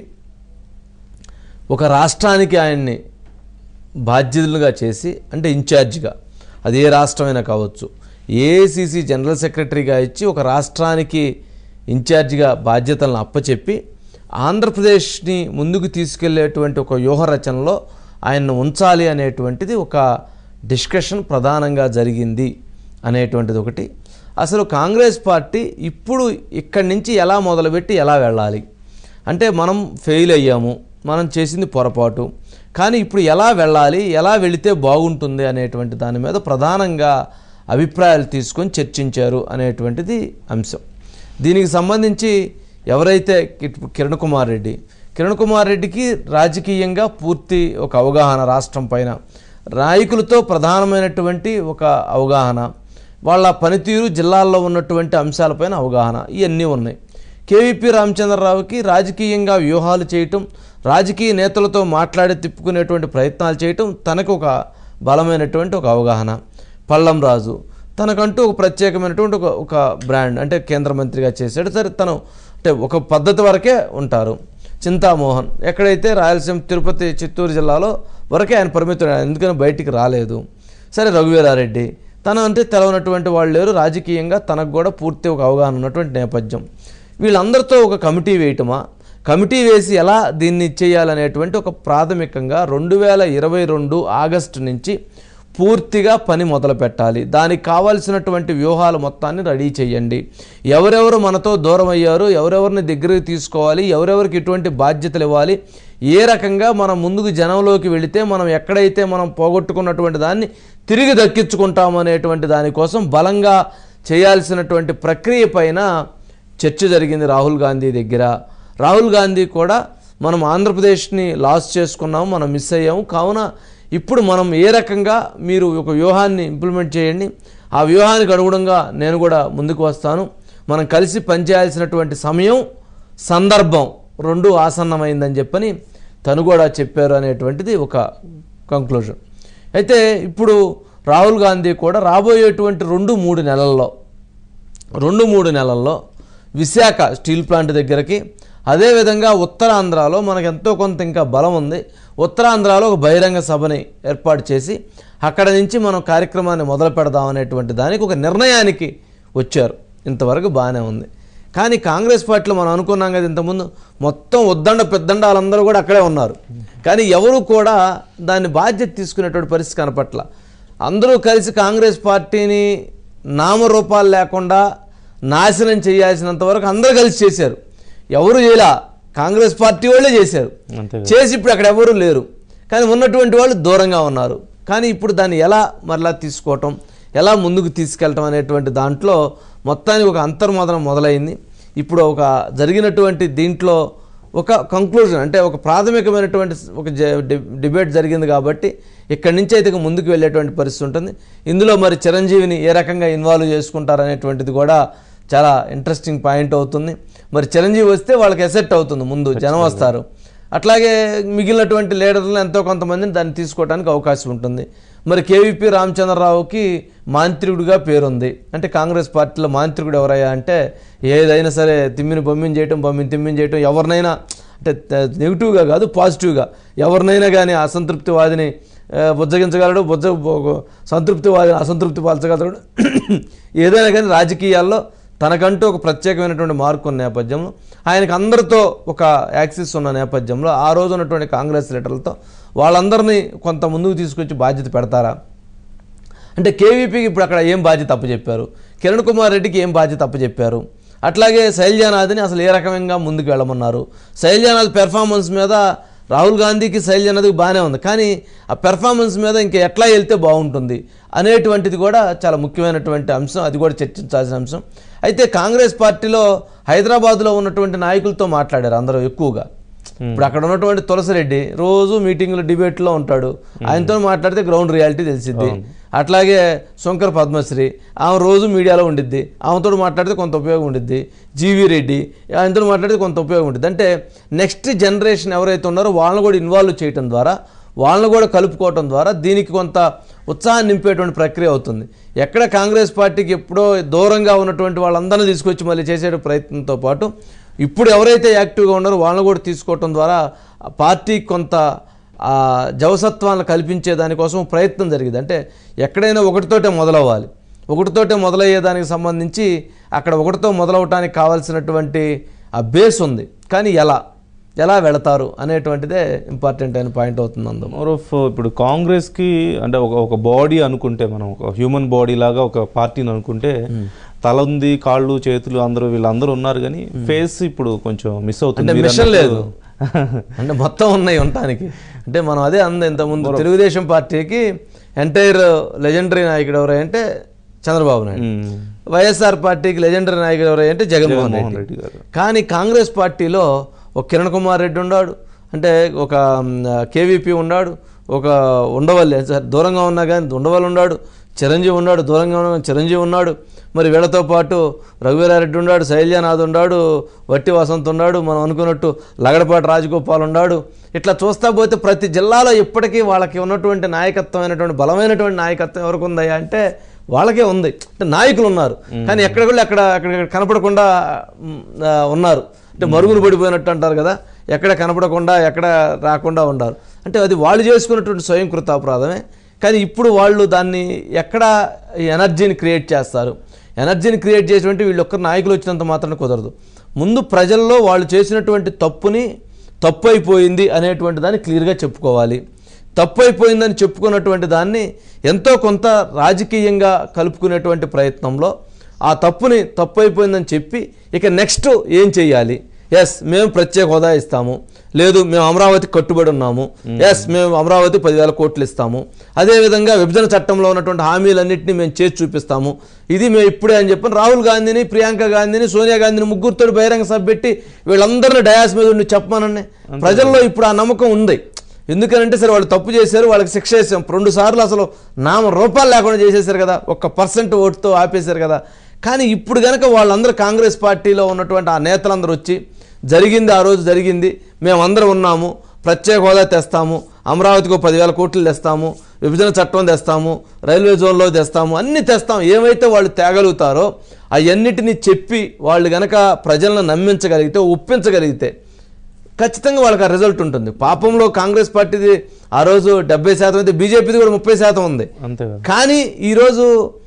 ఒక రాష్ట్రానికి ఆయన్ని బాధ్యతలుగా చేసి అంటే ఇన్ఛార్జిగా అది ఏ రాష్ట్రమైనా కావచ్చు ఏఐసిసి జనరల్ సెక్రటరీగా ఇచ్చి ఒక రాష్ట్రానికి ఇన్ఛార్జిగా బాధ్యతలను అప్పచెప్పి ఆంధ్రప్రదేశ్ని ముందుకు తీసుకెళ్లేటువంటి ఒక వ్యూహ రచనలో ఆయన్ను ఉంచాలి అనేటువంటిది ఒక డిస్కషన్ ప్రధానంగా జరిగింది అనేటువంటిది ఒకటి అసలు కాంగ్రెస్ పార్టీ ఇప్పుడు ఇక్కడి నుంచి ఎలా మొదలుపెట్టి ఎలా వెళ్ళాలి అంటే మనం ఫెయిల్ అయ్యాము మనం చేసింది పొరపాటు కానీ ఇప్పుడు ఎలా వెళ్ళాలి ఎలా వెళితే బాగుంటుంది అనేటువంటి దాని మీద ప్రధానంగా అభిప్రాయాలు తీసుకొని చర్చించారు అనేటువంటిది అంశం దీనికి సంబంధించి ఎవరైతే కి- కిరణ్ కుమార్ రెడ్డి కిరణ్ కుమార్ రెడ్డికి రాజకీయంగా పూర్తి ఒక అవగాహన రాష్ట్రం పైన నాయకులతో ప్రధానమైనటువంటి ఒక అవగాహన వాళ్ళ పనితీరు జిల్లాల్లో ఉన్నటువంటి అంశాలపైన అవగాహన ఇవన్నీ ఉన్నాయి కేవీపీ రామచంద్రరావుకి రాజకీయంగా వ్యూహాలు చేయటం రాజకీయ నేతలతో మాట్లాడి తిప్పుకునేటువంటి ప్రయత్నాలు చేయటం తనకు ఒక బలమైనటువంటి ఒక అవగాహన పల్లం రాజు తనకంటూ ఒక ప్రత్యేకమైనటువంటి ఒక ఒక బ్రాండ్ అంటే కేంద్ర మంత్రిగా చేశాడు సరే తను అంటే ఒక పద్ధతి వరకే ఉంటారు చింతామోహన్ ఎక్కడైతే రాయలసీమ తిరుపతి చిత్తూరు జిల్లాలో వరకే ఆయన పరిమితుడు ఎందుకని బయటికి రాలేదు సరే రఘువీరారెడ్డి తన అంటే తెలవనటువంటి వాళ్ళు లేరు రాజకీయంగా తనకు కూడా పూర్తి ఒక అవగాహన ఉన్నటువంటి నేపథ్యం వీళ్ళందరితో ఒక కమిటీ వేయటమా కమిటీ వేసి ఎలా దీన్ని చేయాలనేటువంటి ఒక ప్రాథమికంగా రెండు వేల ఇరవై రెండు ఆగస్టు నుంచి పూర్తిగా పని మొదలు పెట్టాలి దానికి కావాల్సినటువంటి వ్యూహాలు మొత్తాన్ని రెడీ చేయండి ఎవరెవరు మనతో దూరం అయ్యారు ఎవరెవరిని దగ్గరికి తీసుకోవాలి ఎవరెవరికి ఎటువంటి బాధ్యతలు ఇవ్వాలి ఏ రకంగా మనం ముందుకు జనంలోకి వెళితే మనం ఎక్కడైతే మనం పోగొట్టుకున్నటువంటి దాన్ని తిరిగి దక్కించుకుంటాం అనేటువంటి దానికోసం బలంగా చేయాల్సినటువంటి ప్రక్రియ పైన చర్చ జరిగింది రాహుల్ గాంధీ దగ్గర రాహుల్ గాంధీ కూడా మనం ఆంధ్రప్రదేశ్ని లాస్ చేసుకున్నాము మనం మిస్ అయ్యాము కావున ఇప్పుడు మనం ఏ రకంగా మీరు ఒక వ్యూహాన్ని ఇంప్లిమెంట్ చేయండి ఆ వ్యూహానికి అనుగుణంగా నేను కూడా ముందుకు వస్తాను మనం కలిసి పనిచేయాల్సినటువంటి సమయం సందర్భం రెండు ఆసన్నమైందని చెప్పని తను కూడా చెప్పారు అనేటువంటిది ఒక కంక్లూజన్ అయితే ఇప్పుడు రాహుల్ గాంధీ కూడా రాబోయేటువంటి రెండు మూడు నెలల్లో రెండు మూడు నెలల్లో విశాఖ స్టీల్ ప్లాంట్ దగ్గరకి అదేవిధంగా ఉత్తరాంధ్రలో మనకు ఎంతో కొంత ఇంకా బలం ఉంది ఉత్తరాంధ్రలో ఒక బహిరంగ సభని ఏర్పాటు చేసి అక్కడ నుంచి మనం కార్యక్రమాన్ని మొదలు పెడదాం అనేటువంటి దానికి ఒక నిర్ణయానికి వచ్చారు ఇంతవరకు బాగానే ఉంది కానీ కాంగ్రెస్ పార్టీలో మనం అనుకున్నాం కదా ఇంతకుముందు మొత్తం ఉద్దండ పెద్దండాలందరూ కూడా అక్కడే ఉన్నారు కానీ ఎవరు కూడా దాన్ని బాధ్యత తీసుకునేటువంటి పరిస్థితి కనపట్ల అందరూ కలిసి కాంగ్రెస్ పార్టీని నామరూపాలు లేకుండా నాశనం చేయాల్సినంత వరకు అందరూ కలిసి చేశారు ఎవరు చేయలా కాంగ్రెస్ పార్టీ వాళ్ళే చేశారు అంతే కదా. చేసి ఇప్పుడు అక్కడ ఎవరు లేరు కానీ ఉన్నటువంటి వాళ్ళు దూరంగా ఉన్నారు కానీ ఇప్పుడు దాన్ని ఎలా మరలా తీసుకోవటం ఎలా ముందుకు తీసుకెళ్ళటం అనేటువంటి దాంట్లో మొత్తానికి ఒక అంతర్మోదనం మొదలైంది ఇప్పుడు ఒక జరిగినటువంటి దీంట్లో ఒక కంక్లూజన్ అంటే ఒక ప్రాథమికమైనటువంటి ఒక జ- డి- డిబేట్ జరిగింది కాబట్టి ఇక్కడి నుంచి అయితే ఇక ముందుకు వెళ్ళేటువంటి పరిస్థితి ఉంటుంది ఇందులో మరి చిరంజీవిని ఏ రకంగా ఇన్వాల్వ్ చేసుకుంటారు అనేటువంటిది కూడా చాలా ఇంట్రెస్టింగ్ పాయింట్ అవుతుంది మరి చిరంజీవి వస్తే వాళ్ళకి ఎసెట్ అవుతుంది ముందు జనం వస్తారు అట్లాగే మిగిలినటువంటి లీడర్లు ఎంతో కొంతమందిని దాన్ని తీసుకోవడానికి అవకాశం ఉంటుంది మరి కేవీపీ రామచంద్రరావుకి మాంత్రికుడిగా పేరుంది అంటే కాంగ్రెస్ పార్టీలో మాంత్రికుడు ఎవరయ్యా అంటే ఏదైనా సరే తిమ్మిని బొమ్మిని చేయటం బొమ్మిని తిమ్మిని చేయటం ఎవరినైనా అంటే త- నెగిటివ్గా కాదు పాజిటివ్గా ఎవరినైనా కానీ అసంతృప్తివాదిని ఆ, బుజ్జగించగలడు బుజ్జ బొ- సంతృప్తివాదిని అసంతృప్తి పరచగలడు ఏదైనా కానీ రాజకీయాల్లో తనకంటూ ఒక ప్రత్యేకమైనటువంటి మార్కు ఉన్న నేపథ్యంలో ఆయనకు అందరితో ఒక యాక్సిస్ ఉన్న నేపథ్యంలో ఆ రోజు ఉన్నటువంటి కాంగ్రెస్ లీడర్లతో వాళ్ళందరినీ కొంత ముందుకు తీసుకొచ్చి బాధ్యత పెడతారా అంటే కేవీపీకి ఇప్పుడు అక్కడ ఏం బాధ్యత అప్పచెప్పారు కిరణ్ కుమార్ రెడ్డికి ఏం బాధ్యత అప్పచెప్పారు అట్లాగే శైలజానాథ్ని అసలు ఏ రకంగా ముందుకు వెళ్ళమన్నారు శైలజానాథ్ పెర్ఫార్మెన్స్ మీద రాహుల్ గాంధీకి శైలజానాథ్కి బాగానే ఉంది కానీ ఆ పెర్ఫార్మెన్స్ మీద ఇంకా ఎట్లా వెళ్తే బాగుంటుంది అనేటువంటిది కూడా చాలా ముఖ్యమైనటువంటి అంశం అది కూడా చర్చించాల్సిన అంశం అయితే కాంగ్రెస్ పార్టీలో హైదరాబాద్లో ఉన్నటువంటి నాయకులతో మాట్లాడారు అందరూ ఎక్కువగా ఇప్పుడు అక్కడ ఉన్నటువంటి తులసిరెడ్డి రోజు మీటింగ్లో డిబేట్లో ఉంటాడు ఆయనతో మాట్లాడితే గ్రౌండ్ రియాలిటీ తెలిసిద్ది అట్లాగే శంకర్ పద్మశ్రీ ఆమె రోజు మీడియాలో ఉండిద్ది ఆమెతో మాట్లాడితే కొంత ఉపయోగం ఉండిద్ది జీవీ రెడ్డి ఆయనతో మాట్లాడితే కొంత ఉపయోగం ఉంటుంది అంటే నెక్స్ట్ జనరేషన్ ఎవరైతే ఉన్నారో వాళ్ళని కూడా ఇన్వాల్వ్ చేయడం ద్వారా వాళ్ళని కూడా కలుపుకోవటం ద్వారా దీనికి కొంత ఉత్సాహం నింపేటువంటి ప్రక్రియ అవుతుంది ఎక్కడ కాంగ్రెస్ పార్టీకి ఎప్పుడో దూరంగా ఉన్నటువంటి వాళ్ళందరినీ తీసుకొచ్చి మళ్ళీ చేసే ప్రయత్నంతో పాటు ఇప్పుడు ఎవరైతే యాక్టివ్గా ఉన్నారో వాళ్ళని కూడా తీసుకోవటం ద్వారా ఆ పార్టీకి కొంత ఆ జవసత్వాలను కల్పించే దానికోసం ప్రయత్నం జరిగింది అంటే ఎక్కడైనా ఒకటితోటే మొదలవ్వాలి ఒకటితోటే మొదలయ్యే దానికి సంబంధించి అక్కడ ఒకటితో మొదలవటానికి కావాల్సినటువంటి ఆ బేస్ ఉంది కానీ ఎలా ఎలా వెళతారు అనేటువంటిదే ఇంపార్టెంట్ అయిన పాయింట్ అవుతుంది అందం మోర్ ఆఫ్ ఇప్పుడు కాంగ్రెస్కి అంటే ఒక ఒక బాడీ అనుకుంటే మనం ఒక హ్యూమన్ బాడీ లాగా ఒక పార్టీని అనుకుంటే తల ఉంది కాళ్ళు చేతులు అందరూ వీళ్ళందరూ ఉన్నారు కానీ ఫేస్ ఇప్పుడు కొంచెం మిస్ అవుతుంది అంటే మీరు మిషన్ లేదు అన్నట్టు- అంటే మొత్తం ఉన్నాయి ఉండటానికి అంటే మనం అదే అంద ఇంతకుముందు తెలుగుదేశం పార్టీకి ఎంటైర్ లెజెండరీ నాయకుడు ఎవరు అంటే చంద్రబాబు నాయుడు మ్మ్. వైఎస్ఆర్ పార్టీకి లెజెండరీ నాయకుడు ఎవరు అంటే జగన్మోహన్ జగన్మోహన్ రెడ్డి రెడ్డి గారు. కానీ కాంగ్రెస్ పార్టీలో ఒక కిరణ్ కుమార్ రెడ్డి ఉన్నాడు అంటే ఒక కేవీపీ ఉన్నాడు ఒక ఉండవల్లి సార్ దూరంగా ఉన్నా కానీ ఉండవల్లి ఉన్నాడు చిరంజీవి ఉన్నాడు దూరంగా ఉన్నా కానీ చిరంజీవి ఉన్నాడు మరి వీళ్ళతో పాటు రఘువీరారెడ్డి ఉన్నాడు శైల్యానాథ్ ఉన్నాడు వట్టి వసంత్ ఉన్నాడు మనం అనుకున్నట్టు లగడపాటి రాజగోపాల్ ఉన్నాడు ఇట్లా చూస్తా పోతే ప్రతి జిల్లాలో ఇప్పటికీ వాళ్ళకి ఉన్నటువంటి నాయకత్వమైనటువంటి బలమైనటువంటి నాయకత్వం ఎవరికి ఉందయ్యా అంటే వాళ్ళకే ఉంది అంటే నాయకులు ఉన్నారు కానీ ఎక్కడ కూడా అక్కడ అక్కడ కనపడకుండా మ్, ఆ, ఉన్నారు అంటే మరుగులు పడిపోయినట్టు అంటారు కదా ఎక్కడ కనపడకుండా ఎక్కడ రాకుండా ఉన్నారు అంటే అది వాళ్ళు చేసుకున్నటువంటి స్వయం కృతాపరాధమే కానీ ఇప్పుడు వాళ్ళు దాన్ని ఎక్కడ ఎనర్జీని క్రియేట్ చేస్తారు ఎనర్జీని క్రియేట్ చేసినటువంటి వీళ్ళు ఒక్కరు నాయకులు వచ్చినంత మాత్రం కుదరదు ముందు ప్రజల్లో వాళ్ళు చేసినటువంటి తప్పుని తప్పు అయిపోయింది అనేటువంటి దాన్ని క్లియర్గా చెప్పుకోవాలి తప్పు అయిపోయిందని చెప్పుకున్నటువంటి దాన్ని ఎంతో కొంత రాజకీయంగా కలుపుకునేటువంటి ప్రయత్నంలో ఆ తప్పుని తప్పు అయిపోయిందని చెప్పి ఇక నెక్స్ట్ ఏం చేయాలి ఎస్ మేము ప్రత్యేక హోదా ఇస్తాము లేదు మేము అమరావతి కట్టుబడి ఉన్నాము ఎస్ మేము అమరావతి పదివేల కోట్లు ఇస్తాము అదేవిధంగా విభజన చట్టంలో ఉన్నటువంటి హామీలన్నింటినీ మేము చేసి చూపిస్తాము ఇది మేము ఇప్పుడే అని చెప్పి రాహుల్ గాంధీని ప్రియాంక గాంధీని సోనియా గాంధీని ముగ్గురితో బహిరంగ సభ పెట్టి వీళ్ళందరినీ డయాస్ మీద ఉండి చెప్పమనండి ప్రజల్లో ఇప్పుడు ఆ నమ్మకం ఉంది ఎందుకనంటే సరే వాళ్ళు తప్పు చేశారు వాళ్ళకి శిక్ష వేసాం రెండు సార్లు అసలు నామ రూపాయలు లేకుండా చేసేసారు కదా ఒక్క పర్సెంట్ ఓటుతో ఆపేశారు కదా కానీ ఇప్పుడు కనుక వాళ్ళందరూ కాంగ్రెస్ పార్టీలో ఉన్నటువంటి ఆ నేతలందరూ వచ్చి జరిగింది ఆ రోజు జరిగింది మేమందరం ఉన్నాము ప్రత్యేక హోదా తెస్తాము అమరావతికి ఒక పదివేల కోట్లు తెస్తాము విభజన చట్టం తెస్తాము రైల్వే జోన్లో తెస్తాము అన్నీ తెస్తాం ఏమైతే వాళ్ళు తేగలుగుతారో అవన్నిటిని చెప్పి వాళ్ళు గనక ప్రజలను నమ్మించగలిగితే ఒప్పించగలిగితే ఖచ్చితంగా వాళ్ళకి ఆ రిజల్ట్ ఉంటుంది పాపంలో కాంగ్రెస్ పార్టీది ఆ రోజు డెబ్బై శాతం అయితే బీజేపీది కూడా ముప్పై శాతం ఉంది అంతే కదా కానీ ఈరోజు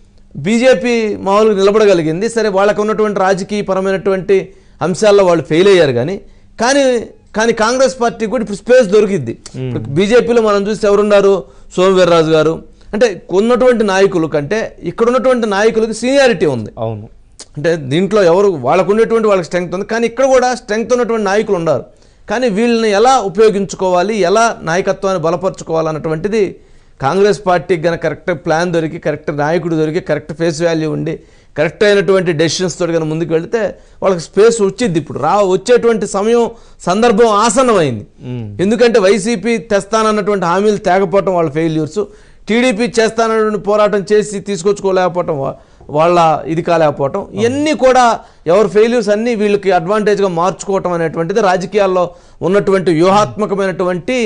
బీజేపీ మామూలుగా నిలబడగలిగింది సరే వాళ్ళకు ఉన్నటువంటి రాజకీయపరమైనటువంటి అంశాల్లో వాళ్ళు ఫెయిల్ అయ్యారు కానీ కానీ కానీ కాంగ్రెస్ పార్టీకి కూడా ఇప్పుడు స్పేస్ దొరికిద్ది ఇప్పుడు బీజేపీలో మనం చూస్తే ఎవరున్నారు సోమవీర్రాజు గారు అంటే ఉన్నటువంటి నాయకులు కంటే ఇక్కడ ఉన్నటువంటి నాయకులకి సీనియారిటీ ఉంది అవును అంటే దీంట్లో ఎవరు వాళ్ళకు ఉన్నటువంటి వాళ్ళకి స్ట్రెంగ్త్ ఉంది కానీ ఇక్కడ కూడా స్ట్రెంగ్త్ ఉన్నటువంటి నాయకులు ఉన్నారు కానీ వీళ్ళని ఎలా ఉపయోగించుకోవాలి ఎలా నాయకత్వాన్ని బలపరుచుకోవాలన్నటువంటిది కాంగ్రెస్ పార్టీకి గన కరెక్ట్ ప్లాన్ దొరికి కరెక్ట్ నాయకుడు దొరికి కరెక్ట్ ఫేస్ వాల్యూ ఉండి కరెక్ట్ అయినటువంటి డెసిషన్స్ తోటి కనుక ముందుకు వెళితే వాళ్ళకి స్పేస్ వచ్చింది ఇప్పుడు రా వచ్చేటువంటి సమయం సందర్భం ఆసన్నమైంది ఎందుకంటే వైసీపీ తెస్తానన్నటువంటి హామీలు తేకపోవటం వాళ్ళ ఫెయిల్యూర్స్ టీడీపీ చేస్తానన్నటువంటి పోరాటం చేసి తీసుకొచ్చుకోలేకపోవటం వా- వాళ్ళ ఇది కాలేకపోవటం ఇవన్నీ కూడా ఎవరి ఫెయిల్యూర్స్ అన్నీ వీళ్ళకి అడ్వాంటేజ్గా మార్చుకోవటం అనేటువంటిది రాజకీయాల్లో ఉన్నటువంటి వ్యూహాత్మకమైనటువంటి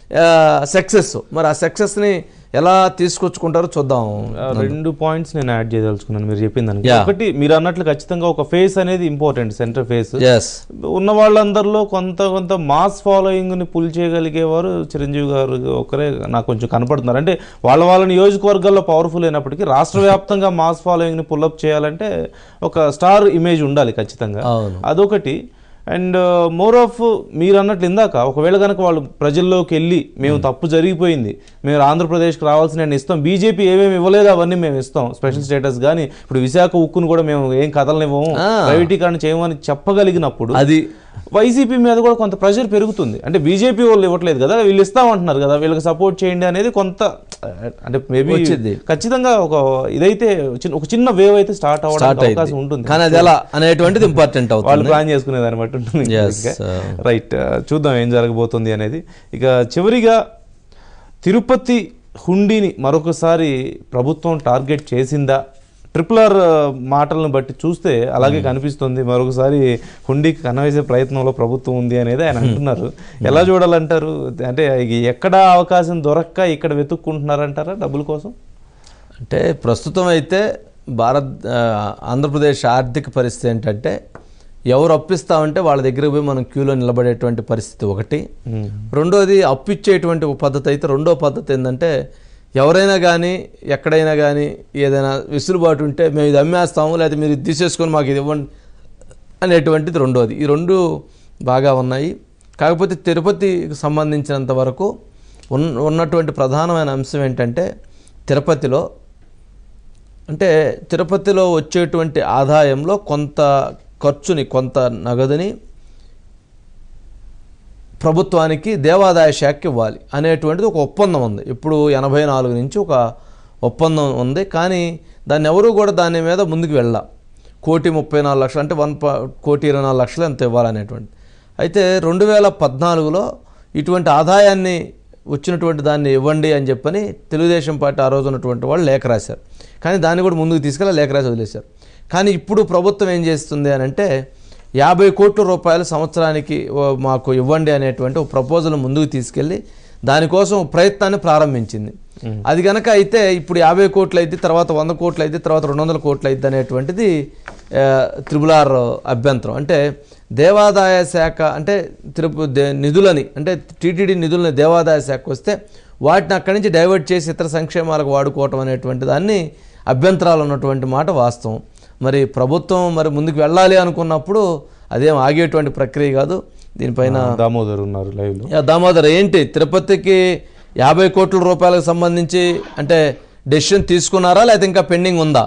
సక్సెస్ మరి ఆ సక్సెస్ని ఎలా తీసుకొచ్చుకుంటారో చూద్దాం ఆ రెండు పాయింట్స్ నేను యాడ్ చేయదలుచుకున్నాను మీరు చెప్పిన దానికి Yeah. ఒకటి మీరు అన్నట్లు ఖచ్చితంగా ఒక ఫేస్ అనేది ఇంపార్టెంట్ సెంటర్ ఫేస్ ఎస్ ఉన్న వాళ్ళందరిలో కొంత కొంత మాస్ ఫాలోయింగ్ ని పుల్ చేయగలిగేవారు చిరంజీవి గారు ఒకరే నాకు కొంచెం కనపడుతున్నారు అంటే వాళ్ళ వాళ్ళ నియోజకవర్గాల్లో పవర్ఫుల్ అయినప్పటికీ రాష్ట్ర వ్యాప్తంగా మాస్ ఫాలోయింగ్ ని పుల్అప్ చేయాలంటే ఒక స్టార్ ఇమేజ్ ఉండాలి ఖచ్చితంగా అవును. అదొకటి అండ్ మోర్ ఆఫ్ మీరు అన్నట్లు ఇందాక ఒకవేళ కనుక వాళ్ళు ప్రజల్లోకి వెళ్ళి మేము తప్పు జరిగిపోయింది మేము ఆంధ్రప్రదేశ్కి రావాల్సిన ఇస్తాం బీజేపీ ఏమేమి ఇవ్వలేదు అవన్నీ మేము ఇస్తాం స్పెషల్ స్టేటస్ కానీ ఇప్పుడు విశాఖ ఉక్కును కూడా మేము ఏం కథలనివ్వము ఆ. ప్రైవేటీకరణ చేయమని చెప్పగలిగినప్పుడు అది వైసీపీ మీద కూడా కొంత ప్రెషర్ పెరుగుతుంది అంటే బీజేపీ వాళ్ళు ఇవ్వట్లేదు కదా వీళ్ళు ఇస్తామంటున్నారు కదా వీళ్ళకి సపోర్ట్ చేయండి అనేది కొంత అంటే మేబీ వచ్చింది. ఖచ్చితంగా ఒక ఇదైతే చిన్న- ఒక చిన్న వేవ్ అయితే స్టార్ట్ స్టార్ట్ అవ్వడానికి అవకాశం అయింది ఉంటుంది కానీ అది ఎలా అనేటువంటిది ఇంపార్టెంట్ వాళ్ళు అవుతుంది ప్లాన్ చేసుకునే దాన్ని బట్టి ఉంటుంది Yes, రైట్ చూద్దాం ఏం జరగబోతుంది అనేది ఇక చివరిగా తిరుపతి హుండీని మరొకసారి ప్రభుత్వం టార్గెట్ చేసిందా ట్రిపుల్ ఆర్ మాటలను బట్టి చూస్తే అలాగే కనిపిస్తుంది మరొకసారి హుండీకి కనవేసే ప్రయత్నంలో ప్రభుత్వం ఉంది అనేది ఆయన అంటున్నారు ఎలా చూడాలంటారు అంటే ఎక్కడ అవకాశం దొరక్క ఇక్కడ వెతుక్కుంటున్నారంటారా డబ్బుల కోసం అంటే ప్రస్తుతం అయితే భారత్ ఆ, ఆంధ్రప్రదేశ్ ఆర్థిక పరిస్థితి ఏంటంటే ఎవరు అప్పిస్తామంటే వాళ్ళ దగ్గర పోయి మనం క్యూలో నిలబడేటువంటి పరిస్థితి ఒకటి రెండోది అప్పు ఇచ్చేటువంటి ఒక పద్ధతి అయితే రెండో పద్ధతి ఏంటంటే ఎవరైనా కానీ ఎక్కడైనా కానీ ఏదైనా విసులుబాటు ఉంటే మేము ఇది అమ్మేస్తాము లేకపోతే మీరు ఇది తీసేసుకొని మాకు ఇది ఇవ్వండి అనేటువంటిది రెండోది ఈ రెండు బాగా ఉన్నాయి కాకపోతే తిరుపతికి సంబంధించినంత వరకు ఉన్న ఉన్నటువంటి ప్రధానమైన అంశం ఏంటంటే తిరుపతిలో అంటే తిరుపతిలో వచ్చేటువంటి ఆదాయంలో కొంత ఖర్చుని కొంత నగదుని ప్రభుత్వానికి దేవాదాయ శాఖకి ఇవ్వాలి అనేటువంటిది ఒక ఒప్పందం ఉంది ఇప్పుడు ఎనభై నాలుగు నుంచి ఒక ఒప్పందం ఉంది కానీ దాన్ని ఎవరు కూడా దాని మీద ముందుకు వెళ్ళా కోటి ముప్పై నాలుగు లక్షలు అంటే వన్ పా కోటి ఇరవై నాలుగు లక్షలు ఎంత ఇవ్వాలనేటువంటి అయితే రెండు వేల పద్నాలుగులో ఇటువంటి ఆదాయాన్ని వచ్చినటువంటి దాన్ని ఇవ్వండి అని చెప్పని తెలుగుదేశం పార్టీ ఆ రోజు ఉన్నటువంటి వాళ్ళు లేఖ రాశారు కానీ దాన్ని కూడా ముందుకు తీసుకెళ్ళి లేఖ రాసి వదిలేశారు కానీ ఇప్పుడు ప్రభుత్వం ఏం చేస్తుంది అని అంటే యాభై కోట్ల రూపాయలు సంవత్సరానికి ఓ మాకు ఇవ్వండి అనేటువంటి ఒక ప్రపోజల్ ముందుకు తీసుకెళ్ళి దానికోసం ఒక ప్రయత్నాన్ని ప్రారంభించింది అది కనుక అయితే ఇప్పుడు యాభై కోట్లు అయితే తర్వాత వంద కోట్లు అయితే తర్వాత రెండు వందల కోట్లు అయితే అనేటువంటిది త్రిబులార్ అభ్యంతరం అంటే దేవాదాయ శాఖ అంటే తిరుపతి దే- నిధులని అంటే టీటీడీ నిధులని దేవాదాయ శాఖకు వస్తే వాటిని అక్కడి నుంచి డైవర్ట్ చేసి ఇతర సంక్షేమాలకు వాడుకోవటం అనేటువంటి దాన్ని అభ్యంతరాలు ఉన్నటువంటి మాట వాస్తవం మరి ప్రభుత్వం మరి ముందుకు వెళ్ళాలి అనుకున్నప్పుడు అదేం ఆగేటువంటి ప్రక్రియ కాదు దీనిపైన దామోదర్ ఉన్నారు లైవ్ లో యా, దామోదర్ ఏంటి తిరుపతికి యాభై కోట్ల రూపాయలకు సంబంధించి అంటే డెసిషన్ తీసుకున్నారా లేకపోతే ఇంకా పెండింగ్ ఉందా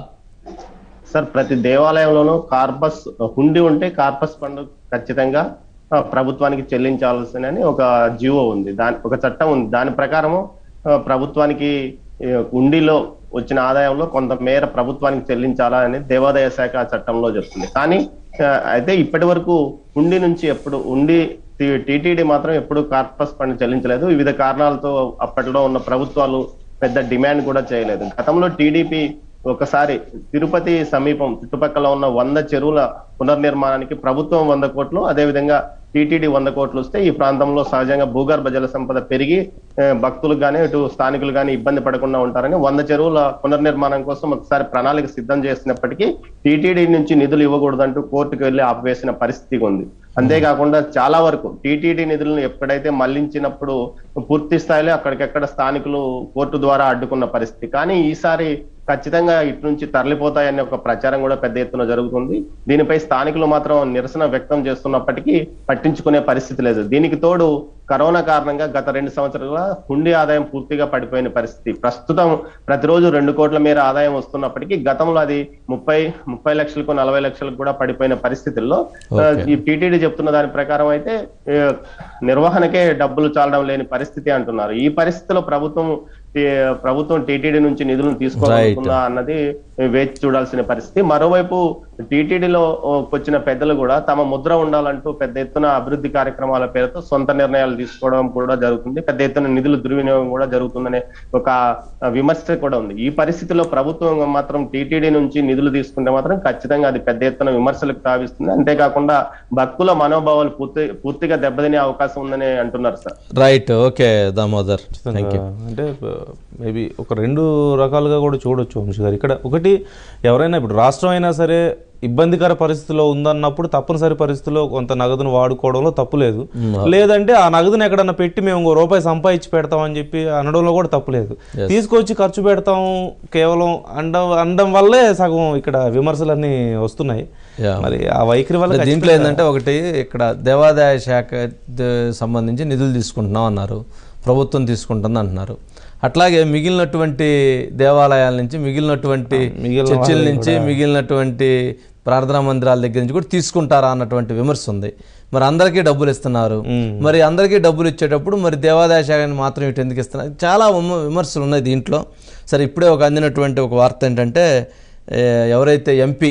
సార్ ప్రతి దేవాలయంలోనూ కార్పస్ హుండి ఉంటే కార్పస్ ఫండ్ ఖచ్చితంగా ఆ, ప్రభుత్వానికి చెల్లించాల్సిన ఒక జీవో ఉంది దాని ఒక చట్టం ఉంది దాని ప్రకారము ఆ, ప్రభుత్వానికి ఈ, హుండీలో వచ్చిన ఆదాయంలో కొంత మేర ప్రభుత్వానికి చెల్లించాలా అని దేవాదాయ శాఖ చట్టంలో చెప్తుంది కానీ ఆ, అయితే ఇప్పటి వరకు హుండీ నుంచి ఎప్పుడు హుండీ టీటీడీ మాత్రం ఎప్పుడు కార్పస్ ఫండ్ చెల్లించలేదు వివిధ కారణాలతో అప్పట్లో ఉన్న ప్రభుత్వాలు పెద్ద డిమాండ్ కూడా చేయలేదు గతంలో టీడీపీ ఒకసారి తిరుపతి సమీపం చుట్టుపక్కల ఉన్న వంద చెరువుల పునర్నిర్మాణానికి ప్రభుత్వం వంద కోట్లు అదేవిధంగా టీటీడీ వంద కోట్లు వస్తే ఈ ప్రాంతంలో సహజంగా భూగర్భ జల సంపద పెరిగి ఆ, భక్తులకు కానీ ఇటు స్థానికులు కానీ ఇబ్బంది పడకుండా ఉంటారని వంద చెరువుల పునర్నిర్మాణం కోసం ఒకసారి ప్రణాళిక సిద్ధం చేసినప్పటికీ టీటీడీ నుంచి నిధులు ఇవ్వకూడదంటూ కోర్టుకు వెళ్లి ఆపివేసిన పరిస్థితి ఉంది అంతేకాకుండా చాలా వరకు టీటీడీ నిధులను ఎప్పుడైతే మళ్లించినప్పుడు పూర్తి స్థాయిలో అక్కడికక్కడ స్థానికులు కోర్టు ద్వారా అడ్డుకున్న పరిస్థితి కానీ ఈసారి ఖచ్చితంగా ఇటు నుంచి తరలిపోతాయనే ఒక ప్రచారం కూడా పెద్ద ఎత్తున జరుగుతుంది దీనిపై స్థానికులు మాత్రం నిరసన వ్యక్తం చేస్తున్నప్పటికీ పట్టించుకునే పరిస్థితి లేదు దీనికి తోడు కరోనా కారణంగా గత రెండు సంవత్సరాలుగా హుండీ ఆదాయం పూర్తిగా పడిపోయిన పరిస్థితి ప్రస్తుతం ప్రతిరోజు రెండు కోట్ల మేర ఆదాయం వస్తున్నప్పటికీ గతంలో అది ముప్పై ముప్పై లక్షలకు నలభై లక్షలకు కూడా పడిపోయిన పరిస్థితుల్లో ఆ, ఈ టీటీడీ చెప్తున్న దాని ప్రకారం అయితే ఏ, నిర్వహణకే డబ్బులు చాలడం లేని పరిస్థితి అంటున్నారు ఈ పరిస్థితిలో ప్రభుత్వం ఏ, ప్రభుత్వం టీటీడీ నుంచి నిధులను తీసుకోవాలనుకుందా అన్నది వేచి చూడాల్సిన పరిస్థితి మరోవైపు టీటీడీలో వచ్చిన పెద్దలు కూడా తమ ముద్ర ఉండాలంటూ పెద్ద ఎత్తున అభివృద్ధి కార్యక్రమాల పేరుతో సొంత నిర్ణయాలు తీసుకోవడం కూడా జరుగుతుంది పెద్ద ఎత్తున నిధులు దుర్వినియోగం కూడా జరుగుతుందనే ఒక విమర్శ కూడా ఉంది ఈ పరిస్థితిలో ప్రభుత్వం మాత్రం టీటీడీ నుంచి నిధులు తీసుకుంటే మాత్రం ఖచ్చితంగా అది పెద్ద ఎత్తున విమర్శలకు తావిస్తుంది అంతేకాకుండా భక్తుల మనోభావాలు పూర్తి పూర్తిగా దెబ్బతినే అవకాశం ఉందని అంటున్నారు sir right okay Damodar thank you అంటే మేబీ ఒక రెండు రకాలుగా కూడా చూడొచ్చు వంశీ గారు ఇక్కడ ఒకటి ఎవరైనా ఇప్పుడు రాష్ట్రం అయినా సరే ఇబ్బందికర పరిస్థితిలో ఉందన్నప్పుడు తప్పనిసరి పరిస్థితిలో కొంత నగదును వాడుకోవడంలో తప్పు లేదు లేదంటే ఆ నగదును ఎక్కడన్నా పెట్టి మేము ఇంకో రూపాయి సంపాదించి పెడతామని చెప్పి అనడంలో కూడా తప్పు లేదు తీసుకొచ్చి ఖర్చు పెడతాం కేవలం అండం అనడం వల్లే సగం ఇక్కడ విమర్శలన్నీ వస్తున్నాయి Yeah. మరి ఆ వైఖరి వల్ల అంటే దీంట్లో ఏంటంటే ఒకటి ఇక్కడ దేవాదాయ శాఖ ద- సంబంధించి నిధులు తీసుకుంటున్నాం అన్నారు ప్రభుత్వం తీసుకుంటుంది అంటున్నారు అట్లాగే మిగిలినటువంటి దేవాలయాల నుంచి మిగిలినటువంటి మిగిలిన చర్చిల నుంచి మిగిలినటువంటి ప్రార్థనా మందిరాల దగ్గర నుంచి కూడా తీసుకుంటారా అన్నటువంటి విమర్శ ఉంది మరి అందరికీ డబ్బులు ఇస్తున్నారు మరి అందరికీ డబ్బులు ఇచ్చేటప్పుడు మరి దేవాదాయ శాఖని మాత్రం ఇటు ఎందుకు ఇస్తున్నారు చాలా విమ- విమర్శలు ఉన్నాయి దీంట్లో సరే ఇప్పుడే ఒక అందినటువంటి ఒక వార్త ఏంటంటే ఏ, ఎవరైతే ఎంపీ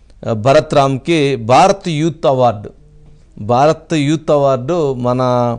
భరత్ రామ్కి Bharat youth award Bharat youth award మన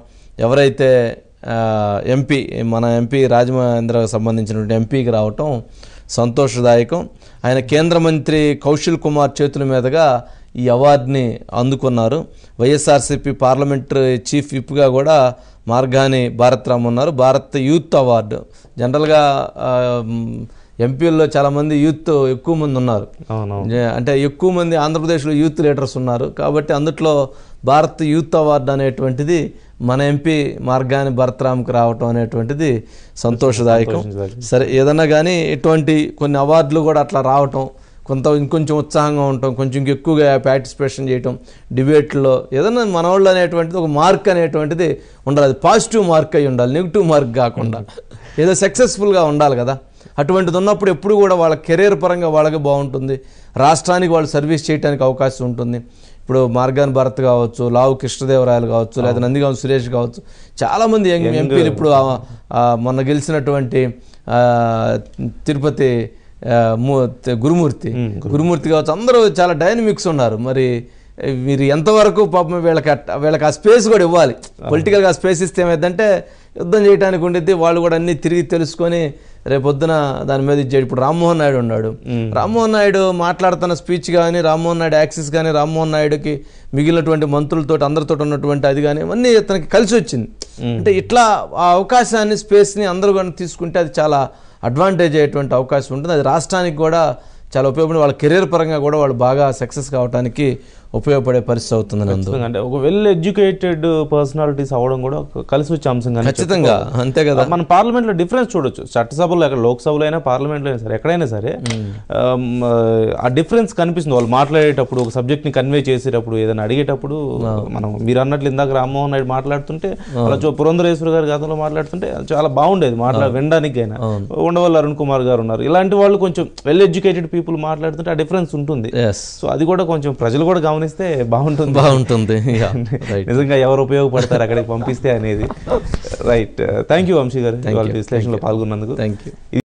ఎవరైతే ఆ, ఎంపీ మన ఎంపీ రాజమహేంద్రకు సంబంధించినటువంటి ఎంపీకి రావటం సంతోషదాయకం ఆయన కేంద్ర మంత్రి కౌశల్ కుమార్ చేతుల మీదుగా ఈ అవార్డుని అందుకున్నారు వైఎస్ఆర్సీపీ పార్లమెంటరీ చీఫ్ విప్గా కూడా మార్గాని భారత్ రామ్ ఉన్నారు భారత్ యూత్ అవార్డు జనరల్గా ఆ, మ్, ఎంపీల్లో చాలామంది యూత్ ఎక్కువ మంది ఉన్నారు అవునవును జే- అంటే ఎక్కువ మంది ఆంధ్రప్రదేశ్లో యూత్ లీడర్స్ ఉన్నారు కాబట్టి అందుట్లో భారత్ యూత్ అవార్డు అనేటువంటిది మన ఎంపీ మార్గాని భరతరామ్కి రావటం అనేటువంటిది సంతోషదాయకం సరే ఏదన్నా కానీ ఇటువంటి కొన్ని అవార్డులు కూడా అట్లా రావటం కొంత ఇంకొంచెం ఉత్సాహంగా ఉండటం కొంచెం ఇంకెక్కువగా పార్టిసిపేషన్ చేయటం డిబేట్లో ఏదన్నా మనవాళ్ళు అనేటువంటిది ఒక మార్క్ అనేటువంటిది ఉండాలి అది పాజిటివ్ మార్క్ అయి ఉండాలి నెగిటివ్ మార్క్ కాకుండా ఏదో సక్సెస్ఫుల్గా ఉండాలి కదా అటువంటిది ఉన్నప్పుడు ఎప్పుడు కూడా వాళ్ళ కెరీర్ పరంగా వాళ్ళకి బాగుంటుంది రాష్ట్రానికి వాళ్ళు సర్వీస్ చేయడానికి అవకాశం ఉంటుంది ఇప్పుడు మార్గాన్ భరత్ కావచ్చు లావు కృష్ణదేవరాయలు కావచ్చు లేదా నందిగాం సురేష్ కావచ్చు చాలామంది యంగ్ ఎంపీలు ఇప్పుడు ఆ- ఆ మొన్న గెలిచినటువంటి ఆ, తిరుపతి ఆ, ము- త- గురుమూర్తి గురుమూర్తి కావచ్చు అందరూ చాలా డైనమిక్స్ ఉన్నారు మరి ఏ, వీరు ఎంతవరకు పాపం వీళ్ళకి అట్ట- వీళ్ళకి ఆ స్పేస్ కూడా ఇవ్వాలి పొలిటికల్గా ఆ స్పేస్ ఇస్తే ఏమైందంటే యుద్ధం చేయడానికి ఉండిద్ది వాళ్ళు కూడా అన్ని తిరిగి తెలుసుకొని రేపొద్దున దాని మీద ఇచ్చాడు ఇప్పుడు రామ్మోహన్ నాయుడు ఉన్నాడు రామ్మోహన్ నాయుడు మాట్లాడుతున్న స్పీచ్ కానీ రామ్మోహన్ నాయుడు యాక్సిస్ కానీ రామ్మోహన్ నాయుడుకి మిగిలినటువంటి మంత్రులతో అందరితో ఉన్నటువంటి అది కానీ అన్నీ ఇతనికి కలిసి వచ్చింది అంటే ఇట్లా ఆ అవకాశాన్ని స్పేస్ని అందరూ కానీ తీసుకుంటే అది చాలా అడ్వాంటేజ్ అయ్యేటువంటి అవకాశం ఉంటుంది అది రాష్ట్రానికి కూడా చాలా ఉపయోగపడి వాళ్ళ కెరీర్ పరంగా కూడా వాళ్ళు బాగా సక్సెస్ కావడానికి ఉపయోగపడే పరిస్థితి అవుతుంది నందు ఖచ్చితంగా అంటే ఒక వెల్ ఎడ్యుకేటెడ్ పర్సనాలిటీస్ అవ్వడం కూడా ఒక కలిసి వచ్చే అంశంగా ఖచ్చితంగా అంతే కదా మన పార్లమెంట్ లో డిఫరెన్స్ చూడొచ్చు చట్టసభలో ఎక్కడ లోక్సభలో అయినా పార్లమెంట్లో అయినా సరే ఎక్కడైనా సరే ఆమ్, ఆ డిఫరెన్స్ కనిపిస్తుంది వాళ్ళు మాట్లాడేటప్పుడు ఒక సబ్జెక్ట్ ని కన్వే చేసేటప్పుడు ఏదైనా అడిగేటప్పుడు మనం మీరు అన్నట్లు ఇందాక రామ్మోహన్ నాయుడు మాట్లాడుతుంటే అలా చూ- పురంధరేశ్వర గారి గతంలో మాట్లాడుతుంటే అది చాలా బాగుండేది మాట్లా వినడానికి అయినా ఉండవల్లి అరుణ్ కుమార్ గారు ఉన్నారు ఇలాంటి వాళ్ళు కొంచెం వెల్ ఎడ్యుకేటెడ్ పీపుల్ మాట్లాడుతుంటే ఆ డిఫరెన్స్ ఉంటుంది ఎస్ సో అది కూడా కొంచెం ప్రజలు కూడా గమనిస్తే బాగుంటుంది బాగుంటుంది యా, రైట్ నిజంగా ఎవరు ఉపయోగపడతారు అక్కడికి పంపిస్తే అనేది రైట్ థ్యాంక్ యూ వంశీ గారు ఇవాళ విశ్లేషణలో పాల్గొన్నందుకు థ్యాంక్ యూ